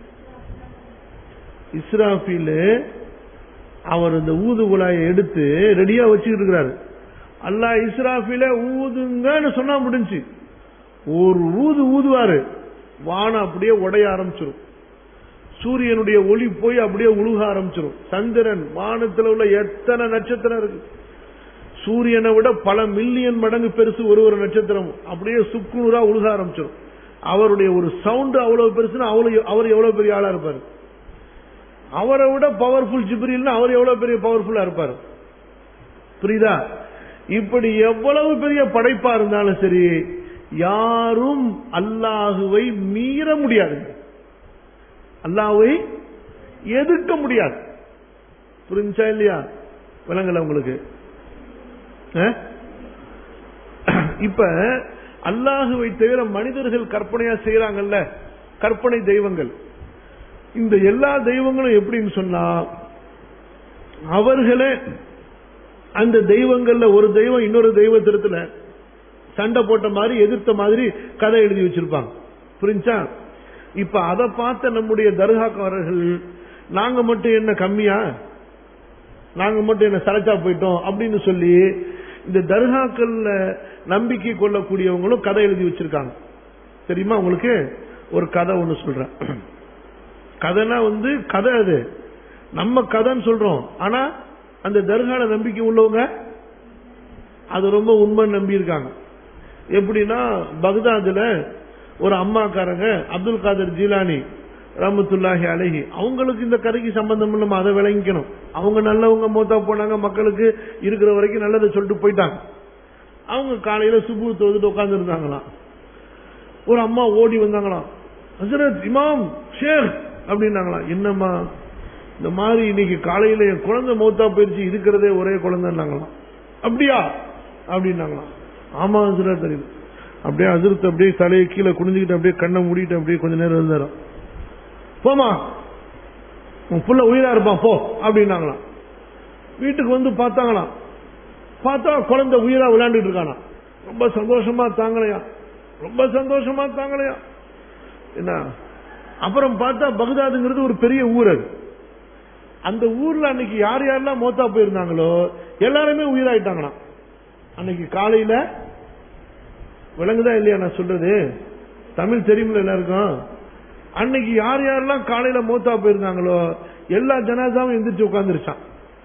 இஸ்ராஃபில் அவர் இந்த ஊது குழாயை எடுத்து ரெடியா வச்சுக்கிட்டு இருக்கிறாரு அல்லாஹ் இஸ்ராஃபில ஊதுங்கன்னு சொன்னா முடிஞ்சு ஒரு ஊது ஊதுவாரு வானம் அப்படியே உடைய ஆரம்பிச்சிடும் சூரியனுடைய ஒளி போய் அப்படியே உழுக ஆரம்பிச்சிடும் சந்திரன் வானத்தில் உள்ள எத்தனை நட்சத்திரம் இருக்கு சூரியனை விட பல மில்லியன் மடங்கு பெருசு ஒரு ஒரு நட்சத்திரம் அப்படியே சுக்குநூறா உழுக ஆரம்பிச்சிடும் அவருடைய ஒரு சவுண்ட் அவ்வளவு பெருசுன்னா அவ்வளவு அவர் எவ்வளவு பெரிய ஆளா இருப்பாரு அவரை விட பவர்ஃபுல் ஜிப்ரில்னா அவர் எவ்வளவு பெரிய பவர்ஃபுல்லா இருப்பாரு புரியுதா இப்படி எவ்வளவு பெரிய படைப்பா இருந்தாலும் சரி யாரும் அல்லாஹுவை மீற முடியாது அல்லாஹ்வை எதிர்க்க முடியாது புரிஞ்சா இல்லையா விளங்கல உங்களுக்கு அஹ்? இப்ப அல்லாஹுவை தவிர மனிதர்கள் கற்பனையா செய்யறாங்கல்ல கற்பனை தெய்வங்கள் இந்த எல்லா தெய்வங்களும் எப்படின்னு சொன்னா அவர்களே அந்த தெய்வங்கள்ல ஒரு தெய்வம் இன்னொரு தெய்வத்திடத்துல சண்டை போட்ட மாதிரி எதிர்த்த மாதிரி கதை எழுதி வச்சிருப்பாங்க புரிஞ்சா இப்ப அதை பார்த்த நம்முடைய தர்காக்காரர்கள் நாங்க மட்டும் என்ன கம்மியா நாங்க மட்டும் என்ன சளைச்சா போயிட்டோம் அப்படின்னு சொல்லி இந்த தர்காக்கள்ல நம்பிக்கை கொள்ளக்கூடியவங்களும் கதை எழுதி வச்சிருக்காங்க தெரியுமா உங்களுக்கு ஒரு கதை ஒண்ணு சொல்றேன் கதைனா வந்து கதை அது நம்ம கதைன்னு சொல்றோம் ஆனா அந்த தர்கால நம்பிக்கை உள்ளவங்க அது ரொம்ப உண்மை நம்பி இருக்காங்க எப்படின்னா பக்தாதுல ஒரு அம்மாக்காரங்க அப்துல் காதர் ஜீலானி ரஹமத்துல்லாஹி அழகி அவங்களுக்கு இந்த கதைக்கு சம்பந்தம் இல்லாம அதை விளங்கிக்கணும் அவங்க நல்லவங்க மூத்தா போனாங்க மக்களுக்கு இருக்கிற வரைக்கும் நல்லதை சொல்லிட்டு போயிட்டாங்க அவங்க காலையில சுபு தொழுதுட்டு உட்கார்ந்து இருந்தாங்களாம் ஒரு அம்மா ஓடி வந்தாங்களாம் ஹசரத் இமாம் ஷேக் அப்படின்னாங்களாம் என்னம்மா இந்த மாதிரி இன்னைக்கு காலையில என் குழந்தை மௌத்தா போயிருச்சு இருக்கிறதே ஒரே குழந்தைன்னாங்களாம் அப்படியா அப்படின்னாங்களாம் ஆமா ஹசரத் தெரியுது அப்படியே அதிர்த்து அப்படியே தலையை கீழே குனிஞ்சுக்கிட்டு அப்படியே கண்ணை மூடிட்டு அப்படியே கொஞ்ச நேரம் இருந்தாராம் போமா உன் புள்ள உயிரா இருப்பான் போ அப்படின்னாங்களாம் வீட்டுக்கு வந்து பார்த்தாங்களாம் பார்த்தா குழந்தை உயிரா விளையாண்டுட்டு இருக்கானா ரொம்ப சந்தோஷமா தாங்கலையா ரொம்ப சந்தோஷமா தாங்கலையா என்ன அப்புறம் பார்த்தா பக்தாதுங்கிறது ஒரு பெரிய ஊர் அது அந்த ஊர்ல அன்னைக்கு யார் யாரெல்லாம் மோத்தா போயிருந்தாங்களோ எல்லாருமே உயிராயிட்டாங்களாம் அன்னைக்கு காலையில விளங்குதா இல்லையா நான் சொல்றது தமிழ் தெரியுமில்ல எல்லாருக்கும் அன்னைக்கு யார் யாரெல்லாம் காலையில மூத்தா போயிருந்தாங்களோ எல்லா ஜனாதாவும் எந்திரிச்சு உட்காந்துருச்சான்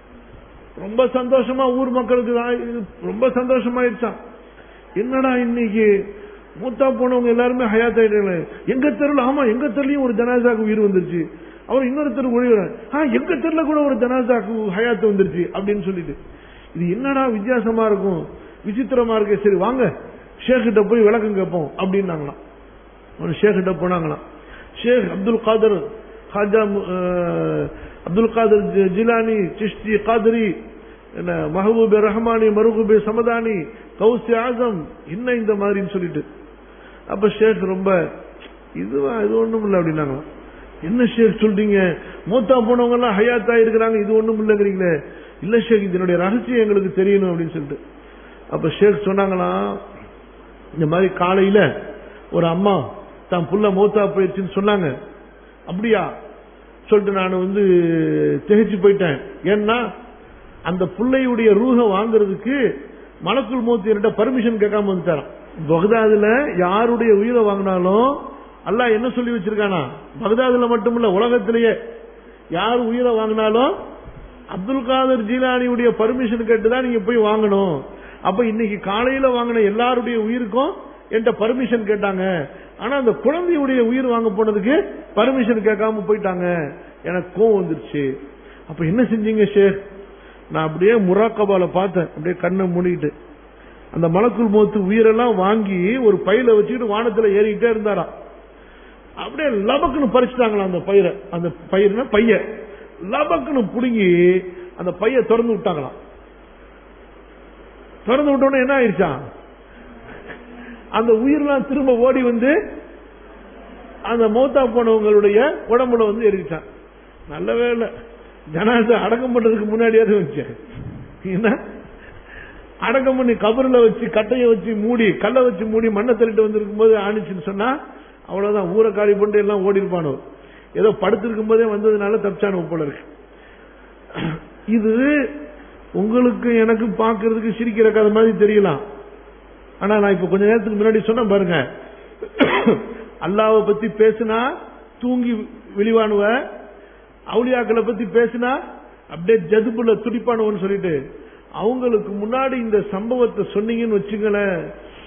ரொம்ப சந்தோஷமா ஊர் மக்களுக்கு தான் இது ரொம்ப சந்தோஷமாயிருச்சான் என்னடா இன்னைக்கு மூத்தா போனவங்க எல்லாருமே ஹயாத் ஆயிட்டாங்க எங்க தெருவில் ஆமா எங்க தெருலையும் ஒரு ஜனாசாக்கு உயிர் வந்துருச்சு அவர் இன்னொரு தெரு ஒழிவு ஆ எங்க தெருல கூட ஒரு ஜனாசாக்கு ஹயாத் வந்துருச்சு அப்படின்னு சொல்லிட்டு இது என்னடா வித்தியாசமா இருக்கும் விசித்திரமா இருக்கு சரி வாங்க ஷேக்கிட்ட போய் விளக்கம் கேட்போம் அப்படின்னாங்களாம் ஒரு ஷேக்கிட்ட போனாங்களாம் ஷேக் அப்துல் காதர் ஹாஜா அஹ், அப்துல் காதர் ஜி- ஜிலானி சிஷ்டி காதரி என்ன மஹபூபே ரஹ்மானி மருகுபே சமதானி கௌசி ஆசம் என்ன இந்த மாதிரின்னு சொல்லிட்டு அப்ப ஷேக் ரொம்ப இதுவா இது ஒண்ணும் இல்லை அப்படின்னாங்களாம் என்ன ஷேக் சொல்றீங்க மூத்தா போனவங்க எல்லாம் ஹயாத்தா இருக்கிறாங்க இது ஒண்ணும் இல்லைங்கிறீங்களே இல்ல ஷேக் இதனுடைய ரகசியம் எங்களுக்கு தெரியணும் அப்படின்னு சொல்லிட்டு அப்ப ஷேக் சொன்னாங்களாம் இந்த மாதிரி காலையில ஒரு அம்மா தான் புள்ள மௌத்தா போயிடுச்சுன்னு சொன்னாங்க அப்படியா சொல்லிட்டு நான் வந்து திகைச்சு போயிட்டேன் ஏன்னா அந்த புள்ளையுடைய ரூஹ வாங்குறதுக்கு மலக்குள் மௌத்து என்கிட்ட பர்மிஷன் கேட்காம வந்துட்டாராம் பக்தாதுல யாருடைய உயிரை வாங்கினாலும் அல்லாஹ் என்ன சொல்லி வச்சிருக்கானா பக்தாதுல மட்டும் இல்ல உலகத்திலேயே யார் உயிரை வாங்கினாலும் அப்துல் காதர் ஜீலானியுடைய பர்மிஷன் கேட்டு தான் நீங்க போய் வாங்கணும் அப்ப இன்னைக்கு காலையில வாங்கின எல்லாருடைய உயிருக்கும் என்கிட்ட பர்மிஷன் கேட்டாங்க ஆனா அந்த குழந்தையுடைய உயிர் வாங்க போனதுக்கு பர்மிஷன் கேட்காம போயிட்டாங்க எனக்கு கோவம் வந்துருச்சு அப்ப என்ன செஞ்சீங்க ஷேக் நான் அப்படியே முராக்கபால பார்த்தேன் அப்படியே கண்ணை மூடிட்டு அந்த மலக்குள் மோத்து உயிரெல்லாம் வாங்கி ஒரு பையில வச்சுக்கிட்டு வானத்துல ஏறிக்கிட்டே இருந்தாராம் அப்படியே லபக்குன்னு பறிச்சுட்டாங்களாம் அந்த பயிரை அந்த பயிர்னா பைய லபக்குன்னு புடுங்கி அந்த பைய திறந்து விட்டாங்களாம் திறந்து விட்டோன்னே என்ன ஆயிடுச்சான் அந்த உயிர்லாம் திரும்ப ஓடி வந்து அந்த மௌத்தா போனவங்களுடைய உடம்புல வந்து எரிச்சான் நல்ல வேலை ஜனாசை அடக்கம் பண்றதுக்கு முன்னாடியாவது வச்சேன் ஏன்னா அடக்கம் பண்ணி கபரில் வச்சு கட்டையை வச்சு மூடி கல்லை வச்சு மூடி மண்ணை தள்ளிட்டு வந்திருக்கும் போது ஆணிச்சுன்னு சொன்னா அவ்வளவுதான் ஊரை காலி பண்ணிட்டு எல்லாம் ஓடி இருப்பானோ ஏதோ படுத்திருக்கும் போதே வந்ததுனால தப்பிச்சானோ போல இருக்கு இது உங்களுக்கு எனக்கு பார்க்கிறதுக்கு சிரிக்கிற கதை மாதிரி தெரியலாம் ஆனா நான் இப்ப கொஞ்ச நேரத்துக்கு முன்னாடி சொன்ன பாருங்க அல்லாவை பத்தி பேசினா தூங்கி வெளிவானுவ அவுளியாக்களை பத்தி பேசினா அப்படியே ஜதுபுல துடிப்பானுவன்னு சொல்லிட்டு அவங்களுக்கு முன்னாடி இந்த சம்பவத்தை சொன்னீங்கன்னு வச்சுங்களேன்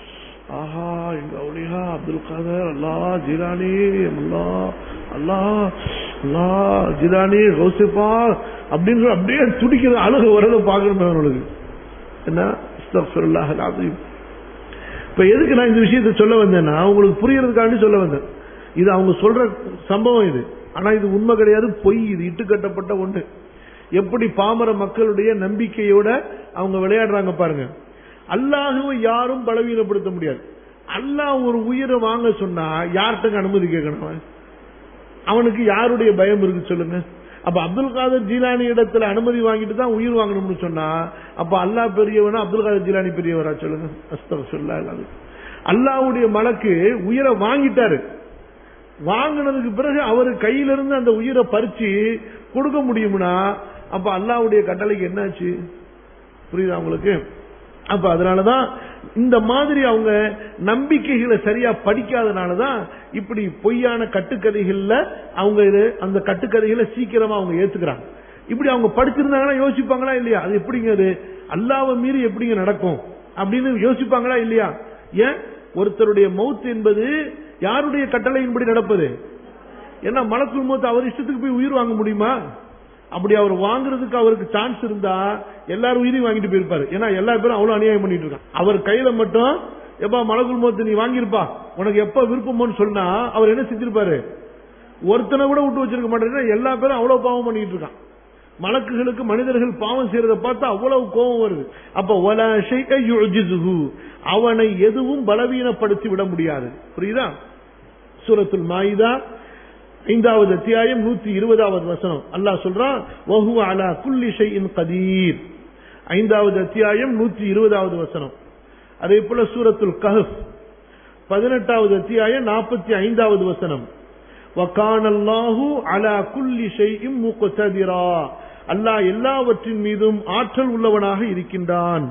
ஆஹா எங்க அவுளியா அப்துல் காதர் அல்லா ஜிலானி அல்லா அல்லா அல்லா ஜிலானி கௌசிப்பா அப்படின்னு சொல்லி அப்படியே துடிக்கிற அழுக வரத பாக்கணும் அவங்களுக்கு என்ன அஸ்தக்ஃபிருல்லாஹ் அல்-அஸீம். இப்ப எதுக்கு நான் இந்த விஷயத்தை சொல்ல வந்தேன்னா உங்களுக்கு புரியறதுக்காண்டி சொல்ல வந்தேன் இது அவங்க சொல்ற சம்பவம் இது ஆனா இது உண்மை கிடையாது பொய் இது இட்டுக்கட்டப்பட்ட ஒண்ணு எப்படி பாமர மக்களுடைய நம்பிக்கையோட அவங்க விளையாடுறாங்க பாருங்க அல்லாஹுவை யாரும் பலவீனப்படுத்த முடியாது அல்லாஹ் ஒரு உயிரை வாங்க சொன்னா யார்கிட்ட அனுமதி கேட்கணும் அவன்? அவனுக்கு யாருடைய பயம் இருக்கு சொல்லுங்க அப்ப அப்துல் காதர் ஜீலானி இடத்துல அனுமதி வாங்கிட்டு தான் உயிர் வாங்கணும்னு சொன்னா அப்ப அல்லாஹ் பெரியவனா அப்துல் காதர் ஜீலானி பெரியவரா சொல்லுங்க அஸ்தகஃபிருல்லாஹ் அல்-அலீம். அல்லாஹ்வுடைய மலக்கு உயிரை வாங்கிட்டாரு வாங்கினதுக்கு பிறகு அவர் கையிலிருந்து அந்த உயிரை பறிச்சு கொடுக்க முடியும்னா அப்ப அல்லாஹ்வுடைய கட்டளைக்கு என்னாச்சு புரியுதா உங்களுக்கு அப்ப அதனாலதான் இந்த மாதிரி அவங்க நம்பிக்கைகளை சரியா படிக்காதனாலதான் இப்படி பொய்யான கட்டுக்கதைகள்ல அவங்க இது அந்த கட்டுக்கதைகளை சீக்கிரமா அவங்க ஏத்துக்கிறாங்க இப்படி அவங்க படிச்சிருந்தாங்கன்னா யோசிப்பாங்களா இல்லையா அது எப்படிங்க அது அல்லாவை மீறி எப்படிங்க நடக்கும் அப்படின்னு யோசிப்பாங்களா இல்லையா ஏன் ஒருத்தருடைய மௌத் என்பது யாருடைய கட்டளையின்படி நடப்பது ஏன்னா மலக்குள் மௌத் அவர் இஷ்டத்துக்கு போய் உயிர் வாங்க முடியுமா அப்படி அவர் வாங்குறதுக்கு அவருக்கு சான்ஸ் இருந்தா எல்லாரும் உயிரையும் வாங்கிட்டு போயிருப்பாரு ஏன்னா எல்லா பேரும் அவ்வளவு அநியாயம் பண்ணிட்டு இருக்காங்க அவர் கையில மட்டும் எப்பா மலக்குள் மௌத்து நீ வாங்கியிருப்பா உனக்கு எப்ப விருப்பமோன்னு சொன்னா அவர் என்ன செஞ்சிருப்பாரு ஒருத்தனை கூட விட்டு வச்சிருக்க மாட்டேன் எல்லா பேரும் அவ்வளவு பாவம் பண்ணிட்டு இருக்கான் மலக்குகளுக்கு மனிதர்கள் பாவம் செய்யறத பார்த்தா அவ்வளவு கோபம் வருது அப்ப வலா ஷைஅ யுஜிசுஹு அவனை எதுவும் பலவீனப்படுத்தி விட முடியாது புரியுதா சூரத்துல் மாயிதா ஐந்தாவது அத்தியாயம் நூத்தி இருபதாவது வசனம் அல்லாஹ் சொல்றான் வஹு அலா குல்லி ஷைஇன் கதீர் ஐந்தாவது அத்தியாயம் நூத்தி இருபதாவது வசனம் அதே போல சூரத்துல் கஹஃப் பதினெட்டாவது அத்தியாயம் நாற்பத்தி ஐந்தாவது வசனம் وَكَانَ اللَّهُ عَلَى كُلِّ شَيْءٍ مُقْتَدِرًا அல்லாஹ் எல்லாவற்றின் மீதும் ஆற்றல் உள்ளவனாக இருக்கின்றான்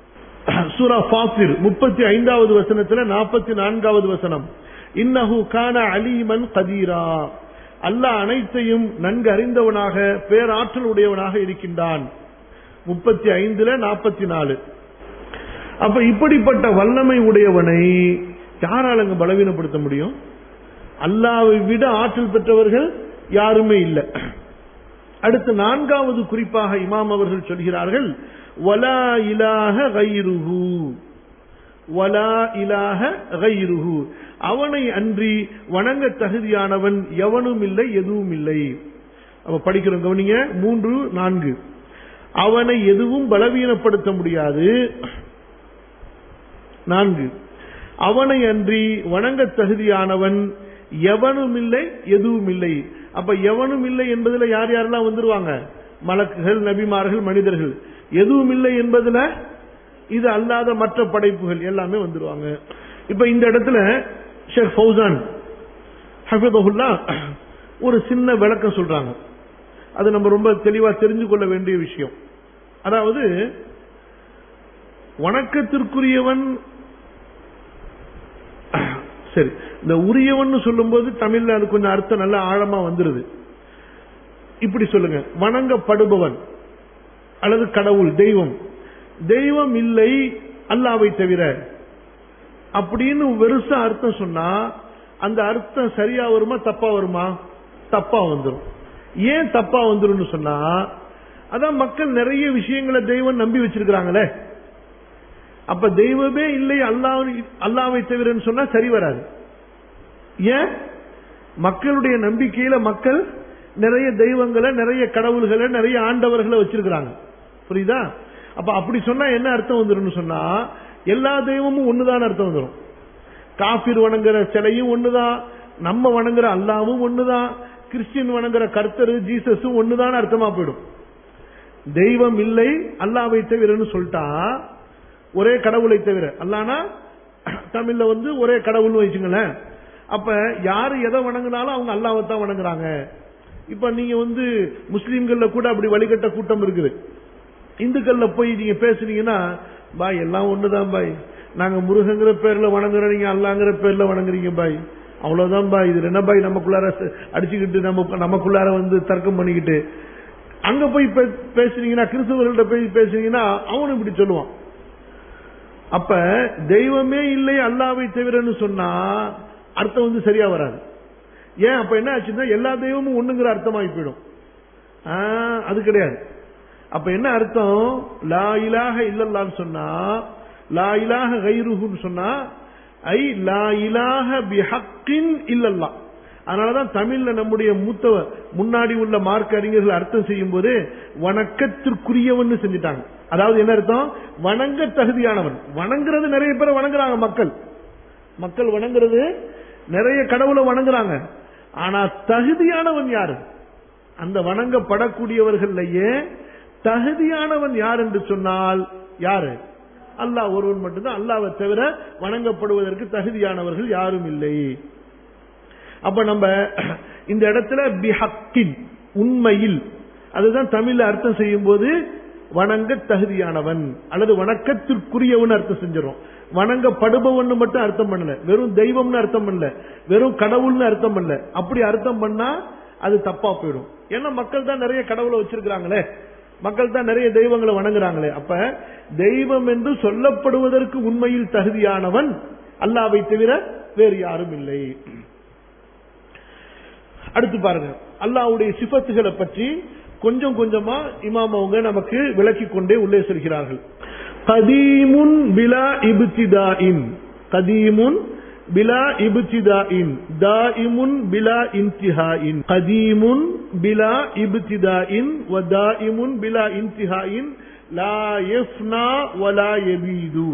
சூரா ஃபாத்திர் முப்பத்தி ஐந்தாவது வசனத்துல நாற்பத்தி நான்காவது வசனம் இன்னஹு கான அலீமன் கதீரா அல்லாஹ் அனைத்தையும் நன்கு அறிந்தவனாக பேராற்றல் உடையவனாக இருக்கின்றான் முப்பத்தி ஐந்துல நாற்பத்தி நாலு அப்ப இப்படிப்பட்ட வல்லமை உடையவனை யாரால் அங்க பலவீனப்படுத்த முடியும் அல்லாவை விட ஆற்றல் பெற்றவர்கள் யாருமே இல்லை அடுத்து நான்காவது குறிப்பாக இமாம் அவர்கள் சொல்கிறார்கள் வலா இலாஹ கைருஹு வலா இலாஹ கைருஹு அவனை அன்றி வணங்க தகுதியானவன் எவனும் இல்லை எதுவும் இல்லை அப்ப படிக்கிறோம் கவனிங்க மூன்று நான்கு அவனை எதுவும் பலவீனப்படுத்த முடியாது நான்கு அவனை அன்றி வணங்க தகுதியானவன் எவனும் இல்லை எதுவும் இல்லை அப்ப எவனும் இல்லை என்பதுல யார் யாரெல்லாம் வந்துருவாங்க மலக்குகள் நபிமார்கள் மனிதர்கள் எதுவும் இல்லை என்பதுல இது அல்லாத மற்ற படைப்புகள் எல்லாமே வந்துருவாங்க இப்ப இந்த இடத்துல ஷேக் ஃபௌசான் ஹஃபிதஹுல்லா ஒரு சின்ன விளக்கம் சொல்றாங்க அது நம்ம ரொம்ப தெளிவா தெரிஞ்சு கொள்ள வேண்டிய விஷயம் அதாவது வணக்கத்திற்குரியவன் சரி இந்த உரியவன் சொல்லும்போது தமிழ்ல அது கொஞ்சம் அர்த்தம் நல்ல ஆழமா வந்துருது இப்படி சொல்லுங்க வணங்கப்படுபவன் அல்லது கடவுள் தெய்வம் தெய்வம் இல்லை அல்லாவை தவிர அப்படின்னு வெறுசா அர்த்தம் சொன்னா அந்த அர்த்தம் சரியா வருமா தப்பா வருமா தப்பா வந்துடும் ஏன் தப்பா வந்துரும்னு சொன்னா அதான் மக்கள் நிறைய விஷயங்களை தெய்வம் நம்பி வச்சிருக்கிறாங்களே அப்ப தெய்வமே இல்லை அல்லாஹ் அல்லாவை தவிரன்னு சொன்னா சரி வராது ஏன் மக்களுடைய நம்பிக்கையில மக்கள் நிறைய தெய்வங்களை நிறைய கடவுள்களை நிறைய ஆண்டவர்களை வச்சிருக்கிறாங்க புரியுதா அப்ப அப்படி சொன்னா என்ன அர்த்தம் வந்துடும் சொன்னா எல்லா தெய்வமும் ஒண்ணுதான் அர்த்தம் வந்துடும் காபிர் வணங்குற சிலையும் ஒண்ணுதான் நம்ம வணங்குற அல்லாவும் ஒண்ணுதான் கிறிஸ்டின் வணங்குற கர்த்தர் ஜீசஸும் ஒண்ணுதான் அர்த்தமா போயிடும் தெய்வம் இல்லை அல்லாவை தவிரன்னு சொல்லிட்டா ஒரே கடவுளை தவிர அல்லானா தமிழ்ல வந்து ஒரே கடவுள்னு வச்சுங்களேன் அப்ப யாரு எதை வணங்கினாலும் அவங்க அல்லாவை தான் வணங்குறாங்க இப்ப நீங்க வந்து முஸ்லீம்கள்ல கூட அப்படி வழிகட்ட கூட்டம் இருக்குது இந்துக்கள்ல போய் நீங்க பேசுனீங்கன்னா பாய் எல்லாம் ஒண்ணுதான் பாய் நாங்க முருகங்கிற பேர்ல வணங்குறோம் நீங்க அல்லாங்கிற பேர்ல வணங்குறீங்க பாய் அவ்வளவுதான் பாய் இது என்ன பாய் நமக்குள்ளார ச- அடிச்சுக்கிட்டு நம்ம நமக்குள்ளார வந்து தர்க்கம் பண்ணிக்கிட்டு அங்க போய் பே- பேசுனீங்கன்னா கிறிஸ்தவர்கள்ட்ட போய் பேசுனீங்கன்னா அவனும் இப்படி சொல்லுவான் அப்ப தெய்வமே இல்லை அல்லாவை தவிரன்னு சொன்னா அர்த்தம் வந்து சரியா வராது ஏன் அப்ப என்ன ஆச்சுன்னா எல்லா தெய்வமும் ஒண்ணுங்கிற அர்த்தமாகி போயிடும் ஆ, அது கிடையாது அப்ப என்ன அர்த்தம் லா இலாஹ இல்லல்லான்னு சொன்னா லா இலாஹ கைருஹுன்னு சொன்னா ஐ லா இலாஹ பிஹக்கின் இல்லல்லா அதனாலதான் தமிழ்ல நம்முடைய மூத்த முன்னாடி உள்ள மார்க் அறிஞர்கள் அர்த்தம் செய்யும் போது வணக்கத்திற்குரியவன் செஞ்சுட்டாங்க அதாவது என்ன அர்த்தம் வணங்க தகுதியானவன் வணங்குறது நிறைய பேர் வணங்குறாங்க மக்கள் மக்கள் வணங்குறது நிறைய கடவுளை வணங்குறாங்க ஆனா தகுதியானவன் யாரு அந்த வணங்கப்படக்கூடியவர்கள்லயே தகுதியானவன் யார் என்று சொன்னால் யாரு அல்லாஹ் ஒருவன் மட்டும்தான் அல்லாவை தவிர வணங்கப்படுவதற்கு தகுதியானவர்கள் யாரும் இல்லை அப்ப நம்ம இந்த இடத்துல பிஹக்கின் உண்மையில் அதுதான் தமிழ்ல அர்த்தம் செய்யும் போது வணங்க தகுதியானவன் அல்லது வணக்கத்திற்குரியவன் அர்த்தம் செஞ்சிடும் வணங்கப்படுபவன் மட்டும் அர்த்தம் பண்ணல வெறும் தெய்வம்னு அர்த்தம் பண்ணல வெறும் கடவுள்னு அர்த்தம் பண்ணல அப்படி அர்த்தம் பண்ணா அது தப்பா போயிடும் ஏன்னா மக்கள் தான் நிறைய கடவுளை வச்சிருக்கிறாங்களே மக்கள் தான் நிறைய தெய்வங்களை வணங்குறாங்களே அப்ப தெய்வம் என்று சொல்லப்படுவதற்கு உண்மையில் தகுதியானவன் அல்லாவை தவிர வேறு யாரும் இல்லை அடுத்து பாருங்க அல்லாஹ்வுடைய சிஃபத்துகளை பற்றி கொஞ்சம் கொஞ்சமா இமாம் அவங்க நமக்கு விளக்கி கொண்டே உள்ளே செல்கிறார்கள் கதீமுன் பிலா இப்திதாஇன் கதீமுன் பிலா இப்திதாஇன் தாயிமுன் பிலா இன்திஹாஇன் கதீமுன் பிலா இப்திதாஇன் வ தாயிமுன் பிலா இன்திஹாஇன் லா யஃப்னா வலா யபீது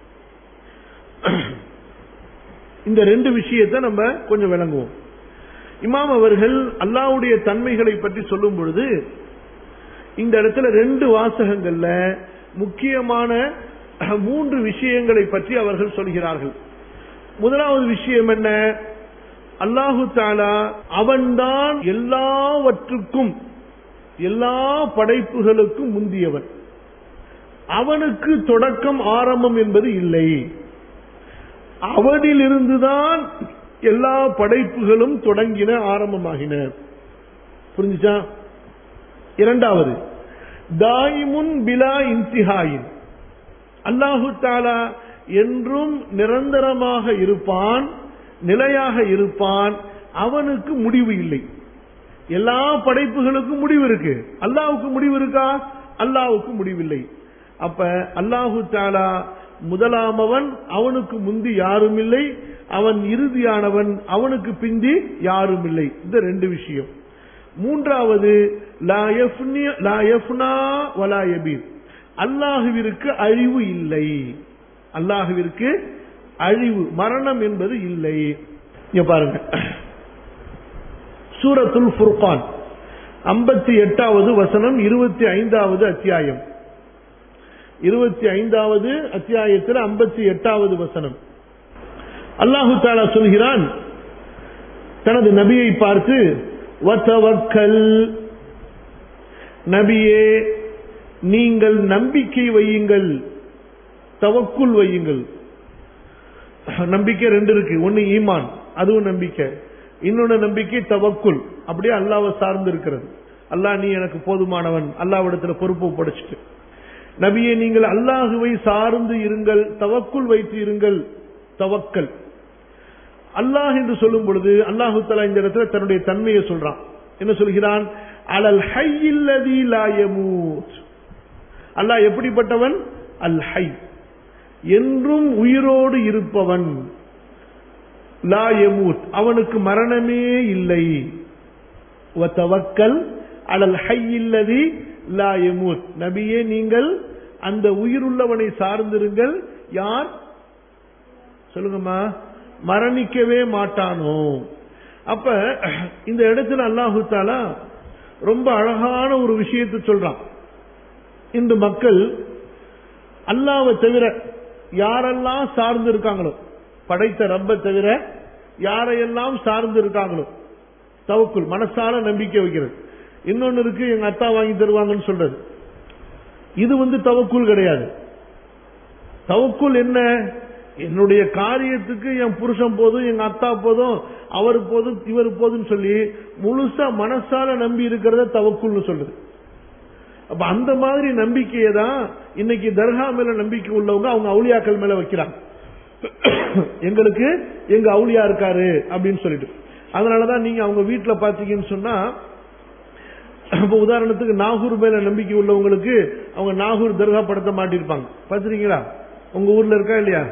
இந்த ரெண்டு விஷயத்தை நம்ம கொஞ்சம் விளங்குவோம் இமாம் அவர்கள் அல்லாஹ்வுடைய தன்மைகளை பற்றி சொல்லும் பொழுது இந்த இடத்துல ரெண்டு வாசகங்கள்ல முக்கியமான அஹ், மூன்று விஷயங்களை பற்றி அவர்கள் சொல்கிறார்கள் முதலாவது விஷயம் என்ன அல்லாஹு தாலா அவன்தான் எல்லாவற்றுக்கும் எல்லா படைப்புகளுக்கும் முந்தியவன் அவனுக்கு தொடக்கம் ஆரம்பம் என்பது இல்லை அவனிலிருந்துதான் எல்லா படைப்புகளும் தொடங்கின ஆரம்பமாகின புரிஞ்சுச்சா இரண்டாவது தாயிமுன் பிலா இன்திஹாயின் அல்லாஹு தாலா என்றும் நிரந்தரமாக இருப்பான் நிலையாக இருப்பான் அவனுக்கு முடிவு இல்லை எல்லா படைப்புகளுக்கும் முடிவு இருக்கு அல்லாஹ்வுக்கு முடிவு இருக்கா அல்லாஹ்வுக்கு முடிவில்லை அப்ப அல்லாஹு தாலா முதலாமவன் அவனுக்கு முந்தி யாரும் இல்லை அவன் இறுதியானவன் அவனுக்கு பிந்தி யாரும் இல்லை இந்த ரெண்டு விஷயம் மூன்றாவது லா யஃப்னி- லா யஃப்னா வலா யபீர் அல்லாஹுவிற்கு அழிவு இல்லை அல்லாஹுவிற்கு அழிவு மரணம் என்பது இல்லை இங்க பாருங்க சூரத்துல் ஃபுர்கான் ஐம்பத்தி எட்டாவது வசனம் இருபத்தி ஐந்தாவது அத்தியாயம் இருபத்தி ஐந்தாவது அத்தியாயத்தில் ஐம்பத்தி எட்டாவது வசனம் அல்லாஹு தாலா சொல்கிறான் தனது நபியை பார்த்து வத்தவக்கல் நபியே நீங்கள் நம்பிக்கை வையுங்கள் தவக்குல் வையுங்கள் நம்பிக்கை ரெண்டு இருக்கு ஒன்னு ஈமான் அதுவும் நம்பிக்கை இன்னொன்னு நம்பிக்கை தவக்குல் அப்படியே அல்லாவை சார்ந்து இருக்கிறது அல்லாஹ் நீ எனக்கு போதுமானவன் அல்லாவிடத்துல பொறுப்பு படைச்சிட்டு நபியே நீங்கள் அல்லாஹுவை சார்ந்து இருங்கள் தவக்குல் வைத்து இருங்கள் தவக்கல் அல்லாஹ் என்று சொல்லும் பொழுது அல்லாஹு தலா இந்த இடத்துல தன்னுடைய தன்மையை சொல்றான் என்ன சொல்கிறான் அலல் ஹையில்லதி லா யமூத் அல்லாஹ் எப்படிப்பட்டவன் அல் ஹை என்றும் உயிரோடு இருப்பவன் லா யமூத் அவனுக்கு மரணமே இல்லை வத்தவக்கல் அலல் ஹையில்லதி லா யமூத் நபியே நீங்கள் அந்த உயிருள்ளவனை சார்ந்திருங்கள் யார் சொல்லுங்கம்மா மரணிக்கவே மாட்டானோ அப்ப இந்த இடத்துல அல்லாஹு தாலா ரொம்ப அழகான ஒரு விஷயத்தை சொல்றான் இந்த மக்கள் அல்லாவை தவிர யாரெல்லாம் சார்ந்து இருக்காங்களோ படைத்த ரப்ப தவிர யாரையெல்லாம் சார்ந்து இருக்காங்களோ தவக்குள் மனசால நம்பிக்கை வைக்கிறது இன்னொன்னு இருக்கு எங்க அத்தா வாங்கி தருவாங்கன்னு சொல்றது இது வந்து தவக்குள் கிடையாது தவக்குள் என்ன என்னுடைய காரியத்துக்கு என் புருஷன் போதும் எங்க அத்தா போதும் அவர் போதும் இவர் போதும்னு சொல்லி முழுசா மனசால நம்பி இருக்கிறத தவக்குள்னு சொல்றது அப்ப அந்த மாதிரி நம்பிக்கையை தான் இன்னைக்கு தர்கா மேல நம்பிக்கை உள்ளவங்க அவங்க அவுளியாக்கள் மேல வைக்கிறாங்க எங்களுக்கு எங்க அவுளியா இருக்காரு அப்படின்னு சொல்லிட்டு அதனாலதான் நீங்க அவங்க வீட்டுல பாத்தீங்கன்னு சொன்னா இப்ப உதாரணத்துக்கு நாகூர் மேல நம்பிக்கை உள்ளவங்களுக்கு அவங்க நாகூர் தர்கா படத்தை மாட்டிருப்பாங்க பாத்துறீங்களா உங்க ஊர்ல இருக்கா இல்லையா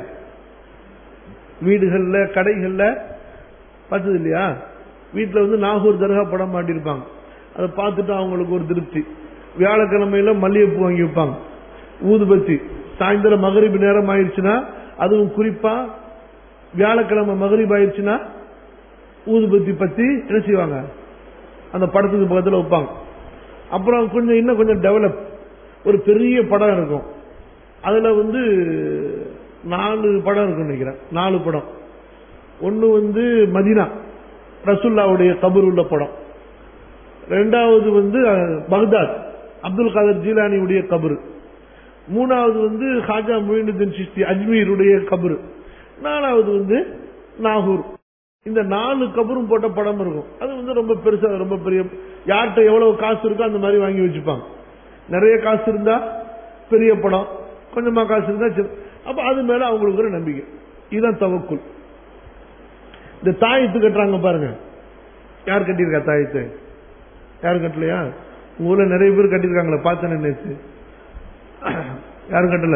வீடுகள்ல கடைகள்ல பார்த்தது இல்லையா வீட்டுல வந்து நாகூர் தர்கா படம் மாட்டிருப்பாங்க அதை பார்த்துட்டு அவங்களுக்கு ஒரு திருப்தி வியாழக்கிழமையில மல்லிகைப்பூ வாங்கி வைப்பாங்க ஊதுபத்தி சாயந்தரம் மகரிபு நேரம் ஆயிடுச்சுன்னா அதுவும் குறிப்பா வியாழக்கிழமை மகரிப் ஆயிடுச்சுன்னா ஊதுபத்தி பத்தி என்ன செய்வாங்க அந்த படத்துக்கு பக்கத்தில் வைப்பாங்க அப்புறம் கொஞ்சம் இன்னும் கொஞ்சம் டெவலப் ஒரு பெரிய படம் இருக்கும் அதுல வந்து நாலு படம் இருக்கும் நினைக்கிறேன் நாலு படம் ஒன்னு வந்து மதினா ரசுல்லாவுடைய கபர் உள்ள படம் ரெண்டாவது வந்து பக்தாத் அப்துல் காதர் ஜீலானியுடைய கபரு மூணாவது வந்து ஹாஜா மொயினுদ্দিন சிஸ்தி அஜ்மீருடைய கபரு நாலாவது வந்து நாகூர் இந்த நாலு கபரும் போட்ட படம் இருக்கும் அது வந்து ரொம்ப பெருசா ரொம்ப பெரிய யார்கிட்ட எவ்வளவு காசு இருக்கோ அந்த மாதிரி வாங்கி வச்சுப்பாங்க நிறைய காசு இருந்தா பெரிய படம் கொஞ்சமா காசு இருந்தா சின்ன- அப்ப அது மேல அவங்களுக்கு ஒரு நம்பிக்கை இதுதான் தவக்குள் இந்த தாயத்து கட்டுறாங்க பாருங்க யார் கட்டியிருக்கா தாயத்து யாரும் கட்டலையா உங்க ஊர்ல நிறைய பேர் கட்டியிருக்காங்களே பார்த்தேன் நேற்று யாரும் கட்டல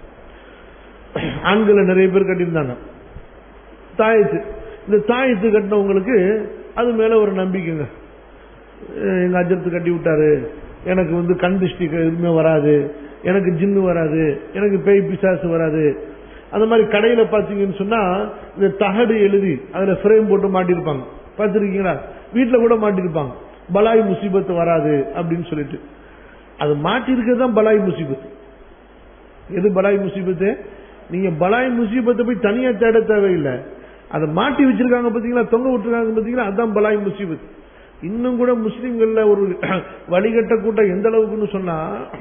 ஆண்கள் நிறைய பேர் கட்டியிருந்தாங்க தாயத்து இந்த தாயத்து கட்டினவங்களுக்கு அது மேல ஒரு நம்பிக்கைங்க அஹ் எங்க அஜர்த்து கட்டி விட்டாரு எனக்கு வந்து கண் திருஷ்டி எதுவுமே வராது எனக்கு ஜின்னு வராது எனக்கு பேய் பிசாசு வராது அந்த மாதிரி கடையில பாத்தீங்கன்னு சொன்னா இந்த தகடு எழுதி அதுல ஃப்ரேம் போட்டு மாட்டிருப்பாங்க பார்த்திருக்கீங்களா வீட்டுல கூட மாட்டிருப்பாங்க பலாய் முசீபத்து வராது அப்படின்னு சொல்லிட்டு அது மாட்டிருக்கிறது தான் பலாய் முசீபத்து எது பலாய் முசீபத்து நீங்க பலாய் முசீபத்தை போய் தனியா தேட தேவையில்லை அதை மாட்டி வச்சிருக்காங்க பாத்தீங்களா தொங்க விட்டுருக்காங்க பாத்தீங்களா அதான் பலாய் முசீபத் இன்னும் கூட முஸ்லிம்கள்ல ஒரு வழிகட்ட கூட்டம் எந்த அளவுக்குன்னு சொன்னா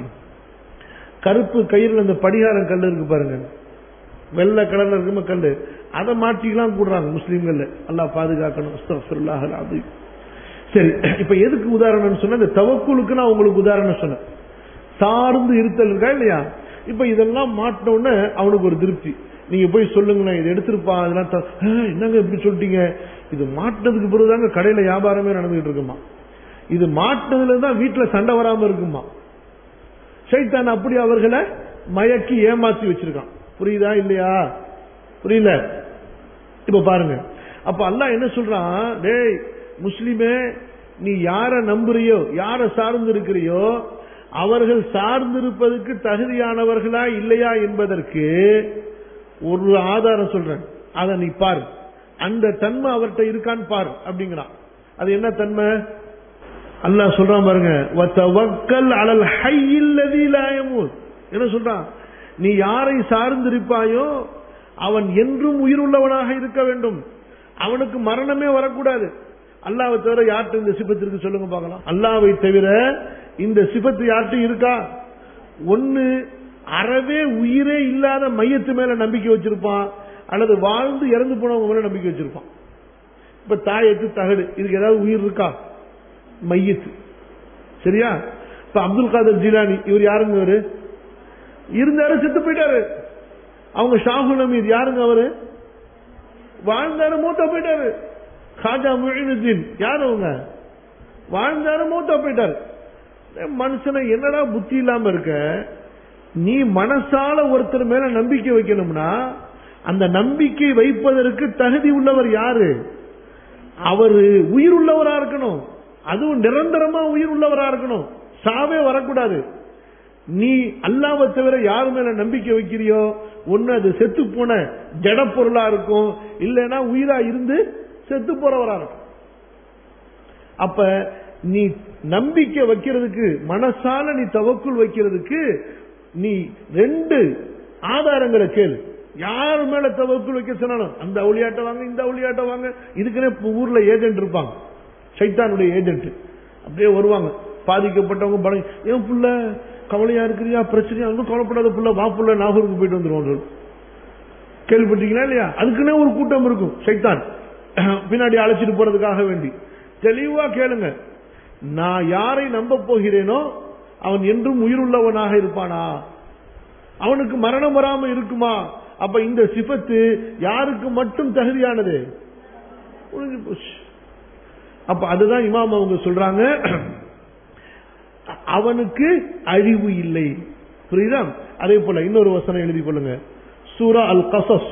கருப்பு கயிறுல அந்த படிகாரம் கல் இருக்கு பாருங்க வெள்ளை கலர்ல இருக்கும கல் அதை மாட்டிக்கலாம் கூடுறாங்க முஸ்லிம்கள்ல அல்லாஹ் பாதுகாக்கணும் அஸ்தக்ஃபிருல்லாஹ் அல்-அஸீம். சரி இப்ப எதுக்கு உதாரணம்னு சொன்னா இந்த தவக்குலுக்கு நான் உங்களுக்கு உதாரணம் சொன்னேன் சார்ந்து இருத்தல் இருக்கா இல்லையா இப்ப இதெல்லாம் மாட்டின உடனே அவனுக்கு ஒரு திருப்தி நீங்க போய் சொல்லுங்களேன் இதை எடுத்திருப்பா அதெல்லாம் த- ஆ, என்னங்க இப்படி சொல்லிட்டீங்க இது மாட்டினதுக்கு பிறகுதாங்க கடையில வியாபாரமே நடந்துகிட்டு இருக்குமா இது மாட்டினதுல தான் வீட்டுல சண்டை வராம இருக்குமா சைத்தான் அப்படி அவர்களை மயக்கி ஏமாத்தி வச்சிருக்கான் புரியுதா இல்லையா புரியல இப்ப பாருங்க அப்ப அல்லாஹ் என்ன சொல்றான் டேய் முஸ்லிமே நீ யார நம்புறியோ யார சார்ந்து இருக்கிறியோ அவர்கள் சார்ந்திருப்பதற்கு தகுதியானவர்களா இல்லையா என்பதற்கு ஒரு ஆதாரம் சொல்றேன் அதை நீ பார் அந்த தன்மை அவர்கிட்ட இருக்கான்னு பார் அப்படிங்கிறான் அது என்ன தன்மை அல்லாஹ் சொல்றான் பாருங்க வத்தவக்கல் அலல் ஹய்யில் லதீ லா யமூத் என்ன சொல்றான் நீ யாரை சார்ந்திருப்பாயோ அவன் என்றும் உயிருள்ளவனாக இருக்க வேண்டும் அவனுக்கு மரணமே வரக்கூடாது அல்லாவை தவிர யார்கிட்ட இந்த சிபத்து இருக்கு சொல்லுங்க பார்க்கலாம் அல்லாவை தவிர இந்த சிபத்து யார்கிட்ட இருக்கா ஒன்னு அறவே உயிரே இல்லாத மையத்து மேல நம்பிக்கை வச்சிருப்பான் அல்லது வாழ்ந்து இறந்து போனவங்க மேல நம்பிக்கை வச்சிருப்பான் இப்ப தாயத்து தகடு இதுக்கு ஏதாவது உயிர் இருக்கா மையத்து சரியா இப்ப அப்துல் காதர் ஜிலானி இவர் யாருங்க இவரு இருந்தாரு செத்து போயிட்டாரு அவங்க ஷாகுல் அமீத் யாருங்க அவரு வாழ்ந்தாரு மூத்தா போயிட்டாரு காஜா முயினுদ্দিন யார் அவங்க வாழ்ந்தாரு மூத்தா போயிட்டாரு மனுஷனை என்னடா புத்தி இல்லாம இருக்க நீ மனசால ஒருத்தர் மேல நம்பிக்கை வைக்கணும்னா அந்த நம்பிக்கை வைப்பதற்கு தகுதி உள்ளவர் யாரு அவர் உயிர் உள்ளவரா இருக்கணும் அதுவும் நிரந்தரமா உயிர் உள்ளவரா இருக்கணும் சாவே வரக்கூடாது நீ அல்லாவை தவிர யார் மேல நம்பிக்கை வைக்கிறியோ ஒண்ணு அது செத்து போன ஜட பொருளா இருக்கும் இல்லைன்னா உயிரா இருந்து செத்து போறவரா இருக்கும் அப்ப நீ நம்பிக்கை வைக்கிறதுக்கு மனசால நீ தவக்குள் வைக்கிறதுக்கு நீ ரெண்டு ஆதாரங்களை கேளு யார் மேல தவக்குள் வைக்க சொன்னாலும் அந்த அவளியாட்ட வாங்க இந்த அவளியாட்ட வாங்க இதுக்குன்னே இப்ப ஊர்ல ஏஜென்ட் இருப்பாங்க சைத்தானுடைய ஏஜென்ட் அப்படியே வருவாங்க பாதிக்கப்பட்டவங்க படம் ஏன் புள்ள கவலையா இருக்கிறியா பிரச்சனையா ஒன்றும் கவலைப்படாத புள்ள வா புள்ள நாகூருக்கு போயிட்டு வந்துருவோம் கேள்விப்பட்டீங்களா இல்லையா அதுக்குன்னே ஒரு கூட்டம் இருக்கும் சைத்தான் பின்னாடி அழைச்சிட்டு போறதுக்காக வேண்டி தெளிவா கேளுங்க நான் யாரை நம்ப போகிறேனோ அவன் என்றும் உயிருள்ளவனாக இருப்பானா அவனுக்கு மரணம் வராம இருக்குமா அப்ப இந்த சிபத்து யாருக்கு மட்டும் தகுதியானது முடிஞ்சு போச்சு அப்ப அதுதான் இமாம் அவங்க சொல்றாங்க அவனுக்கு அழிவு இல்லை புரியுதா அதே போல இன்னொரு வசனம் எழுதி கொள்ளுங்க சூரா அல் கசஸ்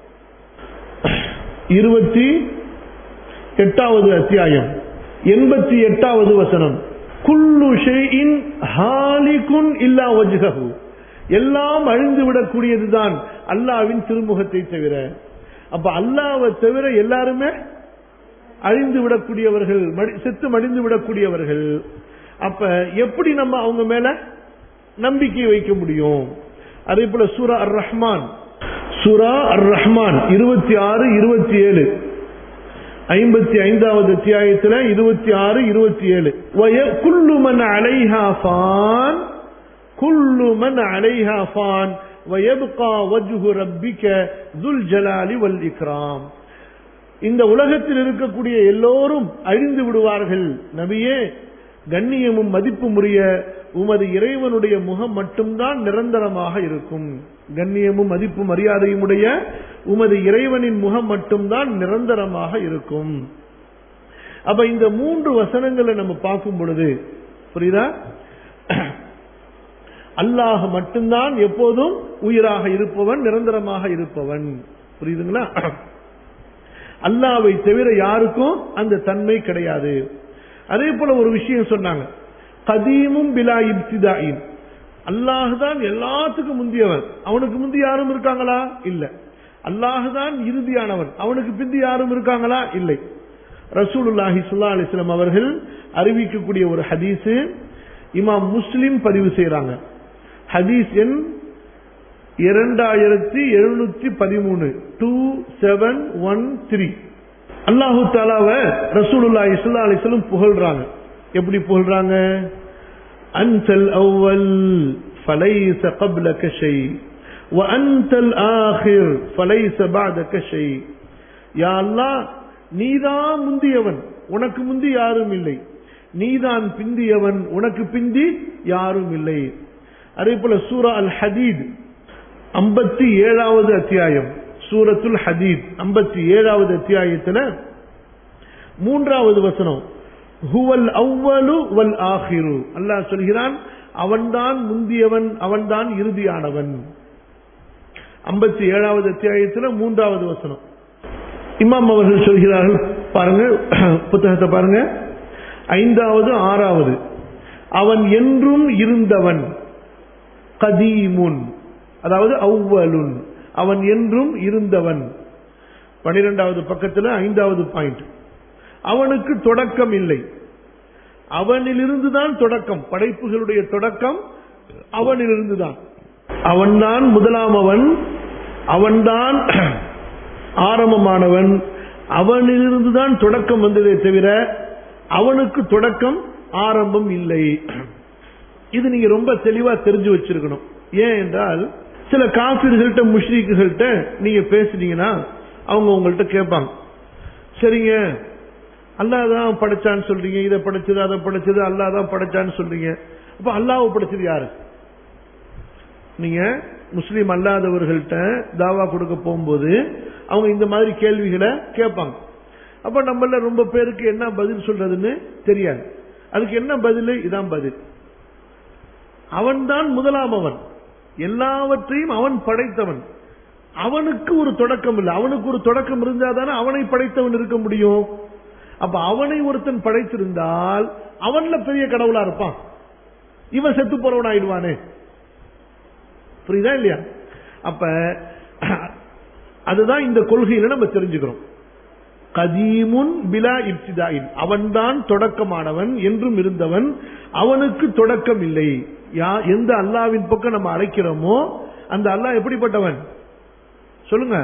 இருபத்தி எட்டாவது அத்தியாயம் எண்பத்தி எட்டாவது வசனம் குல்லு ஷெயின் ஹாலிகுன் இல்லா வஜ்ஹு எல்லாம் அழிந்து விடக்கூடியதுதான் அல்லாவின் திருமுகத்தை தவிர அப்ப அல்லாவை தவிர எல்லாருமே அழிந்து விடக்கூடியவர்கள் மடி- செத்து மடிந்து விடக்கூடியவர்கள் அப்ப எப்படி நம்ம அவங்க மேல நம்பிக்கை வைக்க முடியும் அதே போல சூரா அர் ரஹ்மான் சூரா அர் ரஹ்மான் இருபத்தி ஆறு இருபத்தி ஏழு ஐம்பத்தி ஐந்தாவது அத்தியாயத்துல இருபத்தி ஆறு இருபத்தி ஏழு குல்லுமன் அலைஹா ஃபான் குல்லுமன் அலைஹா ஃபான் வயபுகா வஜ்ஹு ரப்பிக துல் ஜலாலி வல் இக்ராம் இந்த உலகத்தில் இருக்கக்கூடிய எல்லோரும் அழிந்து விடுவார்கள் நபியே கண்ணியமும் மதிப்பும் உரிய உமது இறைவனுடைய முகம் மட்டும்தான் நிரந்தரமாக இருக்கும் கண்ணியமும் மதிப்பும் மரியாதையும் உடைய உமது இறைவனின் முகம் மட்டும்தான் நிரந்தரமாக இருக்கும் அப்ப இந்த மூன்று வசனங்களை நம்ம பார்க்கும் பொழுது புரியுதா அல்லாஹ் மட்டும்தான் எப்போதும் உயிராக இருப்பவன் நிரந்தரமாக இருப்பவன் புரியுதுங்களா அல்லாவை தவிர யாருக்கும் அந்த தன்மை கிடையாது அதே போல ஒரு விஷயம் சொன்னாங்க கதீமும் பிலா இப்திதாயின் அல்லாஹ் தான் எல்லாத்துக்கும் முந்தியவன் அவனுக்கு முந்தி யாரும் இருக்காங்களா இல்ல அல்லாஹ் தான் இறுதியானவன் அவனுக்கு பிந்தி யாரும் இருக்காங்களா இல்லை ரசூலுல்லாஹி சுல்லா அலிஸ்லாம் அவர்கள் அறிவிக்கக்கூடிய ஒரு ஹதீஸ் இமாம் முஸ்லிம் பதிவு செய்யறாங்க ஹதீஸ் எண் இரண்டாயிரத்தி எழுநூத்தி பதிமூணு டூ செவன் ஒன் த்ரீ அல்லாஹு தாலாவ ரசூலுல்லா இஸ்லா அலிஸ்லம் புகழ்றாங்க எப்படி புகழ்றாங்க அன்சல் அவ்வல் فليس قبلك شيء وأنت الآخر فليس بعدك شيء யா அல்லாஹ் நீதான் முந்தியவன் உனக்கு முந்தி யாரும் இல்லை நீதான் பிந்தியவன் உனக்கு பிந்தி யாரும் இல்லை அதே போல சூரா அல் ஹதீத் ஐம்பத்தி ஏழாவது அத்தியாயம் சூரத்துல் ஹதீத் ஐம்பத்தி ஏழாவது அத்தியாயத்துல மூன்றாவது வசனம் ஹுவல் அவ்வலு வல் ஆஹிரு அல்லாஹ் சொல்கிறான் அவன்தான் முந்தியவன் அவன்தான் இறுதியானவன் ஐம்பத்தி ஏழாவது அத்தியாயத்துல மூன்றாவது வசனம் இமாம் அவர்கள் சொல்கிறார்கள் பாருங்க புத்தகத்தை பாருங்க ஐந்தாவது ஆறாவது அவன் என்றும் இருந்தவன் கதீமுன் அதாவது அவ்வலுன் அவன் என்றும் இருந்தவன் பனிரெண்டாவது பக்கத்துல ஐந்தாவது பாயிண்ட் அவனுக்கு தொடக்கம் இல்லை அவனிலிருந்து தான் தொடக்கம் படைப்புகளுடைய தொடக்கம் அவனிலிருந்து தான் அவன்தான் முதலாமவன் அவன்தான் ஆரம்பமானவன் அவனிலிருந்து தான் தொடக்கம் வந்ததே தவிர அவனுக்கு தொடக்கம் ஆரம்பம் இல்லை இது நீங்க ரொம்ப தெளிவா தெரிஞ்சு வச்சிருக்கணும் ஏன் என்றால் சில காபிர்கள்ட்ட முஷ்ரீக்குகள்கிட்ட நீங்க பேசுனீங்கன்னா அவங்க உங்கள்கிட்ட கேட்பாங்க சரிங்க அல்லாஹ் தான் படைச்சான்னு சொல்றீங்க இதை படைச்சது அதை படைச்சது அல்லாஹ் தான் படைச்சான்னு சொல்றீங்க அப்ப அல்லாஹ் படைச்சது யாரு நீங்க முஸ்லீம் அல்லாதவர்கள்ட்ட தாவா கொடுக்க போகும்போது அவங்க இந்த மாதிரி கேள்விகளை கேட்பாங்க அப்ப நம்மள ரொம்ப பேருக்கு என்ன பதில் சொல்றதுன்னு தெரியாது அதுக்கு என்ன பதில் இதான் பதில் அவன்தான் முதலாமவன் எல்லாவற்றையும் அவன் படைத்தவன் அவனுக்கு ஒரு தொடக்கம் இல்லை அவனுக்கு ஒரு தொடக்கம் இருந்தாதானே அவனை படைத்தவன் இருக்க முடியும் அப்ப அவனை ஒருத்தன் படைத்திருந்தால் அவன்ல பெரிய கடவுளா இருப்பான் இவன் செத்து போறவன் ஆயிடுவானே புரியுதா இல்லையா அப்ப அதுதான் இந்த கொள்கையில நம்ம தெரிஞ்சுக்கிறோம் கதீமுன் பிலா இப்திதாயின் அவன்தான் தொடக்கமானவன் என்றும் இருந்தவன் அவனுக்கு தொடக்கம் இல்லை யா எந்த அல்லாவின் பக்கம் நம்ம அழைக்கிறோமோ அந்த அல்லாஹ் எப்படிப்பட்டவன் சொல்லுங்க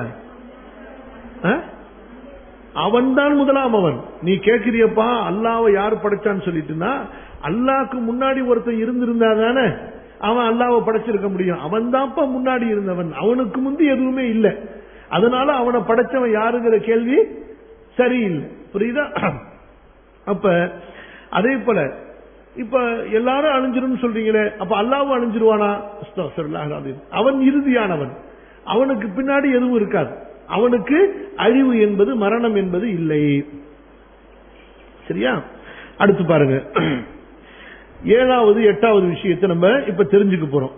அவன்தான் முதலாம் அவன் நீ கேட்கிறியப்பா அல்லாவை யார் படைச்சான்னு சொல்லிட்டுனா அல்லாக்கு முன்னாடி ஒருத்தன் இருந்திருந்தா தானே அவன் அல்லாவை படைச்சிருக்க முடியும் அவன் தான்ப்பா முன்னாடி இருந்தவன் அவனுக்கு முந்தி எதுவுமே இல்லை அதனால அவனை படைச்சவன் யாருங்கிற கேள்வி சரியில்லை புரியுதா அப்ப அதே போல இப்ப எல்லாரும் அழிஞ்சிரும் சொல்றீங்களே அப்ப அல்லாவும் அழிஞ்சிருவானா அவன் இறுதியானவன் அவனுக்கு பின்னாடி எதுவும் இருக்காது அவனுக்கு அழிவு என்பது மரணம் என்பது இல்லை சரியா அடுத்து பாருங்க ஏழாவது எட்டாவது விஷயத்தை நம்ம இப்ப தெரிஞ்சுக்க போறோம்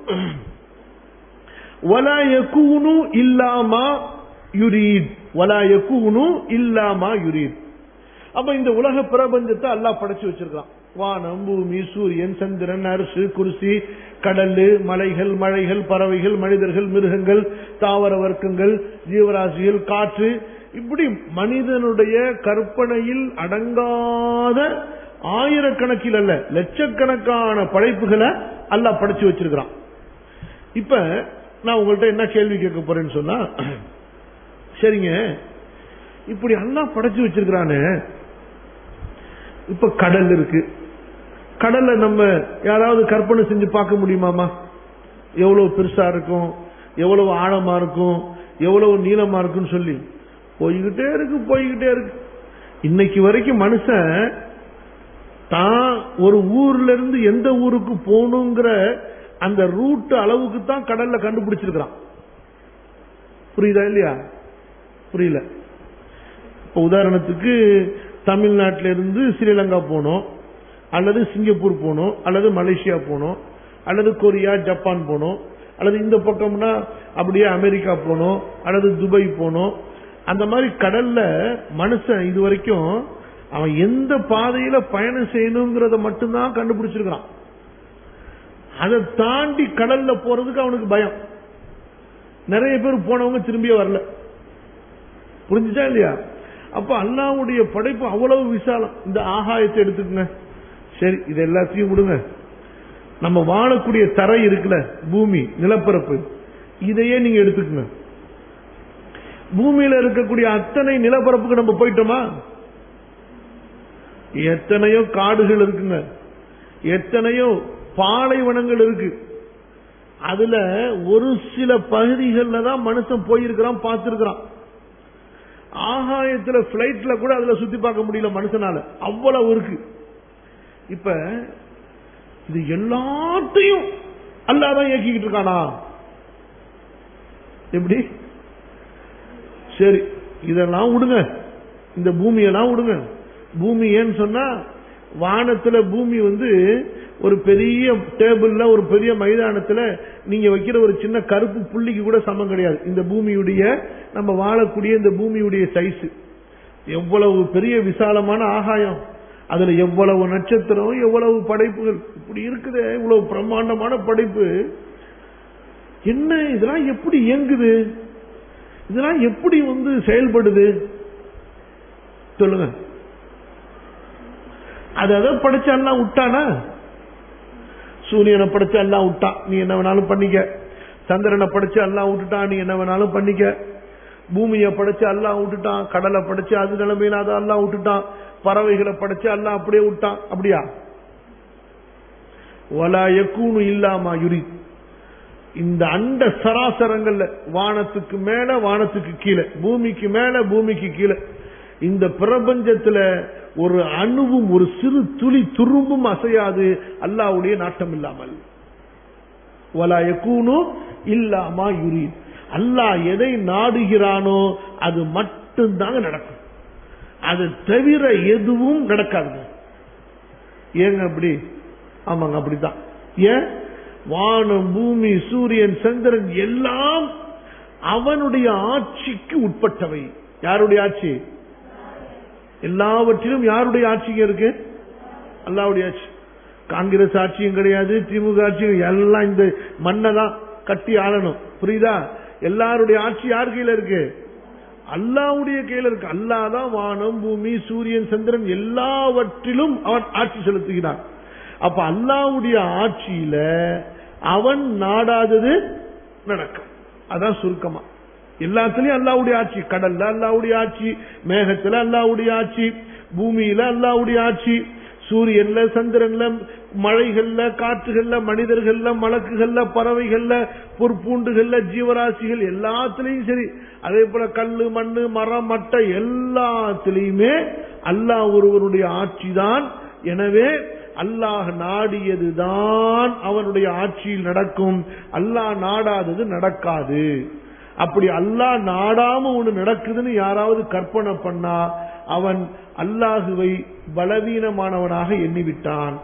வலா யகூனு இல்லாமா யுரீத் வலா யகூனு இல்லாமா யுரீத் அப்ப இந்த உலக பிரபஞ்சத்தை அல்லாஹ் படைச்சு வச்சிருக்கான் வானம் பூமி சூரியன் சந்திரன் அரிசு குருசி கடல் மலைகள் மழைகள் பறவைகள் மனிதர்கள் மிருகங்கள் தாவர வர்க்கங்கள் ஜீவராசிகள் காற்று இப்படி மனிதனுடைய கற்பனையில் அடங்காத ஆயிரக்கணக்கில் அல்ல லட்சக்கணக்கான படைப்புகளை அல்லாஹ் படைச்சு வச்சிருக்கிறான் இப்ப நான் உங்கள்கிட்ட என்ன கேள்வி கேட்க போறேன்னு சொன்னா சரிங்க இப்படி அல்லாஹ் படைச்சு வச்சிருக்கிறானே இப்ப கடல் இருக்கு கடல்ல நம்ம யாராவது கற்பனை செஞ்சு பார்க்க முடியுமாமா எவ்வளவு பெருசா இருக்கும் எவ்வளவு ஆழமா இருக்கும் எவ்வளவு நீளமா இருக்குன்னு சொல்லி போய்கிட்டே இருக்கு போய்கிட்டே இருக்கு இன்னைக்கு வரைக்கும் மனுஷன் தான் ஒரு ஊர்ல இருந்து எந்த ஊருக்கு போகணுங்கிற அந்த ரூட் அளவுக்கு தான் கடல்ல கண்டுபிடிச்சிருக்கிறான் புரியுதா இல்லையா புரியல இப்ப உதாரணத்துக்கு தமிழ்நாட்டில இருந்து ஸ்ரீலங்கா போனோம் அல்லது சிங்கப்பூர் போனோம் அல்லது மலேசியா போனோம் அல்லது கொரியா ஜப்பான் போனோம் அல்லது இந்த பக்கம்னா அப்படியே அமெரிக்கா போனோம் அல்லது துபாய் போனோம் அந்த மாதிரி கடல்ல மனுஷன் இது வரைக்கும் அவன் எந்த பாதையில பயணம் செய்யணுங்கிறத மட்டும்தான் கண்டுபிடிச்சிருக்கான் அதை தாண்டி கடல்ல போறதுக்கு அவனுக்கு பயம் நிறைய பேர் போனவங்க திரும்பியே வரல புரிஞ்சுச்சா இல்லையா அப்ப அல்லாவுடைய படைப்பு அவ்வளவு விசாலம் இந்த ஆகாயத்தை எடுத்துக்கங்க சரி இது எல்லாத்தையும் விடுங்க நம்ம வாழக்கூடிய தரை இருக்குல்ல பூமி நிலப்பரப்பு இதையே நீங்க எடுத்துக்கங்க பூமியில இருக்கக்கூடிய அத்தனை நிலப்பரப்புக்கு நம்ம போயிட்டோமா எத்தனையோ காடுகள் இருக்குங்க எத்தனையோ பாலைவனங்கள் இருக்கு அதுல ஒரு சில பகுதிகளில் தான் மனுஷன் போயிருக்கிறான் பார்த்திருக்கிறான் ஆகாயத்துல பிளைட்ல கூட அதுல சுத்தி பார்க்க முடியல மனுஷனால அவ்வளவு இருக்கு இப்ப இது எல்லாத்தையும் அல்லாதான் இயக்கிக்கிட்டு இருக்கானா எப்படி சரி இதெல்லாம் விடுங்க இந்த பூமியெல்லாம் விடுங்க பூமி ஏன்னு சொன்னா வானத்துல பூமி வந்து ஒரு பெரிய டேபிள்ல ஒரு பெரிய மைதானத்துல நீங்க வைக்கிற ஒரு சின்ன கருப்பு புள்ளிக்கு கூட சமம் கிடையாது இந்த பூமியுடைய நம்ம வாழக்கூடிய இந்த பூமியுடைய சைஸ் எவ்வளவு பெரிய விசாலமான ஆகாயம் அதுல எவ்வளவு நட்சத்திரம் எவ்வளவு படைப்புகள் இப்படி இருக்குது இவ்வளவு பிரம்மாண்டமான படைப்பு என்ன இதெல்லாம் எப்படி இயங்குது இதெல்லாம் எப்படி வந்து செயல்படுது சொல்லுங்க அது அதை படைச்ச எல்லாம் விட்டானா சூரியனை படைச்சு எல்லாம் விட்டான் நீ என்ன வேணாலும் பண்ணிக்க சந்திரனை படைச்சு எல்லாம் விட்டுட்டான் நீ என்ன வேணாலும் பண்ணிக்க பூமியை படைச்சு எல்லாம் விட்டுட்டான் கடலை படைச்சு அது நிலைமையில அதை எல்லாம் விட்டுட்டான் பறவைகளை படைச்சு எல்லாம் அப்படியே விட்டான் அப்படியா வலா எக்கூனு இல்லாமா யுரி இந்த அண்ட சராசரங்கள்ல வானத்துக்கு மேல வானத்துக்கு கீழே பூமிக்கு மேல பூமிக்கு கீழே இந்த பிரபஞ்சத்துல ஒரு அணுவும் ஒரு சிறு துளி துரும்பும் அசையாது அல்லாவுடைய நாட்டம் இல்லாமல் வலா யகூனு இல்லாமா யுரி அல்லாஹ் எதை நாடுகிறானோ அது மட்டும்தாங்க நடக்கும் அது தவிர எதுவும் நடக்காது ஏங்க அப்படி ஆமாங்க அப்படித்தான் ஏன் வானம் பூமி சூரியன் சந்திரன் எல்லாம் அவனுடைய ஆட்சிக்கு உட்பட்டவை யாருடைய ஆட்சி எல்லாவற்றிலும் யாருடைய ஆட்சிங்க இருக்கு அல்லாவுடைய ஆட்சி காங்கிரஸ் ஆட்சியும் கிடையாது திமுக ஆட்சியும் எல்லாம் இந்த மண்ணை தான் கட்டி ஆளணும் புரியுதா எல்லாருடைய ஆட்சி யார் கையில இருக்கு அல்லாவுடைய கையில இருக்கு அல்லாஹ் தான் வானம் பூமி சூரியன் சந்திரன் எல்லாவற்றிலும் அவன் ஆட்சி செலுத்துகிறான் அப்ப அல்லாவுடைய ஆட்சியில அவன் நாடாதது நடக்கும் அதான் சுருக்கமா எல்லாத்துலயும் அல்லாவுடைய ஆட்சி கடல்ல அல்லாவுடைய ஆட்சி மேகத்துல அல்லாவுடைய ஆட்சி பூமியில அல்லாவுடைய ஆட்சி சூரியன்ல சந்திரன்ல மழைகள்ல காற்றுகள்ல மனிதர்கள்ல மலக்குகள்ல பறவைகள்ல பொற்பூண்டுகள்ல ஜீவராசிகள் எல்லாத்துலயும் சரி அதே போல கல்லு மண்ணு மரம் மட்டை எல்லாத்திலையுமே அல்லாஹ் ஒருவனுடைய ஆட்சி தான் எனவே அல்லாஹ் நாடியதுதான் அவனுடைய ஆட்சியில் நடக்கும் அல்லாஹ் நாடாதது நடக்காது அப்படி அல்லாஹ் நாடாம ஒண்ணு நடக்குதுன்னு யாராவது கற்பனை பண்ணா அவன் அல்லாஹுவை பலவீனமானவனாக எண்ணிவிட்டான்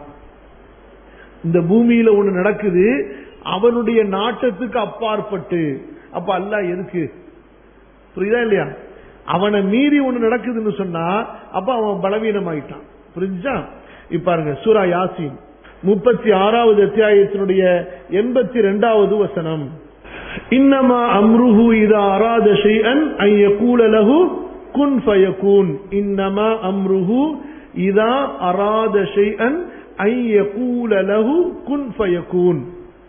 இந்த பூமியில ஒண்ணு நடக்குது அவனுடைய நாட்டத்துக்கு அப்பாற்பட்டு அப்ப அல்லாஹ் எதுக்கு புரியுதா இல்லையா அவனை மீறி ஒண்ணு நடக்குதுன்னு சொன்னா அப்ப அவன் பலவீனமாயிட்டான் புரிஞ்சா இப்ப பாருங்க சூரா யாசின் முப்பத்தி ஆறாவது அத்தியாயத்தினுடைய எண்பத்தி ரெண்டாவது வசனம் இன்னமா அம்ருஹு இதா அராத ஷைஅன் அன் யகூல லஹு குன் ஃபயகூன் இன்னமா அம்ருஹு இதா அராத ஷைஅன் அன் யகூல லஹு குன் ஃபயகூன்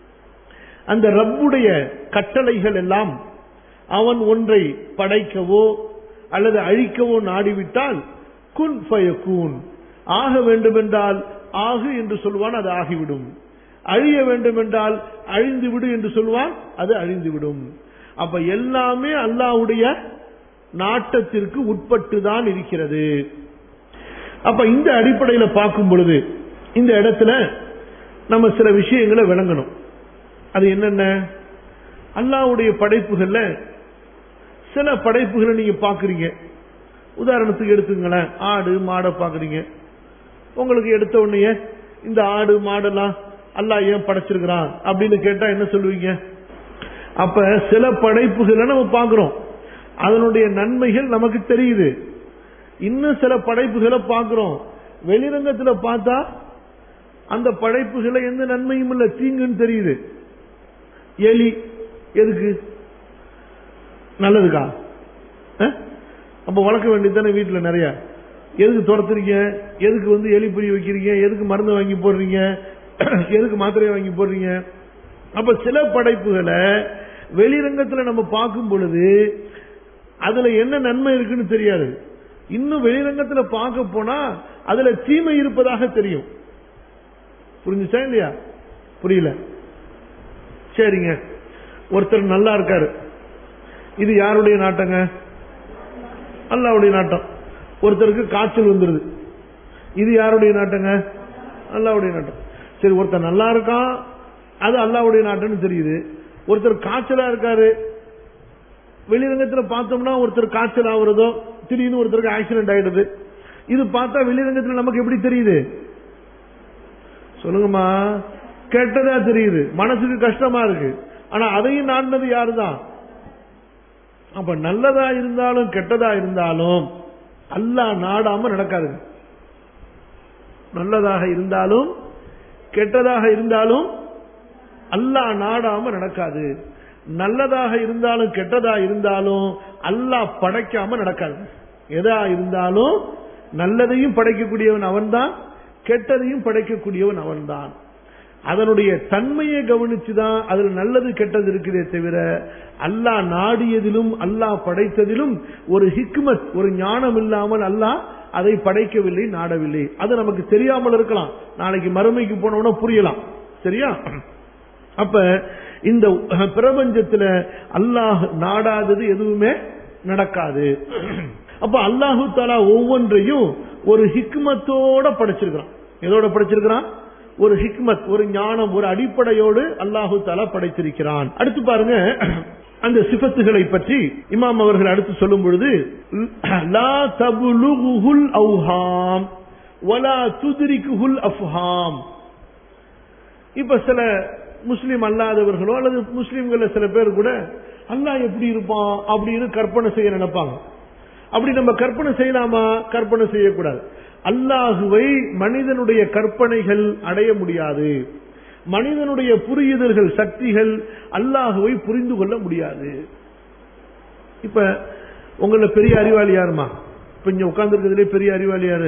அந்த ரப்புடைய கட்டளைகள் எல்லாம் அவன் ஒன்றை படைக்கவோ அல்லது அழிக்கவோ நாடிவிட்டால் குன் ஃபயகூன் ஆக வேண்டுமென்றால் ஆகு என்று சொல்வான் அது ஆகிவிடும் அழிய வேண்டுமென்றால் அழிந்து விடு என்று சொல்வான் அது அழிந்துவிடும் அப்ப எல்லாமே அல்லாவுடைய நாட்டத்திற்கு உட்பட்டு தான் இருக்கிறது அப்ப இந்த அடிப்படையில பார்க்கும் பொழுது இந்த இடத்துல நம்ம சில விஷயங்களை விளங்கணும் அது என்னென்ன அல்லாவுடைய படைப்புகள்ல சில படைப்புகளை நீங்க பாக்குறீங்க உதாரணத்துக்கு எடுத்துங்களேன் ஆடு மாடை பாக்குறீங்க உங்களுக்கு எடுத்த உடனே இந்த ஆடு மாடெல்லாம் அல்லாஹ் ஏன் படைச்சிருக்கிறான் அப்படின்னு கேட்டா என்ன சொல்லுவீங்க அப்ப சில படைப்புகளை நம்ம பார்க்கிறோம் அதனுடைய நன்மைகள் நமக்கு தெரியுது இன்னும் சில படைப்புகளை பார்க்கிறோம் வெளிரங்கத்துல பார்த்தா அந்த படைப்புகளை எந்த நன்மையும் இல்ல தீங்குன்னு தெரியுது எலி எதுக்கு நல்லதுக்கா அஹ்? அப்ப வளர்க்க வேண்டியது தானே வீட்டுல நிறைய எதுக்கு துரத்துறீங்க எதுக்கு வந்து எலி பொறி வைக்கிறீங்க எதுக்கு மருந்து வாங்கி போடுறீங்க எதுக்கு மாத்திரையை வாங்கி போடுறீங்க அப்ப சில படைப்புகளை வெளிரங்கத்துல நம்ம பார்க்கும் பொழுது அதுல என்ன நன்மை இருக்குன்னு தெரியாது இன்னும் வெளிரங்கத்துல பார்க்க போனா அதுல தீமை இருப்பதாக தெரியும் புரிஞ்சுச்சா இல்லையா புரியல சரிங்க ஒருத்தர் நல்லா இருக்காரு இது யாருடைய நாட்டங்க அல்லாவுடைய நாட்டம் ஒருத்தருக்கு காய்ச்சல் வந்துருது இது யாருடைய நாட்டங்க அல்லாவுடைய நாட்டம் சரி ஒருத்தர் நல்லா இருக்கான் அது அல்லாவுடைய நாட்டம்னு தெரியுது ஒருத்தர் காய்ச்சலா இருக்காரு வெளிரங்கத்துல பார்த்தோம்னா ஒருத்தர் காய்ச்சல் ஆகுறதோ திடீர்னு ஒருத்தருக்கு ஆக்சிடென்ட் ஆயிடுது இது பார்த்தா வெளிரங்கத்துல நமக்கு எப்படி தெரியுது சொல்லுங்கம்மா கெட்டதா தெரியுது மனசுக்கு கஷ்டமா இருக்கு ஆனா அதையும் நாடினது யாருதான் அப்ப நல்லதா இருந்தாலும் கெட்டதா இருந்தாலும் அல்லாஹ் நாடாம நடக்காது நல்லதாக இருந்தாலும் கெட்டதாக இருந்தாலும் அல்லாஹ் நாடாம நடக்காது நல்லதாக இருந்தாலும் கெட்டதா இருந்தாலும் அல்லாஹ் படைக்காம நடக்காது எதா இருந்தாலும் நல்லதையும் படைக்கக்கூடியவன் அவன்தான் கெட்டதையும் படைக்கக்கூடியவன் அவன்தான் அதனுடைய தன்மையை கவனிச்சுதான் அதுல நல்லது கெட்டது இருக்குதே தவிர அல்லாஹ் நாடியதிலும் அல்லாஹ் படைத்ததிலும் ஒரு ஹிக்மத் ஒரு ஞானம் இல்லாமல் அல்லாஹ் அதை படைக்கவில்லை நாடவில்லை அது நமக்கு தெரியாமல் இருக்கலாம் நாளைக்கு மறுமைக்கு போனோம்னா புரியலாம் சரியா அப்ப இந்த பிரபஞ்சத்துல அல்லாஹ் நாடாதது எதுவுமே நடக்காது அப்ப அல்லாஹு தாலா ஒவ்வொன்றையும் ஒரு ஹிக்மத்தோட படைச்சிருக்கிறான் எதோட படைச்சிருக்கிறான் ஒரு ஹிக்மத் ஒரு ஞானம் ஒரு அடிப்படையோடு அல்லாஹு தாலா படைத்திருக்கிறான் அடுத்து பாருங்க அந்த சிபத்துகளை பற்றி இமாம் அவர்கள் அடுத்து சொல்லும் பொழுது லா தபுலுகுல் அவுஹாம் வலா துதிரிக்குஹுல் அஃப்ஹாம் இப்ப சில முஸ்லீம் அல்லாதவர்களோ அல்லது முஸ்லீம்கள சில பேர் கூட அல்லாஹ் எப்படி இருப்பான் அப்படின்னு கற்பனை செய்ய நினைப்பாங்க அப்படி நம்ம கற்பனை செய்யலாமா கற்பனை செய்யக்கூடாது அல்லாஹுவை மனிதனுடைய கற்பனைகள் அடைய முடியாது மனிதனுடைய புரியுதல்கள் சக்திகள் அல்லாஹுவை புரிந்து கொள்ள முடியாது இப்ப உங்கள பெரிய அறிவாளி யாருமா இப்ப இங்க உட்கார்ந்துருக்கிறதுலே பெரிய அறிவாளி யாரு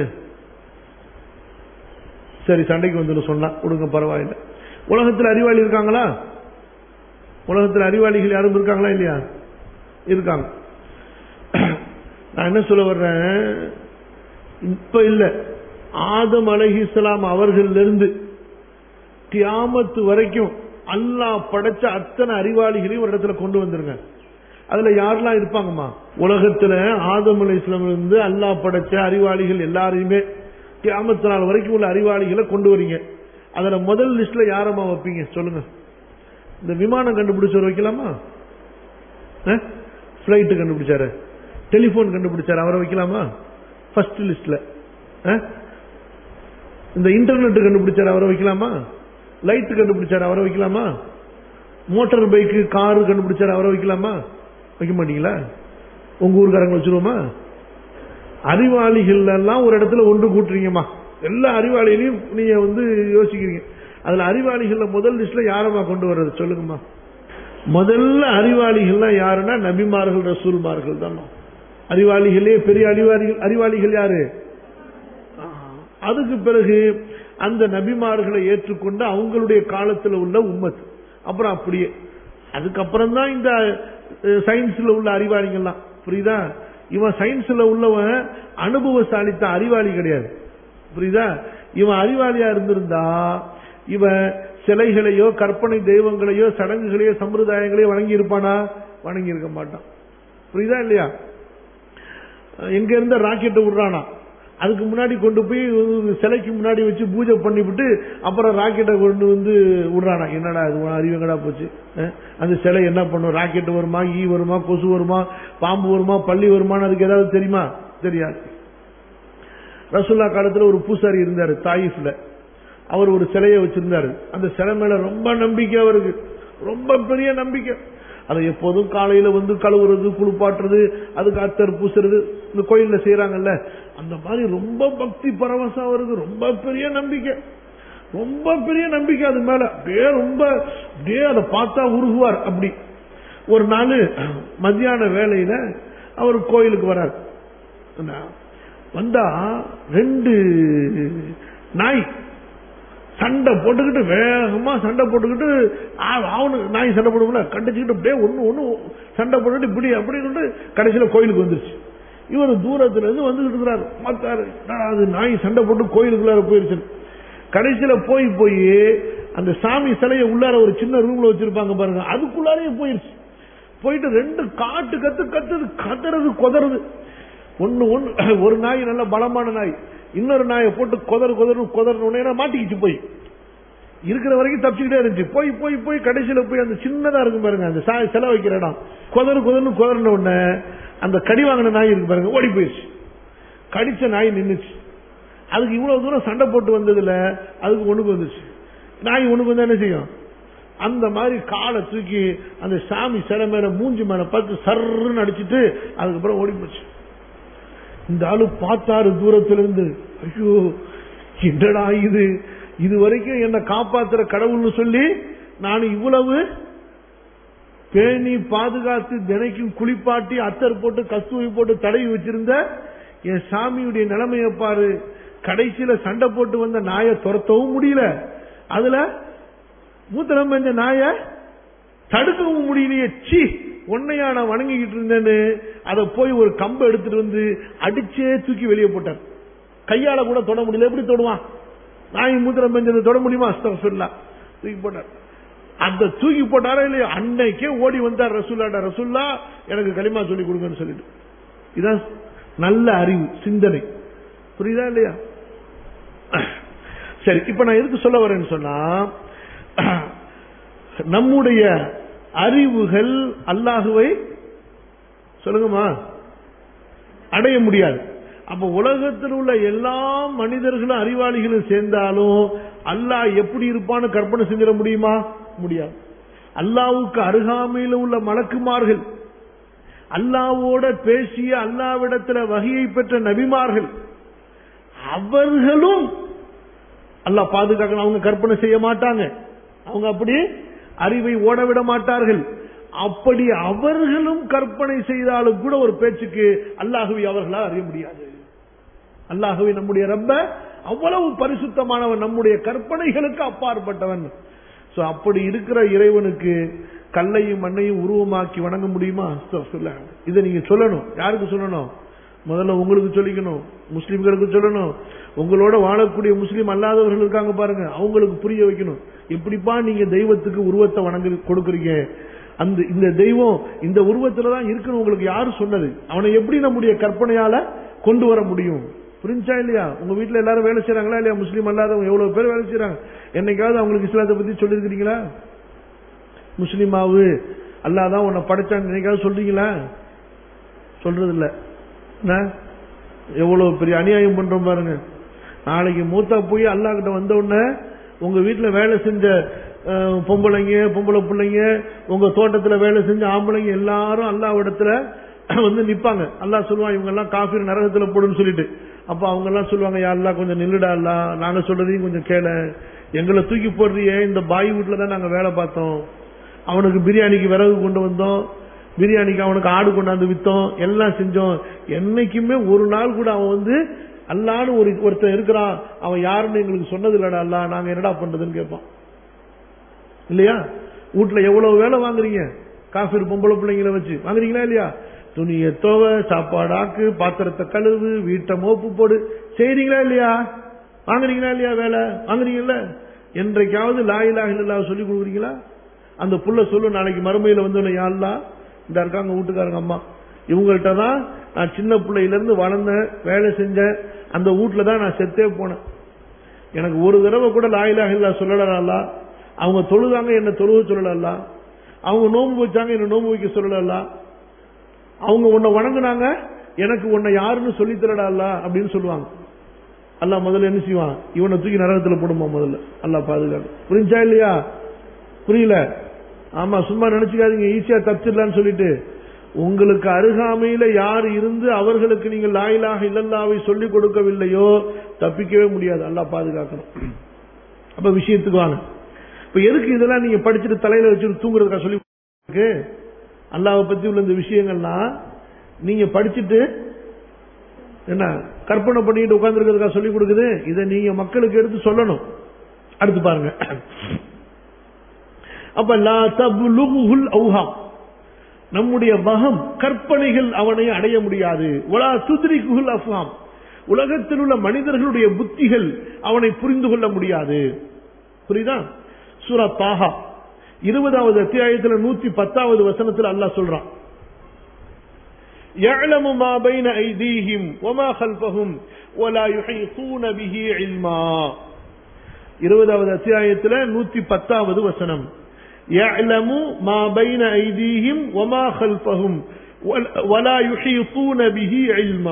சரி சண்டைக்கு வந்து சொன்னா கொடுங்க பரவாயில்லை உலகத்தில் அறிவாளி இருக்காங்களா உலகத்தில் அறிவாளிகள் யாரும் இருக்காங்களா இல்லையா இருக்காங்க நான் என்ன சொல்ல வர்றேன் இப்ப இல்ல ஆதம் அலஹிஸ்லாம் அவர்களிலிருந்து கியாமத்து வரைக்கும் அல்லாஹ் படைச்ச அத்தனை அறிவாளிகளையும் ஒரு இடத்துல கொண்டு வந்துருங்க அதுல யாரெல்லாம் இருப்பாங்கம்மா உலகத்துல ஆதம் அலி இஸ்லாம் இருந்து அல்லாஹ் படைச்ச அறிவாளிகள் எல்லாரையுமே கியாமத்து நாள் வரைக்கும் உள்ள அறிவாளிகளை கொண்டு வரீங்க அதுல முதல் லிஸ்ட்ல யாரம்மா வைப்பீங்க சொல்லுங்க இந்த விமானம் கண்டுபிடிச்சவர் வைக்கலாமா பிளைட் கண்டுபிடிச்சாரு டெலிபோன் கண்டுபிடிச்சாரு அவரை வைக்கலாமா ஃபர்ஸ்ட் லிஸ்ட்ல இந்த இன்டர்நெட் கண்டுபிடிச்சாரு அவரை வைக்கலாமா லைட் கண்டுபிடிச்சாரு அவரை வைக்கலாமா மோட்டார் பைக்கு காரு கண்டுபிடிச்சாரு அவரை வைக்கலாமா வைக்க மாட்டீங்களா உங்க ஊருக்காரங்க வச்சிருவோமா அறிவாளிகள் எல்லாம் ஒரு இடத்துல ஒன்று கூட்டுறீங்கம்மா எல்லா அறிவாளிகளையும் நீங்க வந்து யோசிக்கிறீங்க அதுல அறிவாளிகள்ல முதல் லிஸ்ட்ல யாரம்மா கொண்டு வர்றது சொல்லுங்கம்மா முதல்ல அறிவாளிகள்லாம் யாருன்னா நபிமார்கள் ரசூல்மார்கள் தான் அறிவாளிகளே பெரிய அறிவாளிகள் அறிவாளிகள் யாரு அதுக்கு பிறகு அந்த நபிமார்களை ஏற்றுக்கொண்டு அவங்களுடைய காலத்தில் உள்ள உம்மத் அப்புறம் அப்படியே அதுக்கப்புறம் தான் இந்த சயின்ஸ்ல உள்ள அறிவாளிகள்லாம் புரியுதா இவன் சயின்ஸ்ல உள்ளவன் அனுபவசாலித்த அறிவாளி கிடையாது புரியுதா இவன் அறிவாளியா இருந்திருந்தா இவன் சிலைகளையோ கற்பனை தெய்வங்களையோ சடங்குகளையோ சம்பிரதாயங்களையோ வணங்கி இருப்பானா வணங்கி இருக்க மாட்டான் புரியுதா இல்லையா எங்க இருந்த ராக்கெட்டை விடுறானா அதுக்கு முன்னாடி கொண்டு போய் சிலைக்கு முன்னாடி வச்சு பூஜை பண்ணிவிட்டு அப்புறம் ராக்கெட்டை கொண்டு வந்து விடுறானா என்னடா இது அறிவங்கடா போச்சு அந்த சிலை என்ன பண்ணும் ராக்கெட் வருமா ஈ வருமா கொசு வருமா பாம்பு வருமா பள்ளி வருமானு அதுக்கு ஏதாவது தெரியுமா தெரியாது ரசுல்லா காலத்துல ஒரு பூசாரி இருந்தாரு தாயிஃப்ல அவர் ஒரு சிலையை வச்சிருந்தாரு அந்த சிலை மேல ரொம்ப நம்பிக்கை அவருக்கு ரொம்ப பெரிய நம்பிக்கை அதை எப்போதும் காலையில வந்து கழுவுறது குளிப்பாட்டுறது அதுக்கு அத்தர் பூசுறது இந்த கோயில்ல செய்யறாங்கல்ல அந்த மாதிரி ரொம்ப பக்தி பரவசம் வருது ரொம்ப பெரிய நம்பிக்கை ரொம்ப பெரிய நம்பிக்கை அது மேல அப்படியே ரொம்ப அப்படியே அதை பார்த்தா உருகுவார் அப்படி ஒரு நாள் மத்தியான வேலையில அவர் கோயிலுக்கு வரார் வந்தா ரெண்டு நாய் சண்டை போட்டுக்கிட்டு வேகமா சண்டை போட்டுக்கிட்டு அவனுக்கு நாய் சண்டை போடுவோம்ல கண்டிச்சுக்கிட்டு அப்படியே ஒண்ணு ஒண்ணு சண்டை போட்டுக்கிட்டு இப்படி அப்படின்னு கடைசியில கோயிலுக்கு வந்துருச்சு இவர் தூரத்துல இருந்து வந்துகிட்டு இருக்கிறாரு பார்த்தாரு அது நாய் சண்டை போட்டு கோயிலுக்குள்ளார போயிருச்சு கடைசியில போய் போய் அந்த சாமி சிலையை உள்ளார ஒரு சின்ன ரூம்ல வச்சிருப்பாங்க பாருங்க அதுக்குள்ளாரே போயிருச்சு போயிட்டு ரெண்டு காட்டு கத்து கத்துது கத்துறது கொதறது ஒண்ணு ஒண்ணு ஒரு நாய் நல்ல பலமான நாய் இன்னொரு நாயை போட்டு கொதறு கொதறு கொதறணுன்னா மாட்டிக்கிச்சு போய் இருக்கிற வரைக்கும் தப்பிச்சுக்கிட்டே இருந்துச்சு போய் போய் போய் கடைசியில போய் அந்த சின்னதா இருக்கும் பாருங்க அந்த செலவு வைக்கிற இடம் கொதறு கொதர்னு கொதறின உடனே அந்த கடி வாங்கின நாய் இருக்கு பாருங்க ஓடி போயிடுச்சு கடிச்ச நாய் நின்றுச்சு அதுக்கு இவ்வளவு தூரம் சண்டை போட்டு வந்ததுல அதுக்கு ஒண்ணுக்கு வந்துச்சு நாய் ஒண்ணுக்கு வந்தா என்ன செய்யும் அந்த மாதிரி காலை தூக்கி அந்த சாமி சிலை மேல மூஞ்சி மேல பார்த்து சர்ன்னு அடிச்சுட்டு அதுக்கப்புறம் ஓடி போச்சு இந்த ஆளு பார்த்தாரு தூரத்துல இருந்து ஐயோ என்னடா இது இது வரைக்கும் என்ன காப்பாத்துற கடவுள்னு சொல்லி நான் இவ்வளவு பேணி பாதுகாத்து தினைக்கும் குளிப்பாட்டி அத்தர் போட்டு கஸ்தூரி போட்டு தடவி வச்சிருந்த என் சாமியுடைய நிலைமையை பாரு கடைசியில சண்டை போட்டு வந்த நாயை துரத்தவும் முடியல அதுல மூத்தனம் பெஞ்ச நாய தடுக்கவும் முடியலையே சி உன்னையா நான் வணங்கிக்கிட்டு இருந்தேன்னு அதை போய் ஒரு கம்பை எடுத்துட்டு வந்து அடிச்சே தூக்கி வெளியே போட்டார் கையால கூட தொட முடியல எப்படி தொடுவான் நாய் மூத்திரம் பெஞ்சதை தொட முடியுமா சொல்லலாம் தூக்கி போட்டார் அந்த தூக்கி போட்டாரா இல்லையா அன்னைக்கே ஓடி வந்தார் ரசூல்லாடா ரசூல்லா எனக்கு களிமா சொல்லி கொடுங்கன்னு சொல்லிட்டு இதான் நல்ல அறிவு சிந்தனை புரியுதா இல்லையா சரி இப்ப நான் எதுக்கு சொல்ல வரேன்னு சொன்னா நம்முடைய அறிவுகள் அல்லாஹுவை சொல்லுங்கம்மா அடைய முடியாது அப்ப உலகத்தில் உள்ள எல்லா மனிதர்களும் அறிவாளிகளும் சேர்ந்தாலும் அல்லாஹ் எப்படி இருப்பான்னு கற்பனை செஞ்சிட முடியுமா முடியாது அல்லாவுக்கு அருகாமையில் உள்ள மலக்குமார்கள் அல்லாவோட பேசிய அல்லாவிடத்துல வகையை பெற்ற நபிமார்கள் அவர்களும் அல்லாஹ் பாதுகாக்கணும் அவங்க கற்பனை செய்ய மாட்டாங்க அவங்க அப்படி அறிவை ஓட விட மாட்டார்கள் அப்படி அவர்களும் கற்பனை செய்தாலும் கூட ஒரு பேச்சுக்கு அல்லாஹுவை அவர்களால் அறிய முடியாது அல்லாஹுவை நம்முடைய ரப்ப அவ்வளவு பரிசுத்தமானவன் நம்முடைய கற்பனைகளுக்கு அப்பாற்பட்டவன் சோ அப்படி இருக்கிற இறைவனுக்கு கல்லையும் மண்ணையும் உருவமாக்கி வணங்க முடியுமா சொல்ல இதை நீங்க சொல்லணும் யாருக்கு சொல்லணும் முதல்ல உங்களுக்கு சொல்லிக்கணும் முஸ்லிம்களுக்கு சொல்லணும் உங்களோட வாழக்கூடிய முஸ்லீம் அல்லாதவர்கள் இருக்காங்க பாருங்க அவங்களுக்கு புரிய வைக்கணும் எப்படிப்பா நீங்க தெய்வத்துக்கு உருவத்தை வணங்க கொடுக்குறீங்க அந்த இந்த தெய்வம் இந்த உருவத்துல தான் இருக்குன்னு உங்களுக்கு யாரு சொன்னது அவனை எப்படி நம்முடைய கற்பனையால கொண்டு வர முடியும் புரிஞ்சா இல்லையா உங்க வீட்டுல எல்லாரும் வேலை செய்யறாங்களா இல்லையா முஸ்லீம் அல்லாதவங்க எவ்வளவு பேர் வேலை செய்யறாங்க என்னைக்காவது அவங்களுக்கு இஸ்லாத்தை பத்தி சொல்லிருக்கீங்களா முஸ்லீமாவு அல்லாதான் உன்னை படைச்சான்னு என்னைக்காவது சொல்றீங்களா சொல்றது இல்ல என்ன எவ்வளவு பெரிய அநியாயம் பண்றோம் பாருங்க நாளைக்கு மூத்தா போய் அல்லா கிட்ட வந்த உடனே உங்க வீட்டுல வேலை செஞ்ச அஹ், பொம்பளைங்க பொம்பளை பிள்ளைங்க உங்க தோட்டத்துல வேலை செஞ்ச ஆம்பளைங்க எல்லாரும் அல்லாவிடத்துல வந்து நிப்பாங்க அல்லாஹ் சொல்லுவான் இவங்க எல்லாம் காஃபீர் நரகத்துல போடுன்னு சொல்லிட்டு அப்ப அவங்க எல்லாம் சொல்லுவாங்க யா அல்லாஹ் கொஞ்சம் நில்லுடா அல்லா நாங்க சொல்றதையும் கொஞ்சம் கேள எங்களை தூக்கி போடுறியே இந்த பாய் வீட்டுல தான் நாங்க வேலை பார்த்தோம் அவனுக்கு பிரியாணிக்கு விறகு கொண்டு வந்தோம் பிரியாணிக்கு அவனுக்கு ஆடு கொண்டாந்து வித்தோம் எல்லாம் செஞ்சோம் என்னைக்குமே ஒரு நாள் கூட அவன் வந்து அல்லான்னு ஒரு ஒருத்தன் இருக்கிறான் அவன் யாருன்னு எங்களுக்கு சொன்னது இல்லடா அல்லா நாங்க என்னடா பண்றதுன்னு கேட்பான் இல்லையா வீட்டுல எவ்வளவு வேலை வாங்குறீங்க காஃபீர் பொம்பளை பிள்ளைங்கள வச்சு வாங்குறீங்களா இல்லையா துணியை தோவ சாப்பாடு ஆக்கு பாத்திரத்தை கழுவு வீட்டை மோப்பு போடு செய்றீங்களா இல்லையா வாங்குறீங்களா இல்லையா வேலை வாங்குறீங்கல்ல என்றைக்காவது லாயிலா இல்லா சொல்லி கொடுக்குறீங்களா அந்த புள்ள சொல்லு நாளைக்கு மறுமையில வந்து யாழ்லா இந்த இருக்காங்க வீட்டுக்காரங்க அம்மா இவங்கள்ட்ட தான் நான் சின்ன பிள்ளையில இருந்து வளர்ந்தேன் வேலை செஞ்சேன் அந்த வீட்டுல தான் நான் செத்தே போனேன் எனக்கு ஒரு தடவை கூட லாயிலா இல்லா சொல்லலா அவங்க தொழுதாங்க என்ன தொழுவ சொல்லலா அவங்க நோன்பு வச்சாங்க என்ன நோன்பு வைக்க சொல்லலா அவங்க உன்னை வணங்குனாங்க எனக்கு உன்னை யாருன்னு சொல்லி தரடா அப்படின்னு சொல்லுவாங்க அல்லாஹ் முதல்ல என்ன செய்வான் இவனை தூக்கி நரகத்துல போடுமா முதல்ல அல்லாஹ் பாதுகாப்பு புரிஞ்சா இல்லையா புரியல ஆமா சும்மா நினைச்சுக்காதீங்க ஈஸியா தப்பிச்சிடலான்னு சொல்லிட்டு உங்களுக்கு அருகாமையில யார் இருந்து அவர்களுக்கு நீங்கள் லாயிலாக இல்லல்லாவை சொல்லிக் கொடுக்கவில்லையோ தப்பிக்கவே முடியாது அல்லாஹ் பாதுகாக்கணும் அப்ப விஷயத்துக்கு வாங்க இப்ப எதுக்கு இதெல்லாம் நீங்க படிச்சுட்டு தலையில வச்சுட்டு தூங்குறதுக்கா சொல்லி கொடுக்கு? அல்லாஹ்வை பத்தி உள்ள இந்த விஷயங்கள்லாம் நீங்க படிச்சுட்டு என்ன கற்பனை பண்ணிட்டு உட்கார்ந்துருக்கிறதுக்கா சொல்லி கொடுக்குது இதை நீங்க மக்களுக்கு எடுத்து சொல்லணும் அடுத்து பாருங்க அப்ப லா தப்லுகுல் அவுஹாம் நம்முடைய வகம் கற்பனைகள் அவனை அடைய முடியாது வலா துத்ரிகுல் அஃபாம் உலகத்தில் உள்ள மனிதர்களுடைய புத்திகள் அவனை புரிந்து கொள்ள முடியாது புரியுதா சூரா தாஹா இருபதாவது அத்தியாயத்தில் நூத்தி பத்தாவது வசனத்தில் அல்லாஹ் சொல்றான் يعلم ما بين أيديهم وما خلفهم ولا يحيطون به علما இருபதாவது அத்தியாயத்தில் நூத்தி பத்தாவது வசனம் يعلم ما بين أيديهم وما خلفهم ولا يحيطون به علما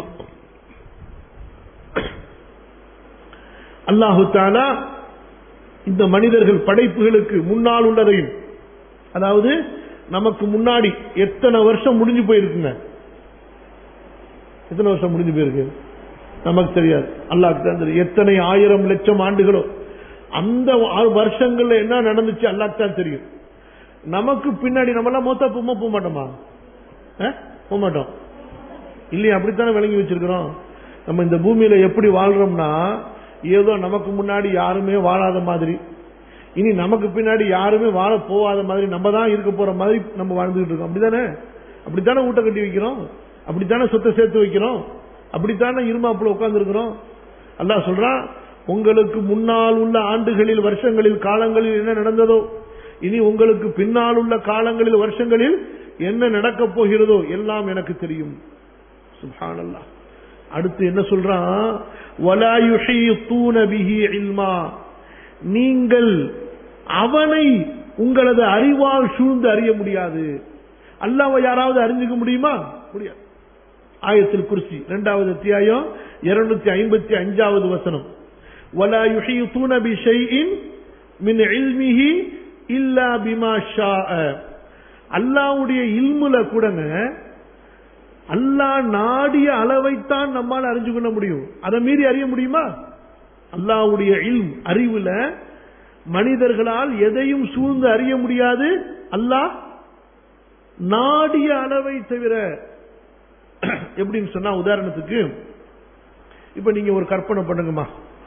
அல்லாஹு தாலா இந்த மனிதர்கள் படைப்புகளுக்கு முன்னால் உள்ளதையும் அதாவது நமக்கு முன்னாடி எத்தனை வருஷம் முடிஞ்சு போயிருக்குங்க எத்தனை வருஷம் முடிஞ்சு போயிருக்கு நமக்கு தெரியாது அல்லாஹ்க்கு தான் தெரியும் எத்தனை ஆயிரம் லட்சம் ஆண்டுகளோ அந்த ஆ- வருஷங்கள்ல என்ன நடந்துச்சு அல்லாஹ்க்கு தான் தெரியும் நமக்கு பின்னாடி நம்ம எல்லாம் மொத்தம் போமா போக மாட்டோமா அஹ்? போக மாட்டோம் இல்லையா அப்படித்தானே விளங்கி வச்சிருக்கிறோம் நம்ம இந்த பூமியில எப்படி வாழ்றோம்னா ஏதோ நமக்கு முன்னாடி யாருமே வாழாத மாதிரி இனி நமக்கு பின்னாடி யாருமே வாழ போகாத மாதிரி நம்ம தான் இருக்க போற மாதிரி நம்ம வாழ்ந்துகிட்டு இருக்கோம் அப்படிதானே அப்படித்தானே ஊட்ட கட்டி வைக்கிறோம் அப்படித்தானே சொத்தை சேர்த்து வைக்கிறோம் அப்படித்தானே இருமாப்புல உட்கார்ந்து இருக்கிறோம் அல்லாஹ் சொல்றான் உங்களுக்கு முன்னால் உள்ள ஆண்டுகளில் வருஷங்களில் காலங்களில் என்ன நடந்ததோ இனி உங்களுக்கு பின்னால் உள்ள காலங்களில் வருஷங்களில் என்ன நடக்கப் போகிறதோ எல்லாம் எனக்கு தெரியும் சுப்ஹானல்லாஹ் அடுத்து என்ன சொல்றான் வலா யுஹீத்தூன பிஹி இல்மா நீங்கள் அவனை உங்களது அறிவால் சூழ்ந்து அறிய முடியாது அல்லாஹ்வை யாராவது அறிஞ்சுக்க முடியுமா முடியாது ஆயத்தில் குர்சி இரண்டாவது அத்தியாயம் இருநூத்தி ஐம்பத்தி அஞ்சாவது வசனம் ولا يحيطون بشيء من علمه إلا بما شاء அல்லாஹ்வுடைய இல்முல கூடங்க அல்லாஹ் நாடிய அளவைத்தான் நம்மால் அறிஞ்சு கொள்ள முடியும் அதை மீறி அறிய முடியுமா அல்லாஹ்வுடைய இல்ம் அறிவுல மனிதர்களால் எதையும் சூழ்ந்து அறிய முடியாது அல்லாஹ் நாடிய அளவை தவிர எப்படின்னு சொன்னா உதாரணத்துக்கு இப்ப நீங்க ஒரு கற்பனை பண்ணுங்கம்மா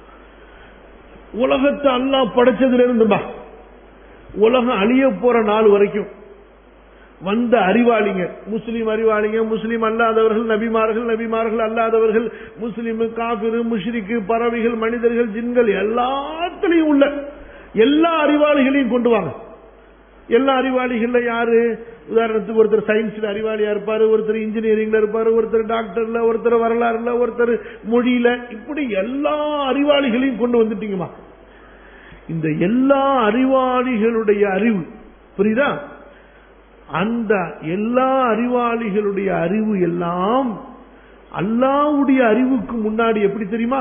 உலகத்தை அல்லாஹ் படைச்சதுல இருந்துமா உலகம் அழிய போற நாள் வரைக்கும் வந்த அறிவாளிங்க முஸ்லீம் அறிவாளிங்க முஸ்லீம் அல்லாதவர்கள் நபிமார்கள் நபிமார்கள் அல்லாதவர்கள் முஸ்லீம் காபிரு முஷ்ரிக்கு பறவைகள் மனிதர்கள் ஜின்கள் எல்லாத்திலையும் உள்ள எல்லா அறிவாளிகளையும் கொண்டு வாங்க எல்லா அறிவாளிகள்ல யாரு உதாரணத்துக்கு ஒருத்தர் சயின்ஸ்ல அறிவாளியா இருப்பாரு ஒருத்தர் இன்ஜினியரிங்ல இருப்பாரு ஒருத்தர் டாக்டர்ல ஒருத்தர் வரலாறுல ஒருத்தர் மொழியில இப்படி எல்லா அறிவாளிகளையும் கொண்டு வந்துட்டீங்கம்மா இந்த எல்லா அறிவாளிகளுடைய அறிவு புரியுதா அந்த எல்லா அறிவாளிகளுடைய அறிவு எல்லாம் அல்லாவுடைய அறிவுக்கு முன்னாடி எப்படி தெரியுமா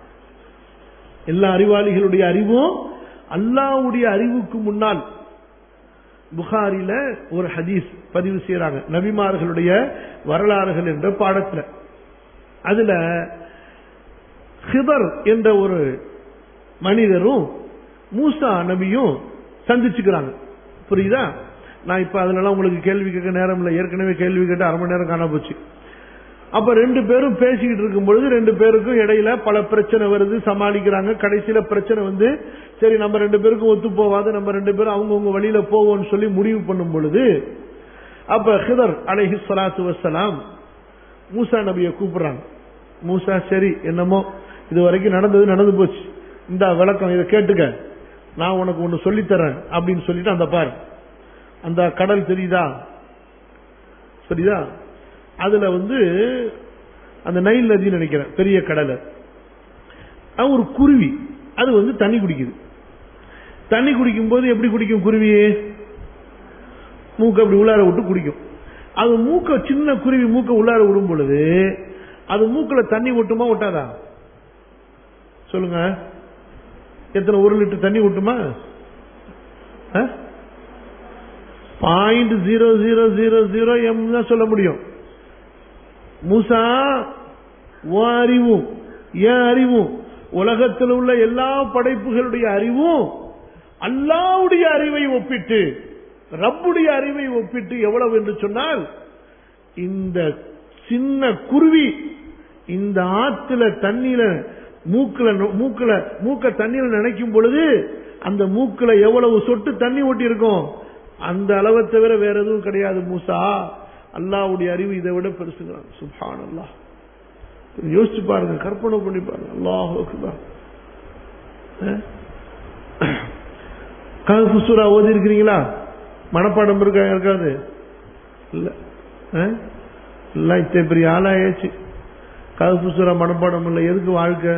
எல்லா அறிவாளிகளுடைய அறிவும் அல்லாவுடைய அறிவுக்கு முன்னால் புகாரில ஒரு ஹதீஸ் பதிவு செய்யறாங்க நபிமார்களுடைய வரலாறுகள் என்ற பாடத்துல அதுல ஹிதர் என்ற ஒரு மனிதரும் மூசா நபியும் சந்திச்சுக்கிறாங்க புரியுதா நான் இப்ப அதுலலாம் உங்களுக்கு கேள்வி கேட்க நேரம் இல்லை ஏற்கனவே கேள்வி கேட்டு அரை மணி நேரம் காண போச்சு அப்ப ரெண்டு பேரும் பேசிக்கிட்டு இருக்கும் பொழுது ரெண்டு பேருக்கும் இடையில பல பிரச்சனை வருது சமாளிக்கிறாங்க கடைசியில பிரச்சனை வந்து சரி நம்ம ரெண்டு பேருக்கும் ஒத்து போவாது நம்ம ரெண்டு பேரும் அவங்கவுங்க வழியில போவோம்னு சொல்லி முடிவு பண்ணும் பொழுது அப்ப ஹிதர் அலைஹி சலாத்து வசலாம் மூசா நபியை கூப்பிடுறாங்க மூசா சரி என்னமோ இது வரைக்கும் நடந்தது நடந்து போச்சு இந்த விளக்கம் இதை கேட்டுக்க நான் உனக்கு ஒன்னு சொல்லித்தரேன் அப்படின்னு சொல்லிட்டு அந்த பாரு அந்த கடல் தெரியுதா சரிதா அதுல வந்து அந்த நைல் நதி நினைக்கிறேன் பெரிய கடல் அது ஒரு குருவி அது வந்து தண்ணி குடிக்குது தண்ணி குடிக்கும் போது எப்படி குடிக்கும் குருவி மூக்க அப்படி உள்ளார விட்டு குடிக்கும் அது மூக்க சின்ன குருவி மூக்க உள்ளார விடும் பொழுது அது மூக்கல தண்ணி ஒட்டுமா ஒட்டாதா சொல்லுங்க எத்தனை ஒரு லிட்டர் தண்ணி ஒட்டுமா point zero zero zero zero M தான் சொல்ல முடியும் மூசா உன் அறிவும் என் அறிவும் உலகத்தில் உள்ள எல்லா படைப்புகளுடைய அறிவும் அல்லாவுடைய அறிவை ஒப்பிட்டு ரப்புடைய அறிவை ஒப்பிட்டு எவ்வளவு என்று சொன்னால் இந்த சின்ன குருவி இந்த ஆத்துல தண்ணியில மூக்குல மூக்குல மூக்க தண்ணியில நினைக்கும் பொழுது அந்த மூக்குல எவ்வளவு சொட்டு தண்ணி ஒட்டி இருக்கும் அந்த அளவை தவிர வேற எதுவும் கிடையாது மூசா அல்லாவுடைய அறிவு இதை விட பெருசுங்கிறான் சுபான் அல்லா யோசிச்சு பாருங்க கற்பனை பண்ணி பாருங்க அல்லாஹ் கஹஃபு சூரா ஓதி இருக்கிறீங்களா மனப்பாடம் இருக்கா இருக்காது இல்ல எல்லாம் இத்தனை பெரிய ஆளாயாச்சு கஹஃபு சூரா மனப்பாடம் இல்லை எதுக்கு வாழ்க்கை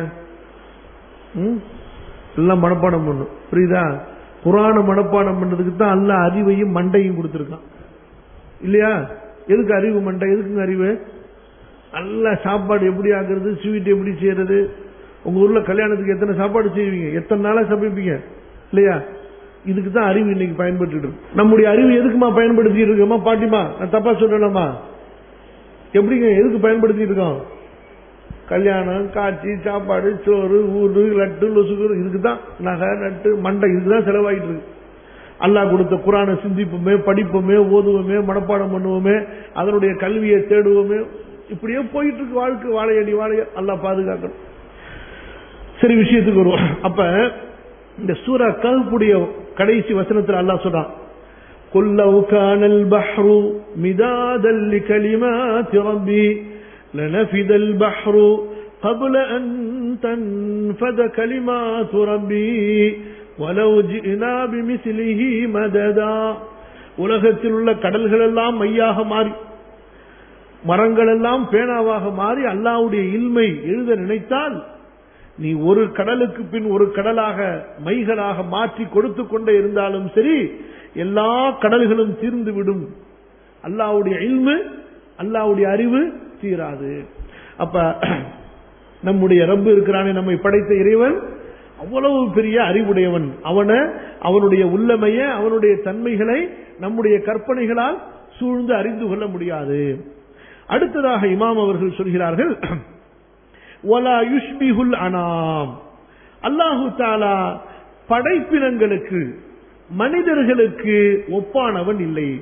எல்லாம் மனப்பாடம் பண்ணும் புரியுதா புராண மனப்பாடம் பண்றதுக்கு தான் அல்ல அறிவையும் மண்டையும் கொடுத்துருக்கான் இல்லையா எதுக்கு அறிவு மண்டை எதுக்குங்க அறிவு நல்ல சாப்பாடு எப்படி ஆக்குறது ஸ்வீட் எப்படி செய்யறது உங்க ஊர்ல கல்யாணத்துக்கு எத்தனை சாப்பாடு செய்வீங்க எத்தனை நாளா சமைப்பீங்க இல்லையா இதுக்கு தான் அறிவு இன்னைக்கு பயன்பட்டு இருக்கு நம்முடைய அறிவு எதுக்குமா பயன்படுத்திட்டு இருக்கோமா பாட்டிமா நான் தப்பா சொல்லணுமா எப்படிங்க எதுக்கு பயன்படுத்திட்டு இருக்கோம் கல்யாணம் காட்சி சாப்பாடு சோறு ஊரு லட்டு லொசுகு இதுக்கு தான் நகை நட்டு மண்டை இதுக்கு தான் செலவாகிட்டு இருக்கு அல்லாஹ் கொடுத்த குரானை சிந்திப்போமே படிப்போமே ஓதுவோமே மனப்பாடம் பண்ணுவோமே அதனுடைய கல்வியை தேடுவோமே இப்படியே போயிட்டு இருக்கு வாழ்க்கை வாழையடி வாழைய அல்லாஹ் பாதுகாக்கணும் சரி விஷயத்துக்கு வருவோம் அப்ப இந்த சூரா கல்புடைய கடைசி வசனத்தில் அல்லாஹ் சொல்றான் قل لو كان البحر مدادا لكلمات ربي لنفد البحر قبل أن تنفد كلمات ربي ولو جئنا بمثله مددا உலகத்தில் உள்ள கடல்கள் எல்லாம் மையாக மாறி மரங்கள் எல்லாம் பேனாவாக மாறி அல்லாவுடைய இல்மை எழுத நினைத்தால் நீ ஒரு கடலுக்கு பின் ஒரு கடலாக மைகளாக மாற்றி கொடுத்து கொண்டே இருந்தாலும் சரி எல்லா கடல்களும் தீர்ந்து விடும் அல்லாவுடைய இல்மு அல்லாவுடைய அறிவு தீராது அப்ப நம்முடைய ரப்பு இருக்கிறானே நம்மை படைத்த இறைவன் அவ்வளவு பெரிய அறிவுடையவன் அவனை அவனுடைய உள்ளமைய அவனுடைய தன்மைகளை நம்முடைய கற்பனைகளால் சூழ்ந்து அறிந்து கொள்ள முடியாது அடுத்ததாக இமாம் அவர்கள் சொல்கிறார்கள் ஒலா யுஷ்பிகுல் அனாம் அல்லாஹு தாலா படைப்பினங்களுக்கு மனிதர்களுக்கு ஒப்பானவன் இல்லை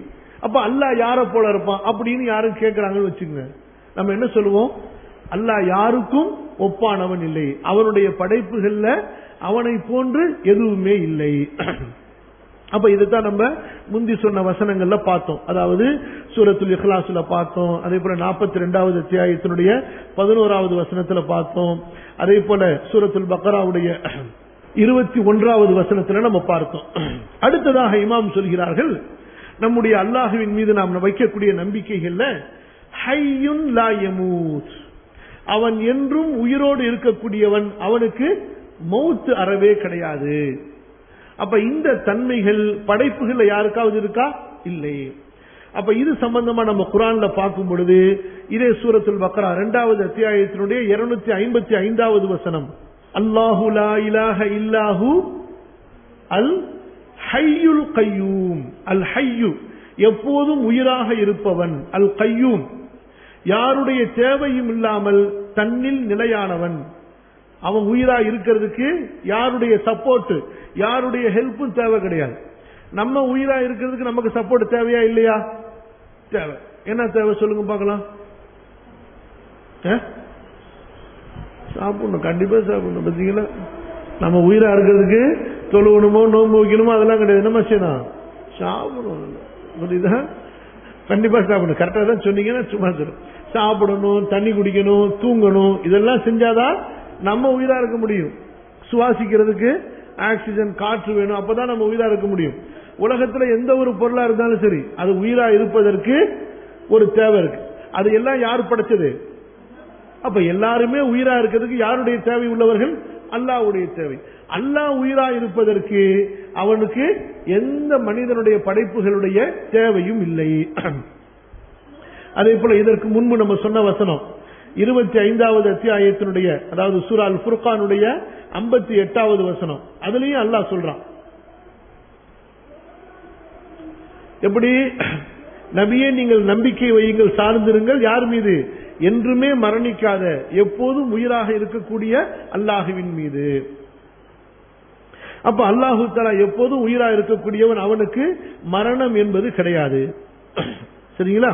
அப்ப அல்லாஹ் யார போல இருப்பான் அப்படின்னு யாரும் கேட்கிறாங்கன்னு வச்சுக்கோங்க நம்ம என்ன சொல்லுவோம் அல்லாஹ் யாருக்கும் ஒப்பானவன் இல்லை அவனுடைய படைப்புகள்ல அவனை போன்று எதுவுமே இல்லை அப்ப இதுதான் நம்ம முந்தி சொன்ன வசனங்கள்ல பார்த்தோம் அதாவது சூரத்துல் இஹ்லாஸ்ல பார்த்தோம் அதே போல நாற்பத்தி ரெண்டாவது அத்தியாயத்தினுடைய பதினோராவது வசனத்துல பார்த்தோம் அதே போல சூரத்துல் பக்கராவுடைய இருபத்தி ஒன்றாவது வசனத்துல நம்ம பார்த்தோம் அடுத்ததாக இமாம் சொல்கிறார்கள் நம்முடைய அல்லாஹுவின் மீது நாம் வைக்கக்கூடிய நம்பிக்கைகள்ல ஹையுன் லா யமூத் அவன் என்றும் உயிரோடு இருக்கக்கூடியவன் அவனுக்கு மௌத்து அறவே கிடையாது அப்ப இந்த தன்மைகள் படைப்புகள்ல யாருக்காவது இருக்கா இல்லை அப்ப இது சம்பந்தமா நம்ம குரான்ல பார்க்கும் பொழுது இதே சூரத்துல் பக்ரா இரண்டாவது அத்தியாயத்தினுடைய இருநூத்தி ஐம்பத்தி ஐந்தாவது வசனம் அல்லாஹு லா இலாஹ இல்லாஹு அல் ஹையுல் கையூம் அல் ஹையு எப்போதும் உயிராக இருப்பவன் அல் கையூம் யாருடைய தேவையும் இல்லாமல் தன்னில் நிலையானவன் அவன் உயிரா இருக்கிறதுக்கு யாருடைய சப்போர்ட் யாருடைய ஹெல்ப்பும் தேவை கிடையாது நம்ம உயிரா இருக்கிறதுக்கு நமக்கு சப்போர்ட் தேவையா இல்லையா தேவை என்ன தேவை சொல்லுங்க பார்க்கலாம் சாப்பிடணும் கண்டிப்பா சாப்பிடணும் பார்த்தீங்களா நம்ம உயிரா இருக்கிறதுக்கு தொழுவணுமோ நோம்பு வைக்கணுமோ அதெல்லாம் கிடையாது என்ன செய்யணும் சாப்பிடணும் புரியுதா கண்டிப்பா சாப்பிடணும் கரெக்டா தான் சொன்னீங்கன்னா சும்மா சொல்லும் சாப்பிடணும் தண்ணி குடிக்கணும் தூங்கணும் இதெல்லாம் செஞ்சாதான் நம்ம உயிரா இருக்க முடியும் சுவாசிக்கிறதுக்கு ஆக்சிஜன் காற்று வேணும் அப்பதான் நம்ம உயிரா இருக்க முடியும் உலகத்துல எந்த ஒரு பொருளா இருந்தாலும் சரி அது உயிரா இருப்பதற்கு ஒரு தேவை இருக்கு அது எல்லாம் யார் படைச்சது அப்ப எல்லாருமே உயிரா இருக்கிறதுக்கு யாருடைய தேவை உள்ளவர்கள் அல்லாவுடைய தேவை அல்லாஹ் உயிரா இருப்பதற்கு அவனுக்கு எந்த மனிதனுடைய படைப்புகளுடைய தேவையும் இல்லை அதே போல இதற்கு முன்பு நம்ம சொன்ன வசனம் இருபத்தி ஐந்தாவது அத்தியாயத்தினுடைய அதாவது சூரால் புர்கானுடைய ஐம்பத்தி எட்டாவது வசனம் அதுலயும் அல்லாஹ் சொல்றான் எப்படி நபியே நீங்கள் நம்பிக்கை வையுங்கள் சார்ந்திருங்கள் யார் மீது என்றுமே மரணிக்காத எப்போதும் உயிராக இருக்கக்கூடிய அல்லாஹுவின் மீது அப்ப அல்லாஹு தலா எப்போதும் உயிரா இருக்கக்கூடியவன் அவனுக்கு மரணம் என்பது கிடையாது சரிங்களா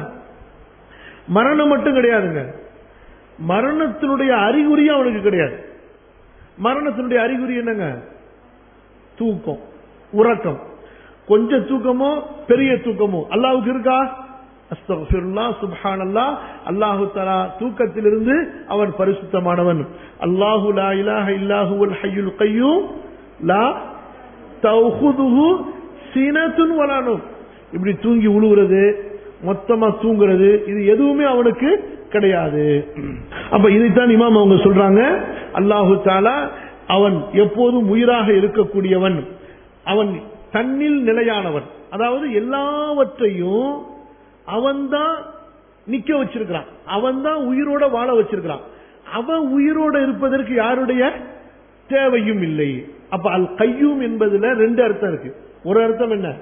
மரணம் மட்டும் கிடையாதுங்க மரணத்தினுடைய அறிகுறியும் அவனுக்கு கிடையாது மரணத்தினுடைய அறிகுறி என்னங்க தூக்கம் உறக்கம் கொஞ்சம் தூக்கமோ பெரிய தூக்கமோ அல்லாவுக்கு இருக்கா அஸ்தகுல்லா சுப்ஹானல்லா அல்லாஹு தலா தூக்கத்திலிருந்து அவன் பரிசுத்தமானவன் அல்லாஹு லா இலாஹ இல்லாஹுவல் ஹய்யுல் கையூம் லா தௌஹுதுஹு சீனத்துன் வலானும் இப்படி தூங்கி உழுவுறது மொத்தமா தூங்குறது இது எதுவுமே அவனுக்கு கிடையாது அப்ப இதைத்தான் இமாம் அவங்க சொல்றாங்க அல்லாஹு தாலா அவன் எப்போதும் உயிராக இருக்கக்கூடியவன் அவன் தன்னில் நிலையானவன் அதாவது எல்லாவற்றையும் அவன்தான் நிக்க வச்சிருக்கிறான் அவன் தான் உயிரோட வாழ வச்சிருக்கிறான் அவன் உயிரோட இருப்பதற்கு யாருடைய தேவையும் இல்லை அப்ப அல் கையும் என்பதுல ரெண்டு அர்த்தம் இருக்கு ஒரு அர்த்தம் என்ன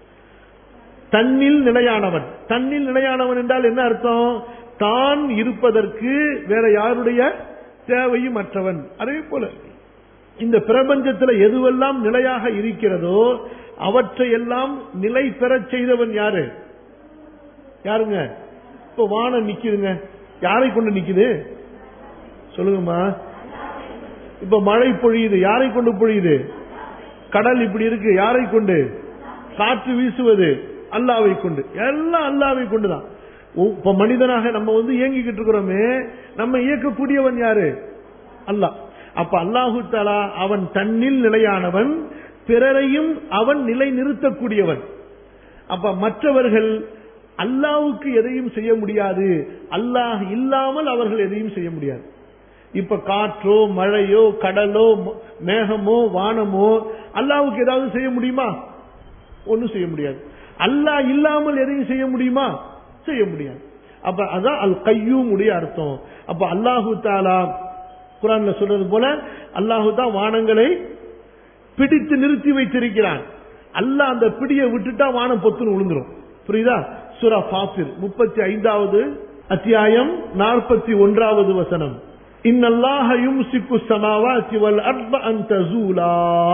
தன்னில் நிலையானவன் தன்னில் நிலையானவன் என்றால் என்ன அர்த்தம் தான் இருப்பதற்கு வேற யாருடைய தேவையும் அற்றவன் அதே போல இந்த பிரபஞ்சத்தில் எதுவெல்லாம் நிலையாக இருக்கிறதோ அவற்றையெல்லாம் நிலை பெறச் செய்தவன் யாரு யாருங்க இப்ப வானம் நிக்குதுங்க யாரை கொண்டு நிக்குது சொல்லுங்கம்மா இப்ப மழை பொழியுது யாரை கொண்டு பொழியுது கடல் இப்படி இருக்கு யாரை கொண்டு காற்று வீசுவது அல்லாவை கொண்டு எல்லாம் அல்லாவை கொண்டுதான் இப்ப மனிதனாக நம்ம வந்து இயங்கிக்கிட்டு இருக்கிறோமே நம்ம இயக்கக்கூடியவன் யாரு அல்லாஹ் அப்ப அல்லாஹு தாலா அவன் தன்னில் நிலையானவன் பிறரையும் அவன் நிலை நிறுத்தக்கூடியவன் அப்ப மற்றவர்கள் அல்லாவுக்கு எதையும் செய்ய முடியாது அல்லாஹ் இல்லாமல் அவர்கள் எதையும் செய்ய முடியாது இப்ப காற்றோ மழையோ கடலோ மேகமோ வானமோ அல்லாவுக்கு ஏதாவது செய்ய முடியுமா ஒன்னும் செய்ய முடியாது அல்லாஹ் இல்லாமல் எதையும் செய்ய முடியுமா செய்ய முடியாது அப்ப அதான் அல் கையும் உடைய அர்த்தம் அப்ப அல்லாஹு தாலா குரான்ல சொல்றது போல அல்லாஹு தான் வானங்களை பிடித்து நிறுத்தி வைத்திருக்கிறான் அல்லாஹ் அந்த பிடியை விட்டுட்டா வானம் பொத்துன்னு விழுந்துரும் புரியுதா சுரா ஃபாசிர் முப்பத்தி ஐந்தாவது அத்தியாயம் நாற்பத்தி ஒன்றாவது வசனம் இன்னல்லாஹ யும்சிக்கு சமாவாத்தி வல் அர்ப அன் தசூலா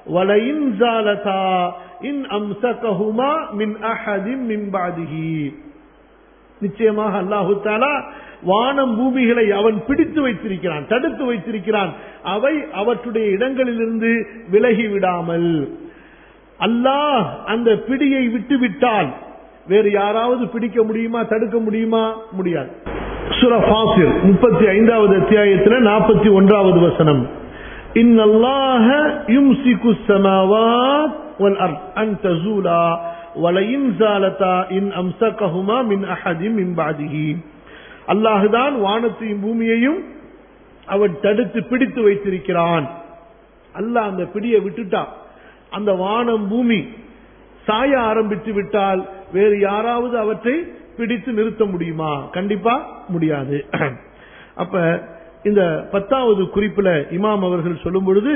வலையின் ஜாலதா இன் அம்சகஹுமா மின் அஹதின் மின் பாதிஹி நிச்சயமாக அல்லாஹு தாலா வானம் பூமிகளை அவன் பிடித்து வைத்திருக்கிறான் தடுத்து வைத்திருக்கிறான் அவை அவற்றுடைய இடங்களிலிருந்து விலகி விடாமல் அல்லாஹ் அந்த பிடியை விட்டு விட்டால் வேறு யாராவது பிடிக்க முடியுமா தடுக்க முடியுமா முடியாது சுர ஃபாசிர் முப்பத்தி ஐந்தாவது அத்தியாயத்தில் நாற்பத்தி ஒன்றாவது வசனம் இன்னல்லாஹ யும்சிகு ஸமாவாத் வல் அர்த் அன் தஸூலா வலையின் ஜாலதா இன் அம்சகஹுமா மின் அஹதின் மின் பாதிஹி அல்லாஹுதான் வானத்தையும் பூமியையும் அவன் தடுத்து பிடித்து வைத்திருக்கிறான் அல்லாஹ் அந்த பிடியை விட்டுட்டான் அந்த வானம் பூமி சாய ஆரம்பித்து விட்டால் வேறு யாராவது அவற்றை பிடித்து நிறுத்த முடியுமா கண்டிப்பா முடியாது அப்ப இந்த பத்தாவது குறிப்புல இமாம் அவர்கள் சொல்லும் பொழுது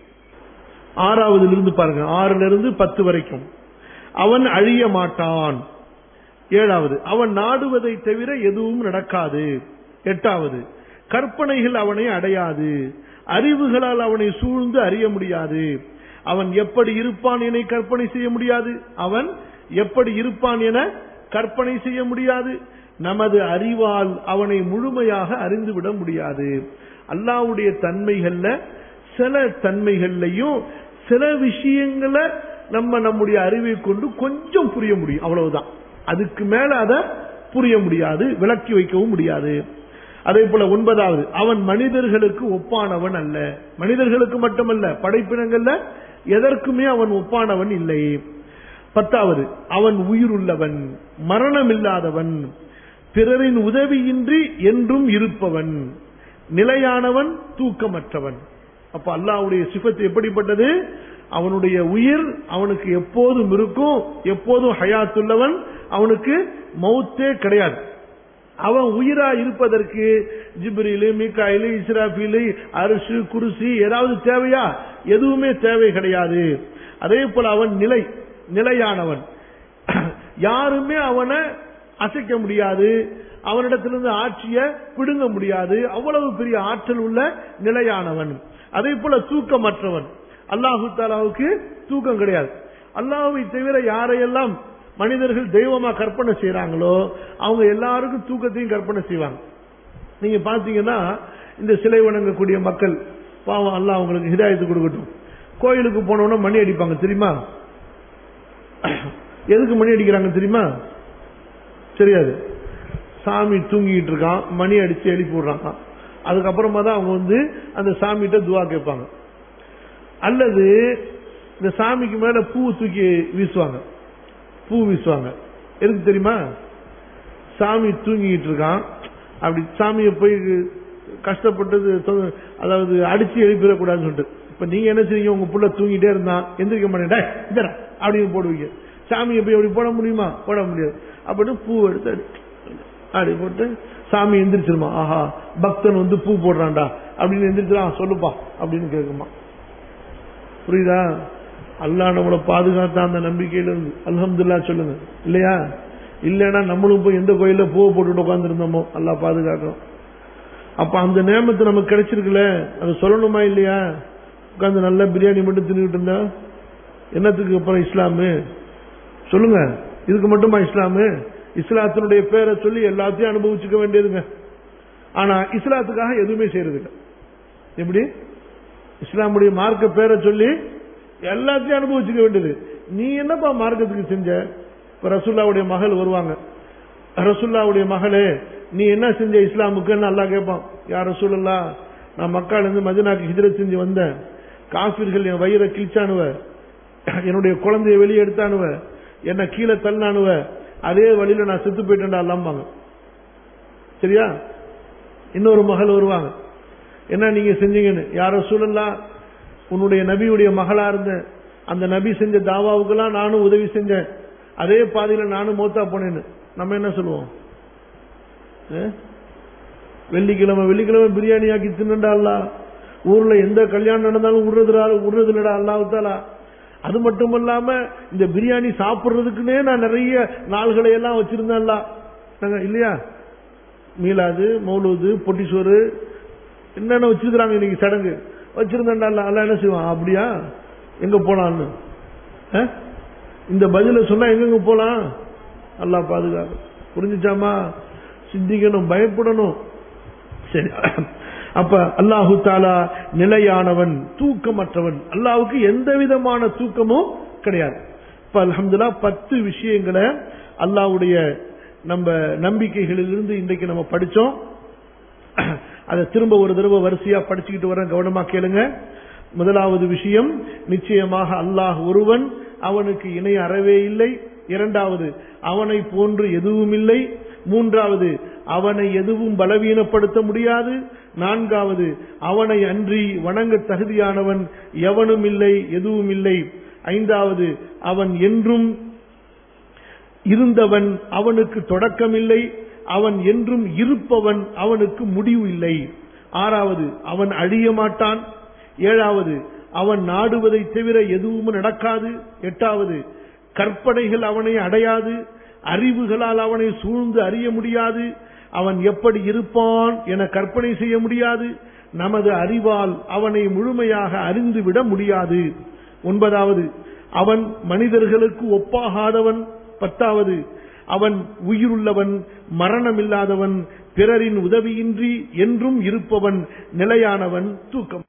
ஆறாவதுல இருந்து பாருங்க ஆறுல இருந்து பத்து வரைக்கும் அவன் அழிய மாட்டான் ஏழாவது அவன் நாடுவதை தவிர எதுவும் நடக்காது எட்டாவது கற்பனைகள் அவனை அடையாது அறிவுகளால் அவனை சூழ்ந்து அறிய முடியாது அவன் எப்படி இருப்பான் என கற்பனை செய்ய முடியாது அவன் எப்படி இருப்பான் என கற்பனை செய்ய முடியாது நமது அறிவால் அவனை முழுமையாக அறிந்துவிட முடியாது அல்லாவுடைய தன்மைகள்ல சில தன்மைகள்லையும் சில விஷயங்களை நம்ம நம்முடைய அறிவை கொண்டு கொஞ்சம் புரிய முடியும் அவ்வளவுதான் அதுக்கு மேல அதை புரிய முடியாது விளக்கி வைக்கவும் முடியாது அதே போல ஒன்பதாவது அவன் மனிதர்களுக்கு ஒப்பானவன் அல்ல மனிதர்களுக்கு மட்டுமல்ல படைப்பினங்கள்ல எதற்குமே அவன் ஒப்பானவன் இல்லை பத்தாவது அவன் உயிருள்ளவன் மரணம் இல்லாதவன் பிறரின் உதவியின்றி என்றும் இருப்பவன் நிலையானவன் தூக்கமற்றவன் அப்ப அல்லாவுடைய சிபத்து எப்படிப்பட்டது அவனுடைய உயிர் அவனுக்கு எப்போதும் இருக்கும் எப்போதும் ஹயாத்துள்ளவன் அவனுக்கு மௌத்தே கிடையாது அவன் உயிரா இருப்பதற்கு ஜிப்ரிலு மிக்காயிலு இஸ்ராஃபிலு அரிசு குருசி ஏதாவது தேவையா எதுவுமே தேவை கிடையாது அதே போல அவன் நிலை நிலையானவன் யாருமே அவனை அசைக்க முடியாது அவனிடத்திலிருந்து ஆட்சிய பிடுங்க முடியாது அவ்வளவு பெரிய ஆற்றல் உள்ள நிலையானவன் அதே போல தூக்கமற்றவன் அல்லாஹு தாலாவுக்கு தூக்கம் கிடையாது அல்லாஹுவை தவிர யாரையெல்லாம் மனிதர்கள் தெய்வமா கற்பனை செய்யறாங்களோ அவங்க எல்லாருக்கும் தூக்கத்தையும் கற்பனை செய்வாங்க நீங்க பாத்தீங்கன்னா இந்த சிலை வணங்கக்கூடிய மக்கள் பாவம் அல்லாஹ் அவங்களுக்கு ஹிதாயத்து கொடுக்கட்டும் கோயிலுக்கு போனோம்னா மணி அடிப்பாங்க தெரியுமா எதுக்கு மணி அடிக்கிறாங்க தெரியுமா தெரியாது சாமி தூங்கிட்டு இருக்கான் மணி அடிச்சு எழுப்பி விடுறாங்க அதுக்கப்புறமா தான் அவங்க வந்து அந்த சாமிகிட்ட துவா கேட்பாங்க அல்லது இந்த சாமிக்கு மேல பூ தூக்கி வீசுவாங்க பூ வீசுவாங்க எதுக்கு தெரியுமா சாமி தூங்கிட்டு இருக்கான் அப்படி சாமியை போய் கஷ்டப்பட்டது தொ- அதாவது அடிச்சு எழுப்பிடக்கூடாதுன்னு சொல்லிட்டு இப்ப நீங்க என்ன செய்வீங்க உங்க புள்ள தூங்கிட்டே இருந்தான் எந்திரிக்க மாட்டேன் இந்த அப்படின்னு போடுவீங்க சாமியை போய் அப்படி போட முடியுமா போட முடியாது அப்படின்னு பூ எடுத்து அடி அப்படி போட்டு சாமி எந்திரிச்சிருமா ஆஹா பக்தன் வந்து பூ போடுறான்டா அப்படின்னு எந்திரிச்சிடான் சொல்லுப்பா அப்படின்னு கேட்குமா புரியுதா அல்லாஹ் நம்மளை பாதுகாத்த அந்த நம்பிக்கையில இருந்து அல்ஹம்துல்லா சொல்லுங்க இல்லையா இல்லைன்னா நம்மளும் போய் எந்த கோயில்ல பூவை போட்டுட்டு உட்காந்துருந்தோமோ அல்லாஹ் பாதுகாக்கிறோம் அப்ப அந்த நேமத்தை நமக்கு கிடைச்சிருக்குல்ல அதை சொல்லணுமா இல்லையா உட்காந்து நல்ல பிரியாணி மட்டும் தின்னுட்டு இருந்தா என்னத்துக்கு அப்புறம் இஸ்லாமு சொல்லுங்க இதுக்கு மட்டுமா இஸ்லாமு இஸ்லாத்தினுடைய பேரை சொல்லி எல்லாத்தையும் அனுபவிச்சுக்க வேண்டியதுங்க ஆனா இஸ்லாத்துக்காக எதுவுமே செய்யறது இல்ல எப்படி இஸ்லாமுடைய மார்க்க பேரை சொல்லி எல்லாத்தையும் அனுபவிச்சுக்க வேண்டியது நீ என்னப்பா மார்க்கத்துக்கு செஞ்ச இப்ப ரசுல்லாவுடைய மகள் வருவாங்க ரசுல்லாவுடைய மகளே நீ என்ன செஞ்ச இஸ்லாமுக்குன்னு நல்லா கேட்பான் யார் ரசூலல்லா நான் மக்கால இருந்து மதினாக்கு ஹிஜ்ரத் செஞ்சு வந்தேன் காஃபிர்கள் என் வயிறை கிழிச்சானுவ என்னுடைய குழந்தைய வெளியே எடுத்தானுவ என்ன கீழே தள்ளினானுவ அதே வழியில நான் செத்து போயிட்டேன்டா அல்லாம்பாங்க சரியா இன்னொரு மகள் வருவாங்க என்ன நீங்க செஞ்சீங்கன்னு யாரோ சூழல்லாம் உன்னுடைய நபியுடைய மகளா இருந்தேன் அந்த நபி செஞ்ச தாவாவுக்கெல்லாம் நானும் உதவி செஞ்சேன் அதே பாதையில நானும் மௌத்தா போனேன்னு நம்ம என்ன சொல்லுவோம் ஏ? வெள்ளிக்கிழமை வெள்ளிக்கிழமை பிரியாணி ஆக்கி தின்னுண்டா அல்லா ஊர்ல எந்த கல்யாணம் நடந்தாலும் விடுறதுடா விடுறதுலடா அல்லாவுத்தாலா அது மட்டும் இல்லாம இந்த பிரியாணி சாப்பிடுறதுக்குன்னே நான் நிறைய நாள்களை எல்லாம் வச்சிருந்தேன்ல நாங்க இல்லையா மீலாது மௌலூது பொட்டிசோறு என்னென்ன வச்சிருக்கிறாங்க இன்னைக்கு சடங்கு வச்சிருந்தேன்டா அல்ல அல்ல என்ன செய்வான் அப்படியா எங்க போலான்னு அஹ்? இந்த பதில சொன்னா எங்கெங்க போலாம் அல்லாஹ் பாதுகாப்பு புரிஞ்சுச்சாமா சிந்திக்கணும் பயப்படணும் சரி அப்ப அல்லாஹு தாலா நிலையானவன் தூக்கமற்றவன் அல்லாஹ்வுக்கு எந்த விதமான தூக்கமும் கிடையாது இப்ப அல்ஹம்துலில்லாஹ் பத்து விஷயங்களை அல்லாஹ்வுடைய நம்ம நம்பிக்கைகளிலிருந்து இன்றைக்கு நம்ம படிச்சோம் அதை திரும்ப ஒரு தடவை வரிசையா படிச்சுக்கிட்டு வரேன் கவனமா கேளுங்க முதலாவது விஷயம் நிச்சயமாக அல்லாஹ் ஒருவன் அவனுக்கு இணை அறவே இல்லை இரண்டாவது அவனை போன்று எதுவும் இல்லை மூன்றாவது அவனை எதுவும் பலவீனப்படுத்த முடியாது நான்காவது அவனை அன்றி வணங்க தகுதியானவன் எவனும் இல்லை எதுவும் இல்லை ஐந்தாவது அவன் என்றும் இருந்தவன் அவனுக்கு தொடக்கமில்லை அவன் என்றும் இருப்பவன் அவனுக்கு முடிவு இல்லை ஆறாவது அவன் அழிய மாட்டான் ஏழாவது அவன் நாடுவதை தவிர எதுவும் நடக்காது எட்டாவது கற்பனைகள் அவனை அடையாது அறிவுகளால் அவனை சூழ்ந்து அறிய முடியாது அவன் எப்படி இருப்பான் என கற்பனை செய்ய முடியாது நமது அறிவால் அவனை முழுமையாக அறிந்துவிட முடியாது ஒன்பதாவது அவன் மனிதர்களுக்கு ஒப்பாகாதவன் பத்தாவது அவன் உயிருள்ளவன் மரணமில்லாதவன் பிறரின் உதவியின்றி என்றும் இருப்பவன் நிலையானவன் தூக்கம்